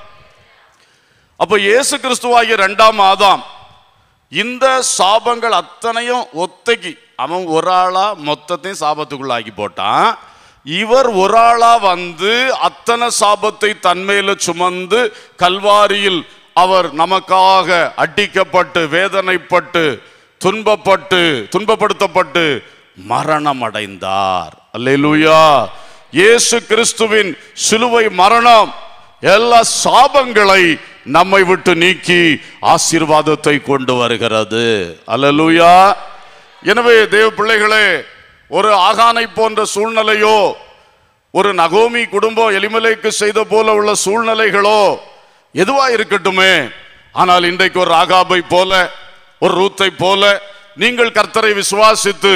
[SPEAKER 1] அப்ப இயேசு கிறிஸ்துவாகிய ரெண்டாம் ஆதாம் இந்த சாபங்கள் அத்தனையும் ஒத்தைக்கு அவன் ஒரு ஆளா மொத்தத்தையும் சாபத்துக்குள்ளாக்கி போட்டான் இவர் ஒரு ஆளா வந்து அத்தனை சாபத்தை தன்மையில சுமந்து கல்வாரியில் அவர் நமக்காக அடிக்கப்பட்டு வேதனைப்பட்டு துன்பப்பட்டு துன்பப்படுத்தப்பட்டு மரணம் அடைந்தார் அல்லேலூயா இயேசு கிறிஸ்துவின் சிலுவை மரணம் எல்லா சாபங்களை நம்மை விட்டு நீக்கி ஆசீர்வாதத்தை கொண்டு வருகிறது அல்லேலூயா எனவே தேவ பிள்ளைகளே ஒரு ஆகானை போன்ற சூழ்நிலையோ ஒரு நகோமி குடும்பம் எலிமலைக்கு செய்த போல உள்ள சூழ்நிலைகளோ எதுவா இருக்கட்டுமே ஆனால் இன்றைக்கு ஒரு ஆகாபை போல ஒரு ரூத்தை போல நீங்கள் கர்த்தரை விசுவாசித்து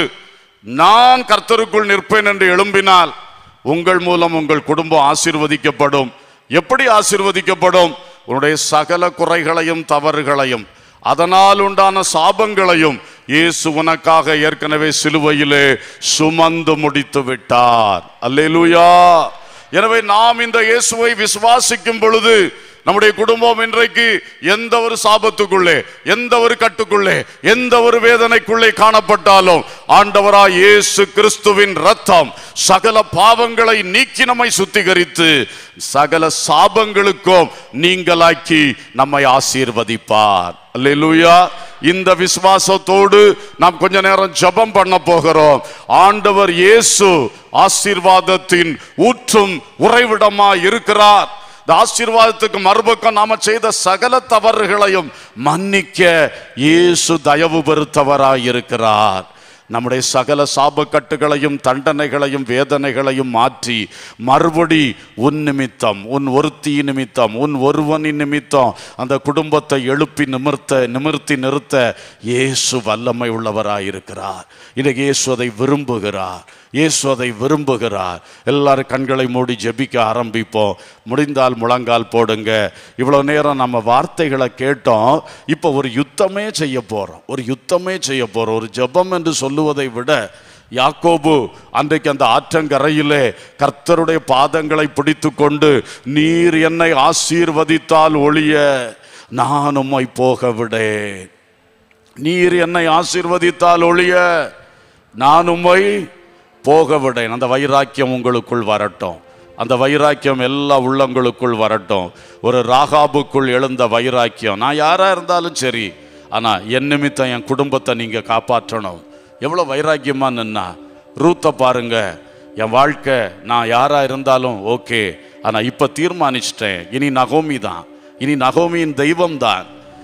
[SPEAKER 1] நான் கர்த்தருக்குள் நிற்பேன் என்று எழும்பினால் உங்கள் மூலம் உங்கள் குடும்பம் ஆசீர்வதிக்கப்படும் எப்படி ஆசீர்வதிக்கப்படும் உன்னுடைய சகல குறைகளையும் தவறுகளையும் அதனால் உண்டான சாபங்களையும் இயேசு உனக்காக ஏற்கனவே சிலுவையிலே சுமந்து முடித்து விட்டார் அல்லேலூயா எனவே நாம் இந்த இயேசுவை விசுவாசிக்கும் பொழுது நம்முடைய குடும்பம் இன்றைக்கு எந்த ஒரு சாபத்துக்குள்ளே எந்த ஒரு கட்டுக்குள்ளே எந்த ஒரு வேதனைக்குள்ளே காணப்பட்டாலும் ஆண்டவராய் இயேசு கிறிஸ்துவின் ரத்தம் சகல பாவங்களை நீக்கி நம்மை சுத்திகரித்து சகல சாபங்களுக்கும் நீங்களாக்கி நம்மை ஆசீர்வதிப்பார் அல்லேலூயா இந்த விசுவாசத்தோடு நாம் கொஞ்ச நேரம் ஜெபம் பண்ண போகிறோம் ஆண்டவர் இயேசு ஆசீர்வாதத்தின் ஊற்றும் உறைவிடமா இருக்கிறார் இந்த ஆசீர்வாதத்துக்கு மறுபக்கம் நாம செய்த சகல தவறுகளையும் மன்னிக்க இயேசு தயவு பெருத்தவராய் இருக்கிறார் நம்முடைய சகல சாபக்கட்டுகளையும் தண்டனைகளையும் வேதனைகளையும் மாற்றி மறுபடி உன் நிமித்தம் உன் ஒருத்தி நிமித்தம் உன் ஒருவனின் நிமித்தம் அந்த குடும்பத்தை எழுப்பி நிமிர்த்த நிமிர்த்தி நிறுத்த இயேசு வல்லமை உள்ளவராயிருக்கிறார் இன்னைக்கு இயேசு அதை விரும்புகிறார் இயேசு அதை விரும்புகிறார் எல்லாரும் கண்களை மூடி ஜெபிக்க ஆரம்பிப்போம் முடிந்தால் முழங்கால் போடுங்க இவ்வளோ நேரம் நம்ம வார்த்தைகளை கேட்டோம் இப்போ ஒரு யுத்தமே செய்ய போகிறோம் ஒரு யுத்தமே செய்ய போகிறோம் ஒரு ஜெபம் என்று சொல்லுவதை விட யாக்கோபு அன்றைக்கு அந்த ஆற்றங்கரையிலே கர்த்தருடைய பாதங்களை பிடித்து கொண்டு நீர் என்னை ஆசீர்வதித்தால் ஒழிய நான் உம்மை போக விடேன் நீர் என்னை ஆசீர்வதித்தால் ஒழிய நான் உம்மை போக விடேன் அந்த வைராக்கியம் உங்களுக்குள் வரட்டும் அந்த வைராக்கியம் எல்லா உள்ளங்களுக்குள் வரட்டும் ஒரு ராகாபுக்குள் எழுந்த வைராக்கியம் நான் யாரா இருந்தாலும் சரி ஆனா என் நிமித்தம் என் குடும்பத்தை நீங்க காப்பாற்றணும் எவ்வளவு வைராக்கியமா நின்னா ரூத்தை பாருங்க என் வாழ்க்கை நான் யாரா இருந்தாலும் ஓகே ஆனா இப்ப தீர்மானிச்சிட்டேன் இனி நகோமி தான் இனி நகோமியின் தெய்வம் தான்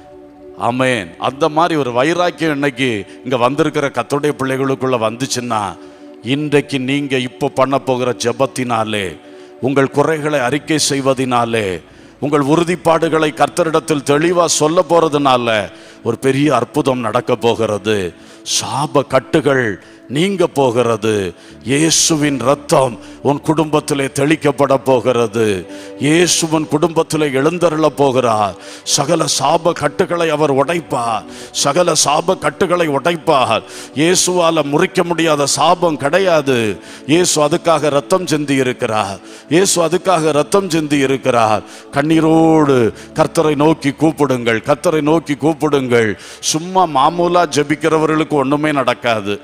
[SPEAKER 1] ஆமென் அந்த மாதிரி ஒரு வைராக்கியம் இன்னைக்கு இங்க வந்திருக்கிற கத்தோடைய பிள்ளைகளுக்குள்ள வந்துச்சுன்னா இன்றைக்கு நீங்க இப்போ பண்ண போகிற ஜெபத்தினாலே உங்கள் குறைகளை அறிக்கை செய்வதினாலே உங்கள் உறுதிப்பாடுகளை கர்த்தரிடத்தில் தெளிவா சொல்ல போறதுனால ஒரு பெரிய அற்புதம் நடக்க போகிறது சாப கட்டுகள் நீங்க போகிறது இயேசுவின் ரத்தம் உன் குடும்பத்திலே தெளிக்கப்பட போகிறது இயேசுவின் குடும்பத்திலே எழுந்தருள போகிறார் சகல சாப கட்டுகளை அவர் உடைப்பார் சகல சாப கட்டுகளை உடைப்பார் இயேசுவால முறிக்க முடியாத சாபம் கிடையாது இயேசு அதுக்காக ரத்தம் சிந்தி இருக்கிறார் இயேசு அதுக்காக ரத்தம் சிந்தி இருக்கிறார் கண்ணீரோடு கர்த்தரை நோக்கி கூப்பிடுங்கள் கர்த்தரை நோக்கி கூப்பிடுங்கள் சும்மா மாமூலா ஜெபிக்கிறவர்களுக்கு ஒண்ணுமே நடக்காது நீங்க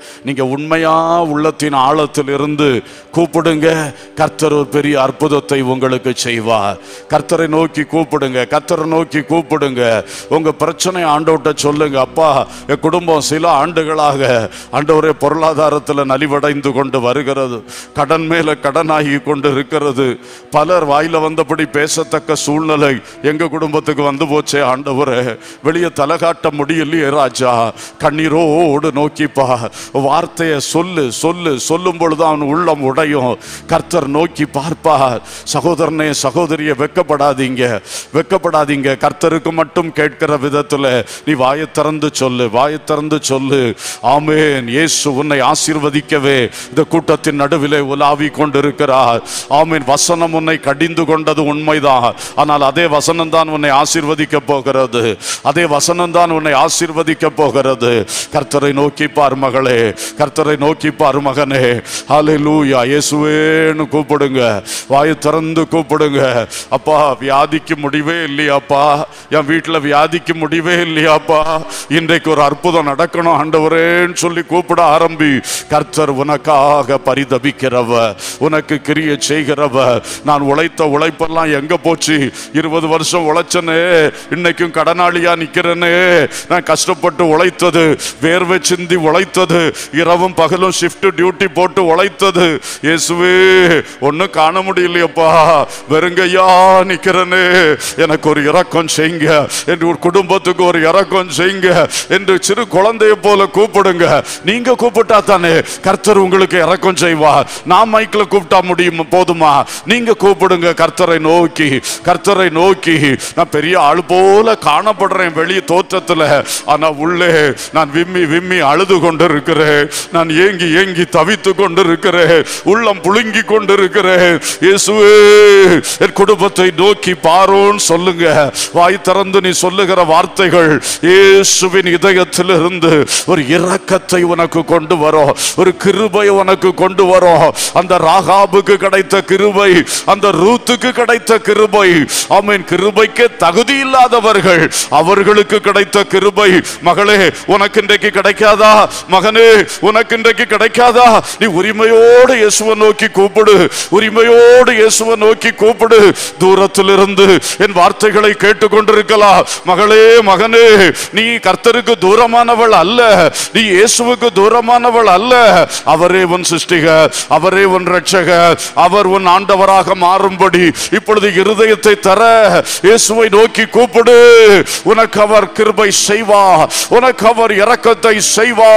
[SPEAKER 1] உண்மையா உள்ளத்தின் ஆழத்தில் இருந்து கூப்பிடுங்க கர்த்தர் ஒரு பெரிய அற்புதத்தை உங்களுக்கு செய்வார் கர்த்தரை நோக்கி கூப்பிடுங்க கர்த்தரை நோக்கி கூப்பிடுங்க உங்க பிரச்சனை ஆண்டவர்கிட்ட சொல்லுங்க அப்பா என் குடும்பம் சில ஆண்டுகளாக ஆண்டவரே பொருளாதாரத்தில் நலிவடைந்து கொண்டு வருகிறது கடன் மேல கடனாகி கொண்டு இருக்கிறது பலர் வாயில வந்தபடி பேசத்தக்க சூழ்நிலை எங்க குடும்பத்துக்கு வந்து போச்சே ஆண்டவரே வெளியே தலை காட்ட முடியலையே ராஜா கண்ணீரோடு நோக்கிப்பா வார்த்தையை சொல்லு சொல்லு சொல்லும் பொழுது அவன் உள்ளம் உடையும் கர்த்தர் நோக்கி பார்ப்பார் சகோதரனே சகோதரிய வெக்கப்படாதீங்க வெக்கப்படாதீங்க கர்த்தருக்கு மட்டும் கேட்கிற விதத்துல நீ வாயை திறந்து சொல்லு வாயை திறந்து சொல்லு ஆமேன் இயேசு உன்னை ஆசீர்வதிக்கவே இந்த கூட்டத்தின் நடுவிலே உலாவி கொண்டிருக்கிறார் ஆமேன் வசனம் உன்னை கடிந்து கொண்டது உண்மைதான் ஆனால் அதே வசனம் தான் உன்னை ஆசீர்வதிக்க போகிறது அதே வசனம் தான் உன்னை ஆசீர்வதிக்க போகிறது கர்த்தரை நோக்கி பார் மகளே கர்த்தரை நோக்கி பார் மகனே ஹalleluya இயேசுவேன்னு கூப்பிடுங்க வாயை திறந்து கூப்பிடுங்க அப்பா வியாதிக்கு முடிவே இல்லையாப்பா என் வீட்டுல வியாதிக்கு முடிவே இல்லையாப்பா இன்றைக்கு ஒரு அற்புதம் நடக்கணும் ஆண்டவரேன்னு சொல்லி கூப்பிட ஆரம்பி கர்த்தர் உனக்காக பரிதபிக்கிறவ உனக்கு கிரிய செய்கிறவ நான் உழைத்த உழைப்பெல்லாம் எங்க போச்சு இருபது வருஷம் உழைச்சனே இன்னைக்கும் கடனாளியா நிக்கிறேனே நான் கஷ்டப்பட்டு உழைத்தது வேர்வை சிந்தி உழைத்தது இரவும் பகலும் ஷிஃப்ட் டியூட்டி போட்டு உழைத்தது இயேசுவே ஒன்னும் காண முடியலையப்பா வெறுங்கையா நிக்கிறேனே எனக்கு ஒரு இரக்கம் செய்யுங்க என்று ஒரு குடும்பத்துக்கு ஒரு இரக்கம் செய்யுங்க என்று சிறு குழந்தையை போல கூப்பிடுங்க நீங்க கூப்பிட்டா தானே கர்த்தர் உங்களுக்கு இரக்கம் செய்வார் நான் மைக்ல கூப்பிட்டா முடியும் போதுமா நீங்க கூப்பிடுங்க கர்த்தரை நோக்கி கர்த்தரை நோக்கி நான் பெரிய ஆள் போல காணப்படுறேன் வெளிய தோற்றத்துல ஆனா உள்ளே நான் விம்மி விம்மி அழுது கொண்டு இருக்கிறேன் நான் ஏங்கி ஏங்கி தவித்து கொண்டு இருக்கிறேன் உள்ளம் புழுங்கி கொண்டு இருக்கிறேன் இயேசுவே என் குடும்பத்தை நோக்கி பாரோன்னு சொல்லுங்க வாய் திறந்து நீ சொல்லுகிற வார்த்தைகள் இயேசுவின் இதயத்திலிருந்து ஒரு இரக்கத்தை உனக்கு கொண்டு வரும் ஒரு கிருபை உனக்கு கொண்டு வரும் அந்த ராகாபுக்கு கிடைத்த கிருபை அந்த ரூத்துக்கு கிடைத்த கிருபை ஆமென் கிருபைக்கு தகுதி இல்லாதவர்கள் அவர்களுக்கு கிடைத்த கிருபை மகளே உனக்கு இன்றைக்கு கிடைக்காதா மகனே உனக்கு இன்றைக்கு கிடைக்காதா நீ உரிமையோடு இயேசுவை நோக்கி கூப்பிடு உரிமையோடு இயேசுவை நோக்கி கூப்பிடு தூரத்திலிருந்து என் வார்த்தைகளை கேட்டுக்கொண்டிருக்கலாம் மகளே மகனே நீ கர்த்தருக்கு தூரமானவள் அல்ல நீ இயேசுவுக்கு தூரமானவள் அல்ல அவரே உன் சிருஷ்டிக அவரே உன் ரட்சக அவர் உன் ஆண்டவராக மாறும்படி இப்பொழுது இருதயத்தை தர இயேசுவை நோக்கி கூப்பிடு உனக்கு அவர் கிருபை செய்வா உனக்கு அவர் இரக்கத்தை செய்வா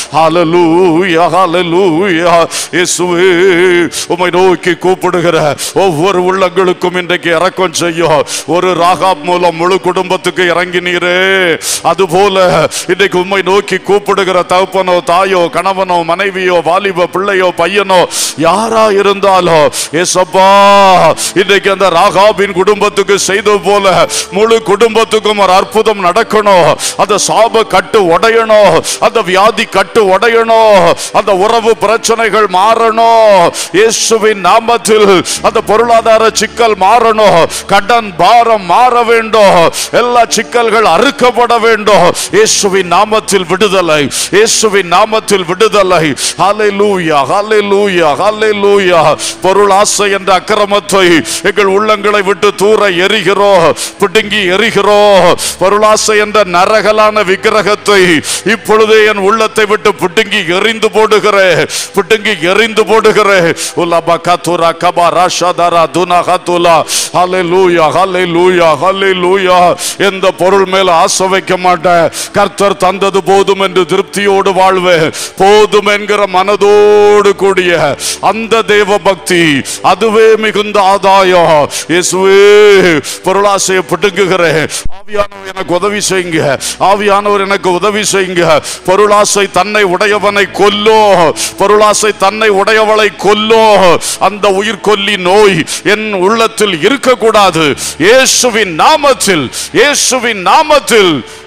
[SPEAKER 1] ஹalleluya ஹalleluya இயேசுவே உம்மை நோக்கி கூப்பிடுகிற ஒவ்வொரு உள்ளங்களுக்கும் இன்றைக்கு இரக்கம் செய்யும் ஒரு ராகாப் மூலம் முழு குடும்பத்துக்கு இறங்கினீரே அதுபோல இன்றைக்கு உம்மை நோக்கி கூப்பிடுகிற தகப்பனோ தாயோ கணவனோ மனைவியோ வாலிப பிள்ளையோ பையனோ யாரா இருந்தாலும் ஏசப்பா இன்றைக்கு அந்த ராகாபின் குடும்பத்துக்கு செய்தது போல முழு குடும்பத்துக்கும் ஒரு அற்புதம் நடக்கணும் அந்த சாப கட்டு உடையணும் அந்த வியாதி கட்டு உடையணும் அந்த உறவு பிரச்சனைகள் மாறணும் இயேசுவின் நாமத்தில் அந்த பொருளாதார சிக்கல் மாறணும் கடன் பாரம் மாற வேண்டும் எல்லா சிக்கல்கள் அறுக்கப்பட வேண்டும் இயேசுவின் நாமத்தில் விடுதலை இயேசுவின் நாமத்தில் விடுதலை ஹalleluya ஹalleluya ஹalleluya பொருள் ஆசை என்ற அக்கிரமத்தை எங்கள் உள்ளங்களை விட்டு தூர எரிகிறோம் பிடுங்கி எரிகிறோம் பொருளாசை என்ற நரகலான விக்கிரகத்தை இப்பொழுதே என் உள்ளத்தை விட்டு பிடுங்கி எரிந்து போடுகிறேன் பிடுங்கி எரிந்து போடுகிறேன் உலப கத்துரா கபா ராஷாதாரா துனா கத்துலா ஹalleluya ஹalleluya ஹalleluya எந்த பொருள் மேல ஆசை வைக்க மாட்டேன் கர்த்தர் தந்தது போதும் என்று திருப்தியோடு வாழ்வேன் போதும் என்கிற மனதோடு கூடிய அந்த தேவ பக்தி அதுவே மிகுந்த ஆதாயம் இயேசுவே பொருளாசையை பிடுங்குகிறேன் ஆவியானவர் எனக்கு உதவி செய்யுங்க ஆவியானவர் எனக்கு உதவி செய்யுங்க பொருளாசை தன்னை உடையவனை கொல்லும் பொருளாசை தன்னை உடையவளை கொல்லும் அந்த உயிர் கொல்லி நோய் என் உள்ளத்தில் இருக்கக்கூடாது இயேசுவின் நாமத்தில் இயேசுவின் நாமத்தில்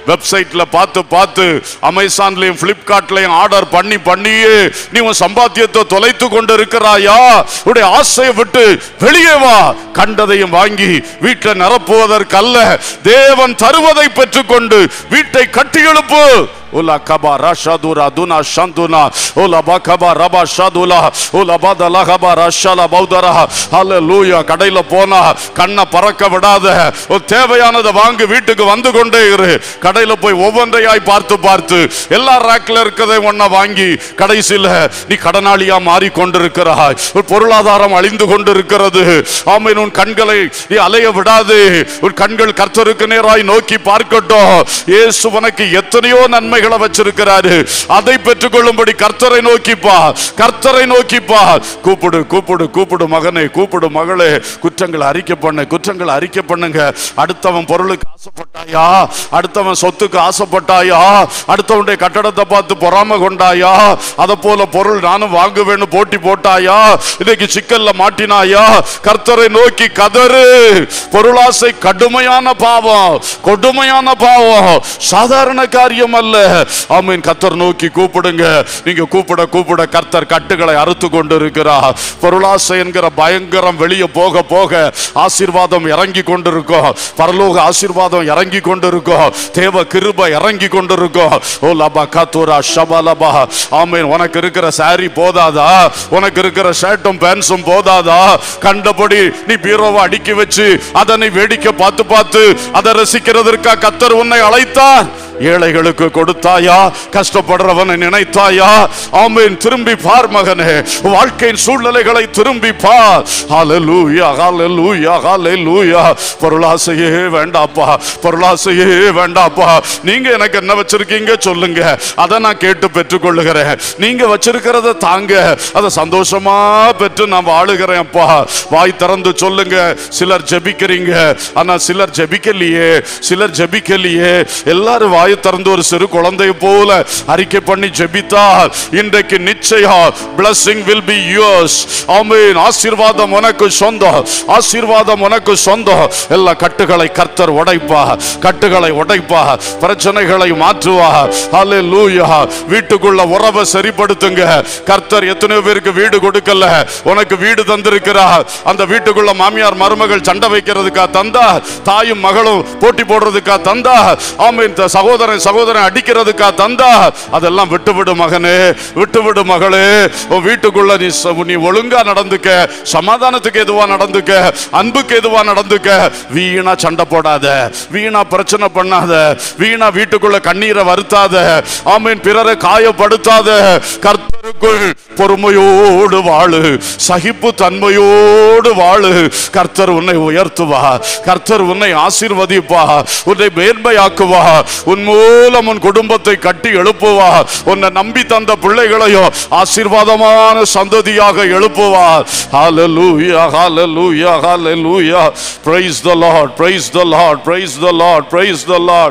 [SPEAKER 1] வெப்சைட்ல பார்த்து பார்த்து அமேசான்லயும் பிளிப்கார்ட்லயும் ஆர்டர் பண்ணி பண்ணியே நீ உன் சம்பாத்தியத்தை தொலைத்து கொண்டு இருக்கிறாயா உடைய ஆசையை விட்டு வெளியே வா கண்டதையும் வாங்கி வீட்டை நிரப்புவதற்கல்ல தேவன் தருவதை பெற்றுக்கொண்டு வீட்டை கட்டி எழுப்பு Ola kaba rashadura duna shanduna. Ola bakaba raba shadula. Ola badala kaba rashala baudara. Hallelujah. கடையில போனா கண்ணை பறக்க விடாத ஒரு தேவையானதை வாங்கி வீட்டுக்கு வந்து கொண்டே இரு கடையில போய் ஒவ்வொன்றையாய் பார்த்து பார்த்து எல்லா ரேக்ல இருக்கதை ஒன்ன வாங்கி கடைசியில நீ கடனாளியா மாறி கொண்டிருக்கிறாய் ஒரு பொருளாதாரம் அழிந்து கொண்டிருக்கிறது ஆமீன் உன் கண்களை நீ அலைய விடாது உன் கண்கள் கர்த்தருக்கு நேராய் நோக்கி பார்க்கட்டும் இயேசு உனக்கு எத்தனையோ நன்மைகளை வச்சிருக்கிறாரு அதை பெற்றுக்கொள்ளும்படி கர்த்தரை நோக்கிப்பா கர்த்தரை நோக்கிப்பா கூப்பிடு கூப்பிடு கூப்பிடு மகனே கூப்பிடு மகளே குற்றங்களை அறிக்கை பண்ணு குற்றங்களை அறிக்கை பண்ணுங்க அடுத்தவன் பொருளுக்கு ஆசைப்பட்டாயா அடுத்தவன் சொத்துக்கு ஆசைப்பட்டாயா அடுத்தவனுடைய கட்டடத்தை பார்த்து பொறாம கொண்டாயா அத போல பொருள் நானும் வாங்குவேன்னு போட்டி போட்டாயா இன்னைக்கு சிக்கல்ல மாட்டினாயா கர்த்தரை நோக்கி கதறு பொருளாசை கடுமையான பாவம் கொடுமையான பாவம் சாதாரண காரியம் அல்ல ஆமீன் கர்த்தர் நோக்கி கூப்பிடுங்க நீங்க கூப்பிட கூப்பிட கர்த்தர் கட்டுகளை அறுத்து கொண்டு இருக்கிறார் பொருளாசை என்கிற பயங்கரம் வெளியே போக போக ஆசீர்வாதம் இறங்கி கொண்டிருக்கும் பரலோக ஆசீர்வாதம் இறங்கி கொண்டிருக்கும் தேவ கிருபை இறங்கி கொண்டிருக்கும் ஓ லபா கத்துரா ஷபலபா ஆமீன் உனக்கு இருக்கிற சாரி போதாதா உனக்கு இருக்கிற ஷர்ட்டும் பேண்ட்ஸும் போதாதா கண்டபடி நீ பீரோவை அடுக்கி வச்சு அதனை வேடிக்கை பார்த்து பார்த்து அதை ரசிக்கிறதற்கா கத்தர் உன்னை அழைத்தார் ஏழைகளுக்கு கொடுத்தாயா கஷ்டப்படுறவனை நினைத்தாயா ஆமீன் திரும்பி பார் மகனே வாழ்க்கையின் சூழ்நிலைகளை திரும்பி பார் ஹalleluya ஹalleluya ஹalleluya பொருளாசையே வேண்டாப்பா பொருளாசையே வேண்டாப்பா நீங்க எனக்கு என்ன வச்சிருக்கீங்க சொல்லுங்க அதை நான் கேட்டு பெற்றுக்கொள்ளுகிறேன் நீங்க வச்சிருக்கிறத தாங்க அதை சந்தோஷமா பெற்று நான் வாழுகிறேன் அப்பா வாய் திறந்து சொல்லுங்க சிலர் ஜெபிக்கிறீங்க ஆனா சிலர் ஜெபிக்கலையே சிலர் ஜெபிக்கலையே எல்லாரும் வாய் திறந்து ஒரு சிறு குழந்தை போல அறிக்கை பண்ணி ஜெபித்தால் இன்றைக்கு நிச்சயம் blessing will be yours ஆமென் ஆசீர்வாதம் உனக்கு சொந்தம் ஆசீர்வாதம் உனக்கு சொந்தம் எல்லா கட்டுகளை கர்த்தர் உடைப்பா கட்டுகளை உடைப்பா பிரச்சனைகளை மாற்றுவா ஹalleluya வீட்டுக்குள்ள உறவை சரிப்படுத்துங்க கர்த்தர் எத்தனையோ பேருக்கு வீடு கொடுக்கல உனக்கு வீடு தந்திருக்கிறார் அந்த வீட்டுக்குள்ள மாமியார் மருமகள் சண்டை வைக்கிறதுக்கா தந்தா தாயும் மகளும் போட்டி போடுறதுக்கா தந்தா ஆமீன் த- சகோதரன் சகோதரன் அடிக்கிறதுக்கா தந்தா அதெல்லாம் விட்டுவிடு மகனே விட்டுவிடு மகளே உன் வீட்டுக்குள்ள நீ ச- நீ ஒழுங்கா நடந்துக்க சமாதானத்துக்கு எதுவா நடந்துக்க அன்புக்கு எதுவா நடந்துக்க வீணா சண்டை போடாத வீணா பிரச்சனை பண்ணாத வீணா வீட்டுக்குள்ள கண்ணீரை வருத்தாத ஆமீன் பிறரை காயப்படுத்தாத கர்த்தருக்குள் பொறுமையோடு வாழு சகிப்பு தன்மையோடு வாழு கர்த்தர் உன்னை உயர்த்துவா கர்த்தர் உன்னை ஆசீர்வதிப்பா உன்னை மேன்மையாக்குவா உன் மூலம் உன் குடும்பத்தை கட்டி எழுப்புவா உன்னை நம்பி தந்த பிள்ளைகளையும் ஆசீர்வாதமான சந்ததியாக எழுப்புவார் ஹalleluya hallelujah hallelujah praise the lord praise the lord praise the lord praise the lord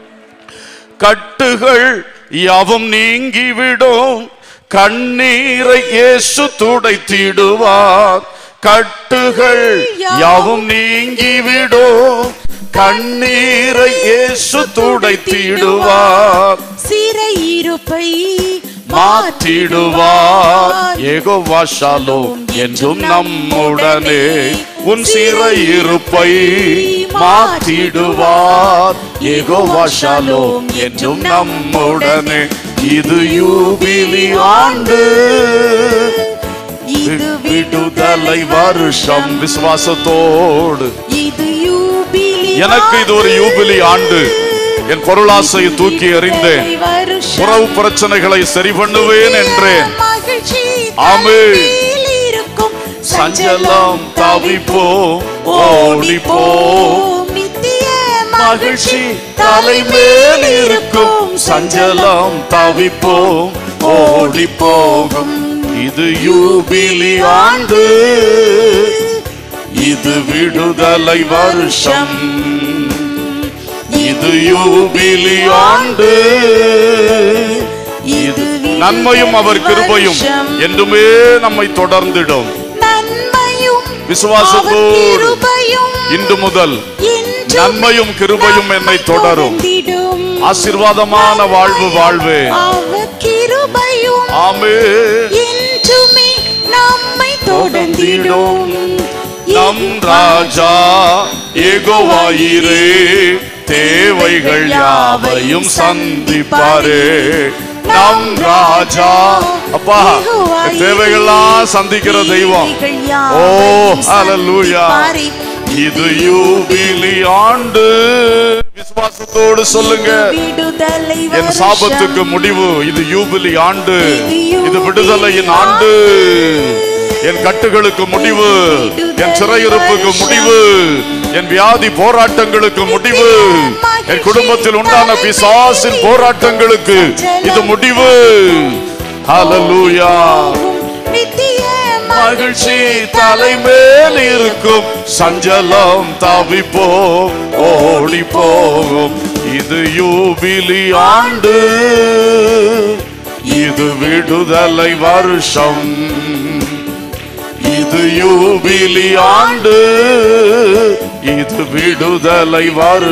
[SPEAKER 1] கட்டுகள் யாவும் நீங்கிவிடும் கண்ணீரை இயேசு துடைத்திடுவார் கட்டுகள் யாவும் நீங்கிவிடும் கண்ணீரை இயேசு துடைத்திடுவார்
[SPEAKER 2] சிறையிருப்பை
[SPEAKER 1] மாற்றிடுவார் ஏகோவா ஷாலோம் என்றும் நம்முடனே உன் சிறையிருப்பை மாற்றிடுவார் ஏகோவா ஷாலோம் என்றும் நம்முடனே இது யூபிலி ஆண்டு
[SPEAKER 2] இது
[SPEAKER 1] விடுதலை வருஷம் விசுவாசத்தோடு
[SPEAKER 2] இது யூபிலி
[SPEAKER 1] எனக்கு இது ஒரு யூபிலி ஆண்டு என் பொருளாசையை தூக்கி எறிந்தேன்
[SPEAKER 2] வருஷம்
[SPEAKER 1] உறவு பிரச்சனைகளை சரி பண்ணுவேன் என்றேன்
[SPEAKER 2] மகிழ்ச்சி
[SPEAKER 1] ஆமென்.
[SPEAKER 2] தலைமையில் இருக்கும்
[SPEAKER 1] சஞ்சலம் தவிப்போம் ஓடிப்போம்
[SPEAKER 2] நித்திய
[SPEAKER 1] மகிழ்ச்சி தலைமேல் இருக்கும் சஞ்சலம் தவிப்போம் ஓடி போகும் இது யூபிலி ஆண்டு இது விடுதலை வருஷம் இது யூபிலி ஆண்டு இது நன்மையும் அவர் கிருபையும் என்றுமே நம்மை தொடர்ந்திடும்
[SPEAKER 2] நன்மையும்
[SPEAKER 1] விசுவாசத்தோடு
[SPEAKER 2] அவர் கிருபையும்
[SPEAKER 1] இன்று முதல்
[SPEAKER 2] என்றும்
[SPEAKER 1] நன்மையும் கிருபையும் என்னை தொடரும்
[SPEAKER 2] தொடர்ந்திடும்.
[SPEAKER 1] ஆசீர்வாதமான வாழ்வு வாழ்வே
[SPEAKER 2] அவர் கிருபையும்
[SPEAKER 1] ஆமே
[SPEAKER 2] என்றுமே நம்மை தொடர்ந்திடும்
[SPEAKER 1] நம் ராஜா ஏகோவாயிரே தேவைகள் யாவையும் சந்திப்பாரே நம் ராஜா அப்பா என் தேவைகள்லாம் சந்திக்கிற தெய்வம் ஓ ஹalleluya இது யூபிலி ஆண்டு விசுவாசத்தோடு சொல்லுங்க
[SPEAKER 2] விடுதலை
[SPEAKER 1] என் சாபத்துக்கு முடிவு இது யூபிலி ஆண்டு இது விடுதலையின் ஆண்டு என் கட்டுகளுக்கு முடிவு என் சிறையிருப்புக்கு முடிவு என் வியாதி போராட்டங்களுக்கு முடிவு என் குடும்பத்தில் உண்டான பிசாசின் போராட்டங்களுக்கு இது முடிவு ஹalleluya
[SPEAKER 2] நித்திய
[SPEAKER 1] மகிழ்ச்சி தலைமேல் இருக்கும் சஞ்சலம் தவிப்போம் ஓடி போகும் இது யூபிலி ஆண்டு இது விடுதலை வருஷம் இது யூபிலி ஆண்டு இது விடுதலை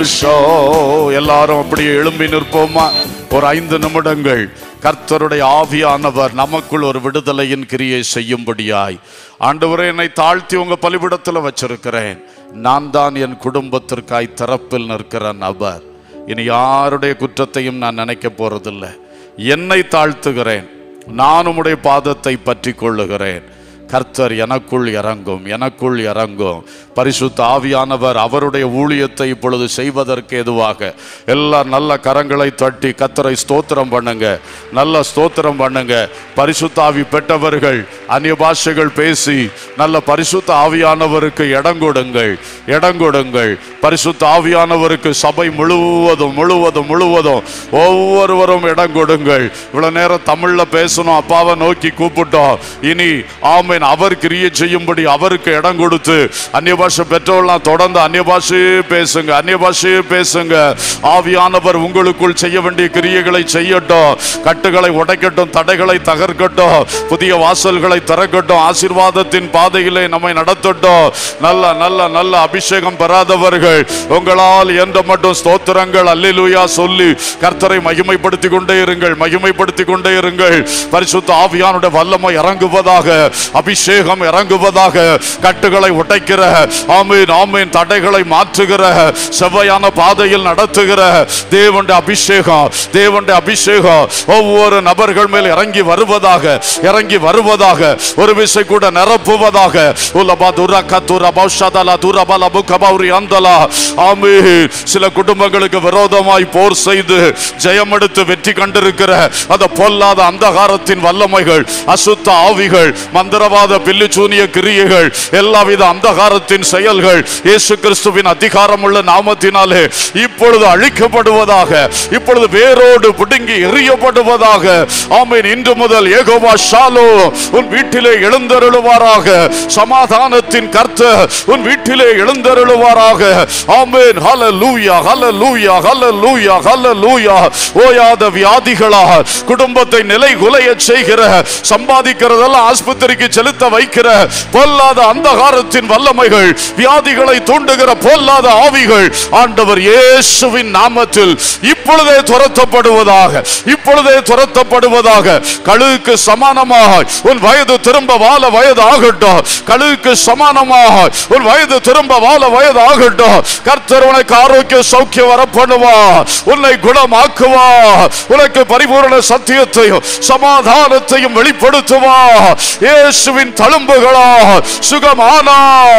[SPEAKER 1] வருஷம் எல்லாரும் அப்படியே எழும்பி நிற்போமா ஒரு ஐந்து நிமிடங்கள் கர்த்தருடைய ஆவியானவர் நமக்குள் ஒரு விடுதலையின் கிரியை செய்யும்படியாய் ஆண்டவரே என்னை தாழ்த்தி உங்க பலிபிடத்துல வச்சிருக்கிறேன் நான் தான் என் குடும்பத்திற்காய் திறப்பில் நிற்கிற நபர் இனி யாருடைய குற்றத்தையும் நான் நினைக்க போறதில்லை என்னை தாழ்த்துகிறேன் நான் உம்முடைய பாதத்தை பற்றி கொள்ளுகிறேன் கர்த்தர் எனக்குள் இறங்கும் எனக்குள் இறங்கும் பரிசுத்த ஆவியானவர் அவருடைய ஊழியத்தை இப்பொழுது செய்வதற்கு எதுவாக எல்லா நல்ல கரங்களை தட்டி கர்த்தரை ஸ்தோத்திரம் பண்ணுங்க நல்ல ஸ்தோத்திரம் பண்ணுங்க பரிசுத்த ஆவி பெற்றவர்கள் அந்நிய பாஷைகள் பேசி நல்ல பரிசுத்த ஆவியானவருக்கு இடம் கொடுங்கள் இடம் கொடுங்கள் பரிசுத்த ஆவியானவருக்கு சபை முழுவதும் முழுவதும் முழுவதும் ஒவ்வொருவரும் இடம் கொடுங்கள் இவ்வளவு நேரம் தமிழ்ல பேசணும் அப்பாவை நோக்கி கூப்பிட்டோம் இனி ஆமேன் அவர் கிரியை செய்யும்படி அவருக்கு இடம் கொடுத்து அந்நிய பாஷை பெற்றவர்களாம் தொடர்ந்து அந்நிய பாஷையே பேசுங்க அந்நிய பாஷையே பேசுங்க ஆவியானவர் உங்களுக்குள் செய்ய வேண்டிய கிரியைகளை செய்யட்டும் கட்டுகளை உடைக்கட்டும் தடைகளை தகர்க்கட்டும் புதிய வாசல்களை திறக்கட்டும் ஆசீர்வாதத்தின் பாதையிலே நம்மை நடத்தட்டும் நல்ல நல்ல நல்ல அபிஷேகம் பெறாதவர்கள் உங்களால் என்ற மட்டும் ஸ்தோத்திரங்கள் அல்லேலூயா சொல்லி கர்த்தரை மகிமைப்படுத்தி கொண்டே இருங்கள் மகிமைப்படுத்தி கொண்டே இருங்கள் பரிசுத்த ஆவியானுடைய வல்லமை இறங்குவதாக அபிஷேகம் இறங்குவதாக கட்டுகளை உடைக்கிற ஆமீன் ஆமீன் தடைகளை மாற்றுகிற செவ்வையான பாதையில் நடத்துகிற தேவனுடைய அபிஷேகம் தேவனுடைய அபிஷேகம் ஒவ்வொரு நபர்கள் மேல் இறங்கி வருவதாக இறங்கி வருவதாக ஒரு விசை கூட நிரப்புவதாக உலபா துரக்க துரபா ஷதலா துரபல புகபௌரி அந்தலா ஆமே சில குடும்பங்களுக்கு விரோதமாய் போர் செய்து ஜெயம் எடுத்து வெற்றி கண்டிருக்கிற அந்த பொல்லாத அந்தகாரத்தின் வல்லமைகள் அசுத்த ஆவிகள் மந்திரவாத பில்லிச்சூனிய கிரியைகள் எல்லாவித அந்தகாரத்தின் செயல்கள் இயேசு கிறிஸ்துவின் அதிகாரமுள்ள நாமத்தினாலே இப்பொழுது அழிக்கப்படுவதாக இப்பொழுது வேரோடு பிடுங்கி எறியப்படுவதாக ஆமீன் இன்று முதல் ஏகோவா ஷாலோ உன் வீட்டிலே எழுந்தருளுவாராக சமாதானத்தின் கர்த்தர் உன் வீட்டிலே எழுந்தருளுவாராக ஆமீன் ஹalleluya ஹalleluya ஹalleluya ஹalleluya ஓயாத வியாதிகளா குடும்பத்தை நிலை குலைய செய்கிற சம்பாதிக்கிறதெல்லாம் ஆஸ்பத்திரிக்கு செலுத்த வைக்கிற பொல்லாத அந்தகாரத்தின் வல்லமைகள் வியாதிகளை தூண்டுகிற பொல்லாத ஆவிகள் ஆண்டவர் இயேசுவின் நாமத்தில் இப்பொழுதே துரத்தப்படுவதாக இப்பொழுதே துரத்தப்படுவதாக கழுவுக்கு சமானமாக உன் வயது திரும்ப வாழ வயது ஆகட்டும் கழுவுக்கு சமானமாக உன் வயது திரும்ப வாழ வயது ஆகட்டும் கர்த்தர் உனக்கு ஆரோக்கிய சௌக்கியம் வர பண்ணுவா உன்னை குணமாக்குவா உனக்கு பரிபூரண சத்தியத்தையும் சமாதானத்தையும் வெளிப்படுத்துவா இயேசுவின் தழும்புகளா சுகமானா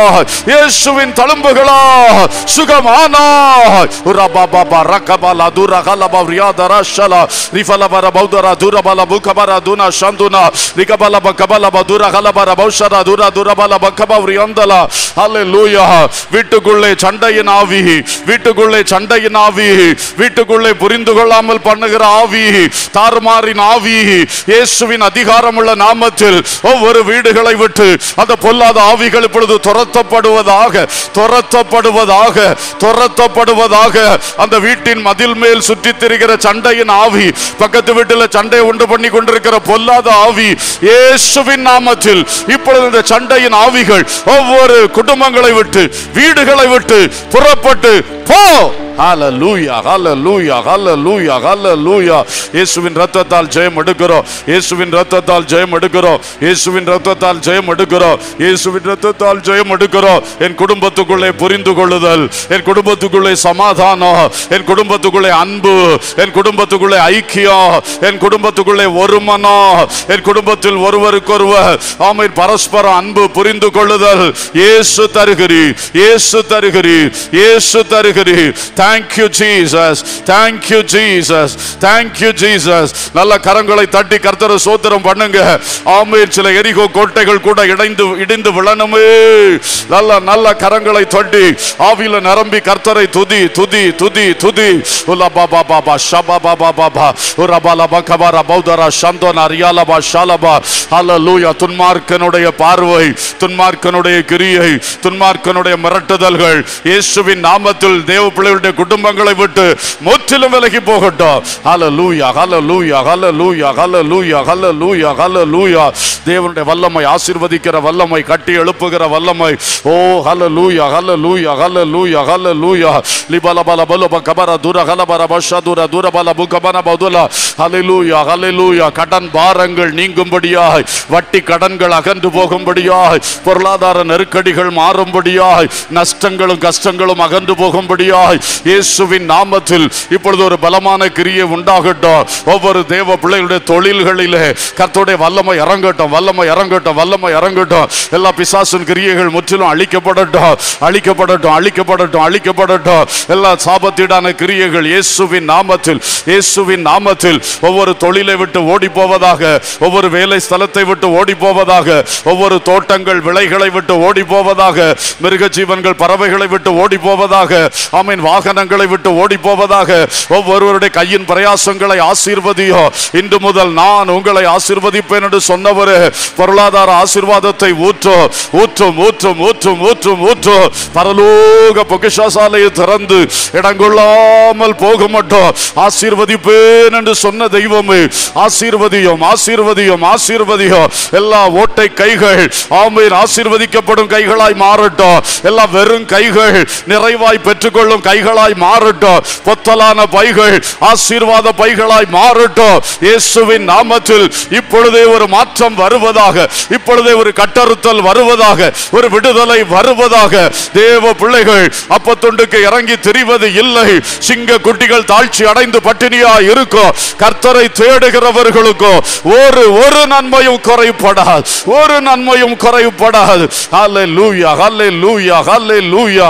[SPEAKER 1] இயேசுவின் தழும்புகளா சுகமானா உரபாபா ரகபல துரகலப ரியாதர ஷல ரிஃபலபர பௌதர துரபல புகபர துன சந்துனா ரிகபல பகபல பதுர கலபர பௌஷர துர துரபல பகப ரியந்தல ஹalleluya வீட்டுக்குள்ளே சண்டையின் ஆவி வீட்டுக்குள்ளே சண்டையின் ஆவி வீட்டுக்குள்ளே புரிந்து கொள்ளாமல் பண்ணுகிற ஆவி தாறுமாறின் ஆவி இயேசுவின் அதிகாரமுள்ள நாமத்தில் ஒவ்வொரு வீடுகளை விட்டு அந்த பொல்லாத ஆவிகள் இப்பொழுது துரத்தப்படுவதாக துரத்தப்படுவதாக துரத்தப்படுவதாக அந்த வீட்டின் மதில் மேல் சுற்றித் திரிகிற சண்டையின் ஆவி பக்கத்து வீட்டில் சண்டை உண்டு பண்ணி கொண்டிருக்கிற பொல்லாத ஆவி இயேசுவின் நாமத்தில் இப்பொழுது இந்த சண்டையின் ஆவிகள் ஒவ்வொரு குடும்பங்களை விட்டு வீடுகளை விட்டு புறப்பட்டு போ ஹalleluya ஹalleluya ஹalleluya ஹalleluya இயேசுவின் ரத்தத்தால் ஜெயம் எடுக்கிறோம் இயேசுவின் ரத்தத்தால் ஜெயம் எடுக்கிறோம் இயேசுவின் ரத்தத்தால் ஜெயம் எடுக்கிறோம் இயேசுவின் ரத்தத்தால் ஜெயம் எடுக்கிறோம் என் குடும்பத்துக்குள்ளே புரிந்து கொள்ளுதல் என் குடும்பத்துக்குள்ளே சமாதானம் என் குடும்பத்துக்குள்ளே அன்பு என் குடும்பத்துக்குள்ளே ஐக்கியம் என் குடும்பத்துக்குள்ளே ஒருமனம் என் குடும்பத்தில் ஒருவருக்கொருவர் ஆமென் பரஸ்பரம் அன்பு புரிந்து கொள்ளுதல் இயேசு தருகிறீர் இயேசு தருகிறீர் இயேசு தருகிறீர் thank you jesus thank you jesus thank you jesus நல்ல கரங்களை தட்டி கர்த்தரை சோத்திரம் பண்ணுங்க ஆமென் சில எரிகோ கோட்டைகள் கூட இடைந்து இடிந்து விழணுமே நல்ல நல்ல கரங்களை தட்டி ஆவியில நிரம்பி கர்த்தரை துதி துதி துதி துதி உலா பாபா பாபா ஷபா பாபா பாபா உரபால பக்கபார பௌதரா சந்தோன அரியாலபா ஷாலபா ஹalleluya துன்மார்க்கனுடைய பார்வை துன்மார்க்கனுடைய கிரியை துன்மார்க்கனுடைய மிரட்டுதல்கள் இயேசுவின் நாமத்தில் தேவ பிள்ளைகளுடைய குடும்பங்களை விட்டு முற்றிலும் விலகி போகட்டும் ஹalleluya ஹalleluya ஹalleluya ஹalleluya ஹalleluya ஹalleluya தேவனுடைய வல்லமை ஆசீர்வதிக்கிற வல்லமை கட்டி எழுப்புகிற வல்லமை ஓ ஹalleluya ஹalleluya ஹalleluya ஹalleluya லிபல பல பல கபர துர கலபர பஷ துர துர பல புகபன பதுல ஹalleluya ஹalleluya கடன் பாரங்கள் நீங்கும்படியாய் வட்டி கடன்கள் அகன்று போகும்படியாய் பொருளாதார நெருக்கடிகள் மாறும்படியாய் நஷ்டங்களும் கஷ்டங்களும் அகன்று போகும்படியாய் இயேசுவின் நாமத்தில் இப்பொழுது ஒரு பலமான கிரியை உண்டாகட்டும் ஒவ்வொரு தேவ பிள்ளைகளுடைய தொழில்களிலே கர்த்தருடைய வல்லமை இறங்கட்டும் வல்லமை இறங்கட்டும் வல்லமை இறங்கட்டும் எல்லா பிசாசின் கிரியைகள் முற்றிலும் அழிக்கப்படட்டும் அழிக்கப்படட்டும் அழிக்கப்படட்டும் அழிக்கப்படட்டும் எல்லா சாபத்தீடான கிரியைகள் இயேசுவின் நாமத்தில் இயேசுவின் நாமத்தில் ஒவ்வொரு தொழிலை விட்டு ஓடி போவதாக ஒவ்வொரு வேலை ஸ்தலத்தை விட்டு ஓடி போவதாக ஒவ்வொரு தோட்டங்கள் விளைகளை விட்டு ஓடி போவதாக மிருக ஜீவன்கள் பறவைகளை விட்டு ஓடி போவதாக ஆமீன் வாகனங்களை விட்டு ஓடி போவதாக ஒவ்வொருவருடைய கையின் பிரயாசங்களை ஆசீர்வதியோ இன்று முதல் நான் உங்களை ஆசீர்வதிப்பேன் என்று சொன்னவர் பொருளாதார ஆசீர்வாதத்தை ஊற்றோ ஊற்றும் ஊற்றும் ஊற்றும் ஊற்றும் ஊற்றோ பரலோக பொக்கிஷாசாலையை திறந்து இடங்கொள்ளாமல் போக மாட்டோம் ஆசீர்வதிப்பேன் என்று சொன்ன தெய்வமே ஆசீர்வதியும் ஆசீர்வதியும் ஆசீர்வதியும் எல்லா ஓட்டை கைகள் ஆமீன் ஆசீர்வதிக்கப்படும் கைகளாய் மாறட்டும் எல்லா வெறும் கைகள் நிறைவாய் பெற்றுக்கொள்ளும் கைகளாய் மாறட்டும் பொத்தலான பைகள் ஆசீர்வாத பைகளாய் மாறட்டும் இயேசுவின் நாமத்தில் இப்பொழுதே ஒரு மாற்றம் வருவதாக இப்பொழுதே ஒரு கட்டறுத்தல் வருவதாக ஒரு விடுதலை வருவதாக தேவ பிள்ளைகள் அப்பத்துண்டுக்கு இறங்கி திரிவது இல்லை சிங்க குட்டிகள் தாழ்ச்சி அடைந்து பட்டினியா இருக்கும் கர்த்தரை தேடுகிறவர்களுக்கோ ஒரு ஒரு நன்மையும் குறைபடாது ஒரு நன்மையும் குறைபடாது ஹalleluya ஹalleluya ஹalleluya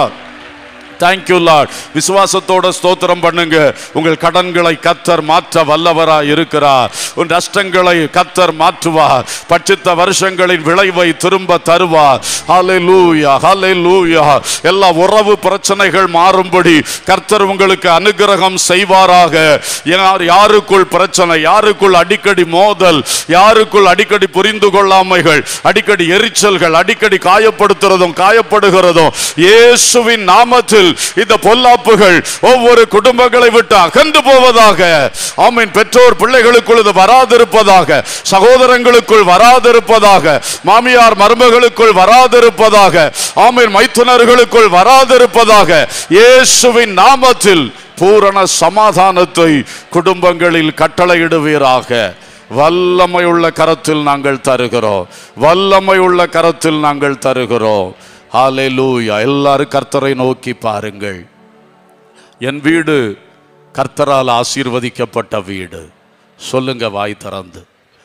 [SPEAKER 1] Thank you Lord விசுவாசத்தோட ஸ்தோத்திரம் பண்ணுங்க உங்கள் கடன்களை கத்தர் மாற்ற வல்லவரா இருக்கிறார் உன் நஷ்டங்களை கத்தர் மாற்றுவார் பட்சித்த வருஷங்களின் விளைவை திரும்ப தருவார் ஹalleluya ஹalleluya எல்லா உறவு பிரச்சனைகள் மாறும்படி கர்த்தர் உங்களுக்கு அனுகிரகம் செய்வாராக யார் யாருக்குள் பிரச்சனை யாருக்குள் அடிக்கடி மோதல் யாருக்குள் அடிக்கடி புரிந்து கொள்ளாமைகள் அடிக்கடி எரிச்சல்கள் அடிக்கடி காயப்படுத்துறதும் காயப்படுகிறதும் இயேசுவின் நாமத்தில் இந்த பொல்லாப்புகள் ஒவ்வொரு குடும்பங்களை விட்டு அகன்று போவதாக ஆமீன் பெற்றோர் பிள்ளைகளுக்குள் இது வராதிருப்பதாக சகோதரங்களுக்குள் வராதிருப்பதாக மாமியார் மருமகளுக்குள் வராதிருப்பதாக ஆமீன் மைத்துனர்களுக்குள் வராதிருப்பதாக இயேசுவின் நாமத்தில் பூரண சமாதானத்தை குடும்பங்களில் கட்டளையிடுவீராக வல்லமையுள்ள கரத்தில் நாங்கள் தருகிறோம் வல்லமையுள்ள கரத்தில் நாங்கள் தருகிறோம் ஹalleluya எல்லாரும் கர்த்தரை நோக்கி பாருங்கள் என் வீடு கர்த்தரால் ஆசீர்வதிக்கப்பட்ட வீடு சொல்லுங்க வாய் திறந்து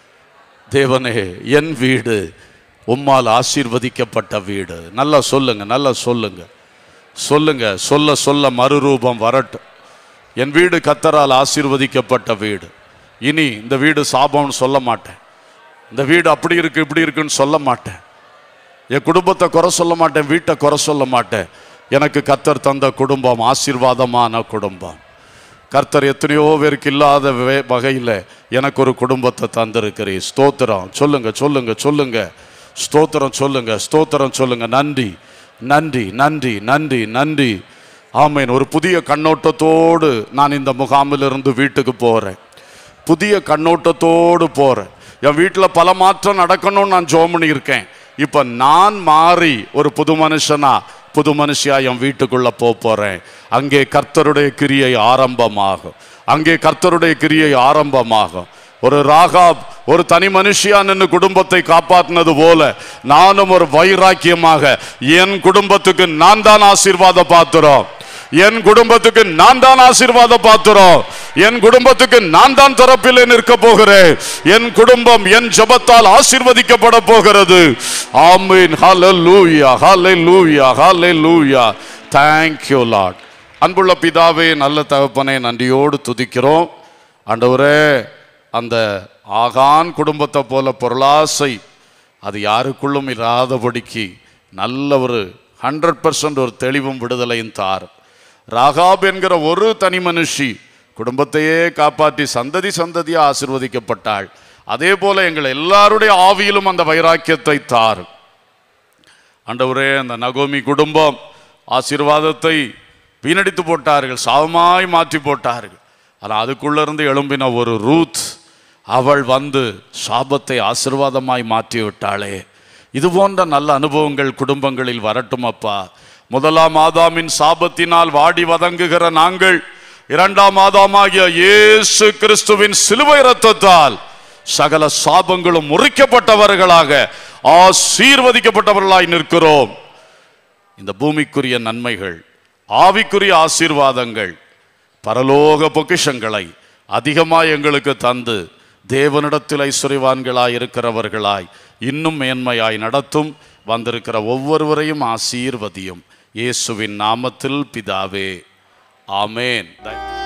[SPEAKER 1] தேவனே என் வீடு உம்மால் ஆசீர்வதிக்கப்பட்ட வீடு நல்லா சொல்லுங்க நல்லா சொல்லுங்க சொல்லுங்க சொல்ல சொல்ல மறுரூபம் வரட்டும் என் வீடு கத்தரால் ஆசீர்வதிக்கப்பட்ட வீடு இனி இந்த வீடு சாபம்னு சொல்ல மாட்டேன் இந்த வீடு அப்படி இருக்கு இப்படி இருக்குன்னு சொல்ல மாட்டேன் என் குடும்பத்தை குறை சொல்ல மாட்டேன் வீட்டை குறை சொல்ல மாட்டேன் எனக்கு கத்தர் தந்த குடும்பம் ஆசீர்வாதமான குடும்பம் கர்த்தர் எத்தனையோ பேருக்கு இல்லாத வே- வகையில் எனக்கு ஒரு குடும்பத்தை தந்திருக்கிறீர் ஸ்தோத்திரம் சொல்லுங்க சொல்லுங்க சொல்லுங்க ஸ்தோத்திரம் சொல்லுங்க ஸ்தோத்திரம் சொல்லுங்க நன்றி நன்றி நன்றி நன்றி நன்றி ஆமேன் ஒரு புதிய கண்ணோட்டத்தோடு நான் இந்த முகாமிலிருந்து வீட்டுக்கு போகிறேன் புதிய கண்ணோட்டத்தோடு போகிறேன் என் வீட்டில் பல மாற்றம் நடக்கணும்னு நான் ஜோம் பண்ணியிருக்கேன் இப்போ நான் மாறி ஒரு புது மனுஷனா புது மனுஷியா என் வீட்டுக்குள்ள போப் போறேன் அங்கே கர்த்தருடைய கிரியை ஆரம்பமாகும் அங்கே கர்த்தருடைய கிரியை ஆரம்பமாகும் ஒரு ராகாப் ஒரு தனி மனுஷியா நின்று குடும்பத்தை காப்பாற்றினது போல நானும் ஒரு வைராக்கியமாக என் குடும்பத்துக்கு நான் தான் ஆசீர்வாத பாத்திரம் என் குடும்பத்துக்கு நான் தான் ஆசீர்வாத பாத்திரம் என் குடும்பத்துக்கு நான் தான் தரப்பிலே நிற்க போகிறேன் என் குடும்பம் என் ஜெபத்தால் ஆசீர்வதிக்கப்பட போகிறது ஆமீன் ஹalleluya ஹalleluya ஹalleluya thank you lord அன்புள்ள பிதாவே நல்ல தகப்பனே நன்றியோடு துதிக்கிறோம் ஆண்டவரே அந்த ஆகான் குடும்பத்தை போல பொருளாசை அது யாருக்குள்ளும் இராதபடிக்கு நல்ல ஒரு ஹண்ட்ரட் பர்சன்ட் ஒரு தெளிவும் விடுதலையும் தார் ராகாப் என்கிற ஒரு தனி மனுஷி குடும்பத்தையே காப்பாற்றி சந்ததி சந்ததியா ஆசிர்வதிக்கப்பட்டாள் அதே போல எங்கள் எல்லாருடைய ஆவியிலும் அந்த வைராக்கியத்தை தார் ஆண்டவரே அந்த நகோமி குடும்பம் ஆசீர்வாதத்தை வீணடித்து போட்டார்கள் சாவமாய் மாற்றி போட்டார்கள் ஆனால் அதுக்குள்ள இருந்து எழும்பின ஒரு ரூத் அவள் வந்து சாபத்தை ஆசீர்வாதமாய் மாற்றி விட்டாளே இது போன்ற நல்ல அனுபவங்கள் குடும்பங்களில் வரட்டும் அப்பா முதலாம் ஆதாமின் சாபத்தினால் வாடி வதங்குகிற நாங்கள் இரண்டாம் ஆதாமாகிய இயேசு கிறிஸ்துவின் சிலுவை இரத்தத்தால் சகல சாபங்களும் முறிக்கப்பட்டவர்களாக ஆசீர்வதிக்கப்பட்டவர்களாய் நிற்கிறோம் இந்த பூமிக்குரிய நன்மைகள் ஆவிக்குரிய ஆசீர்வாதங்கள் பரலோக பொக்கிஷங்களை அதிகமாய் எங்களுக்கு தந்து தேவனிடத்தில் ஐஸ்வர்யவான்களாய் இருக்கிறவர்களாய் இன்னும் மேன்மையாய் நடத்தும் வந்திருக்கிற ஒவ்வொருவரையும் ஆசீர்வதியும் இயேசுவின் நாமத்தில் பிதாவே ஆமேன்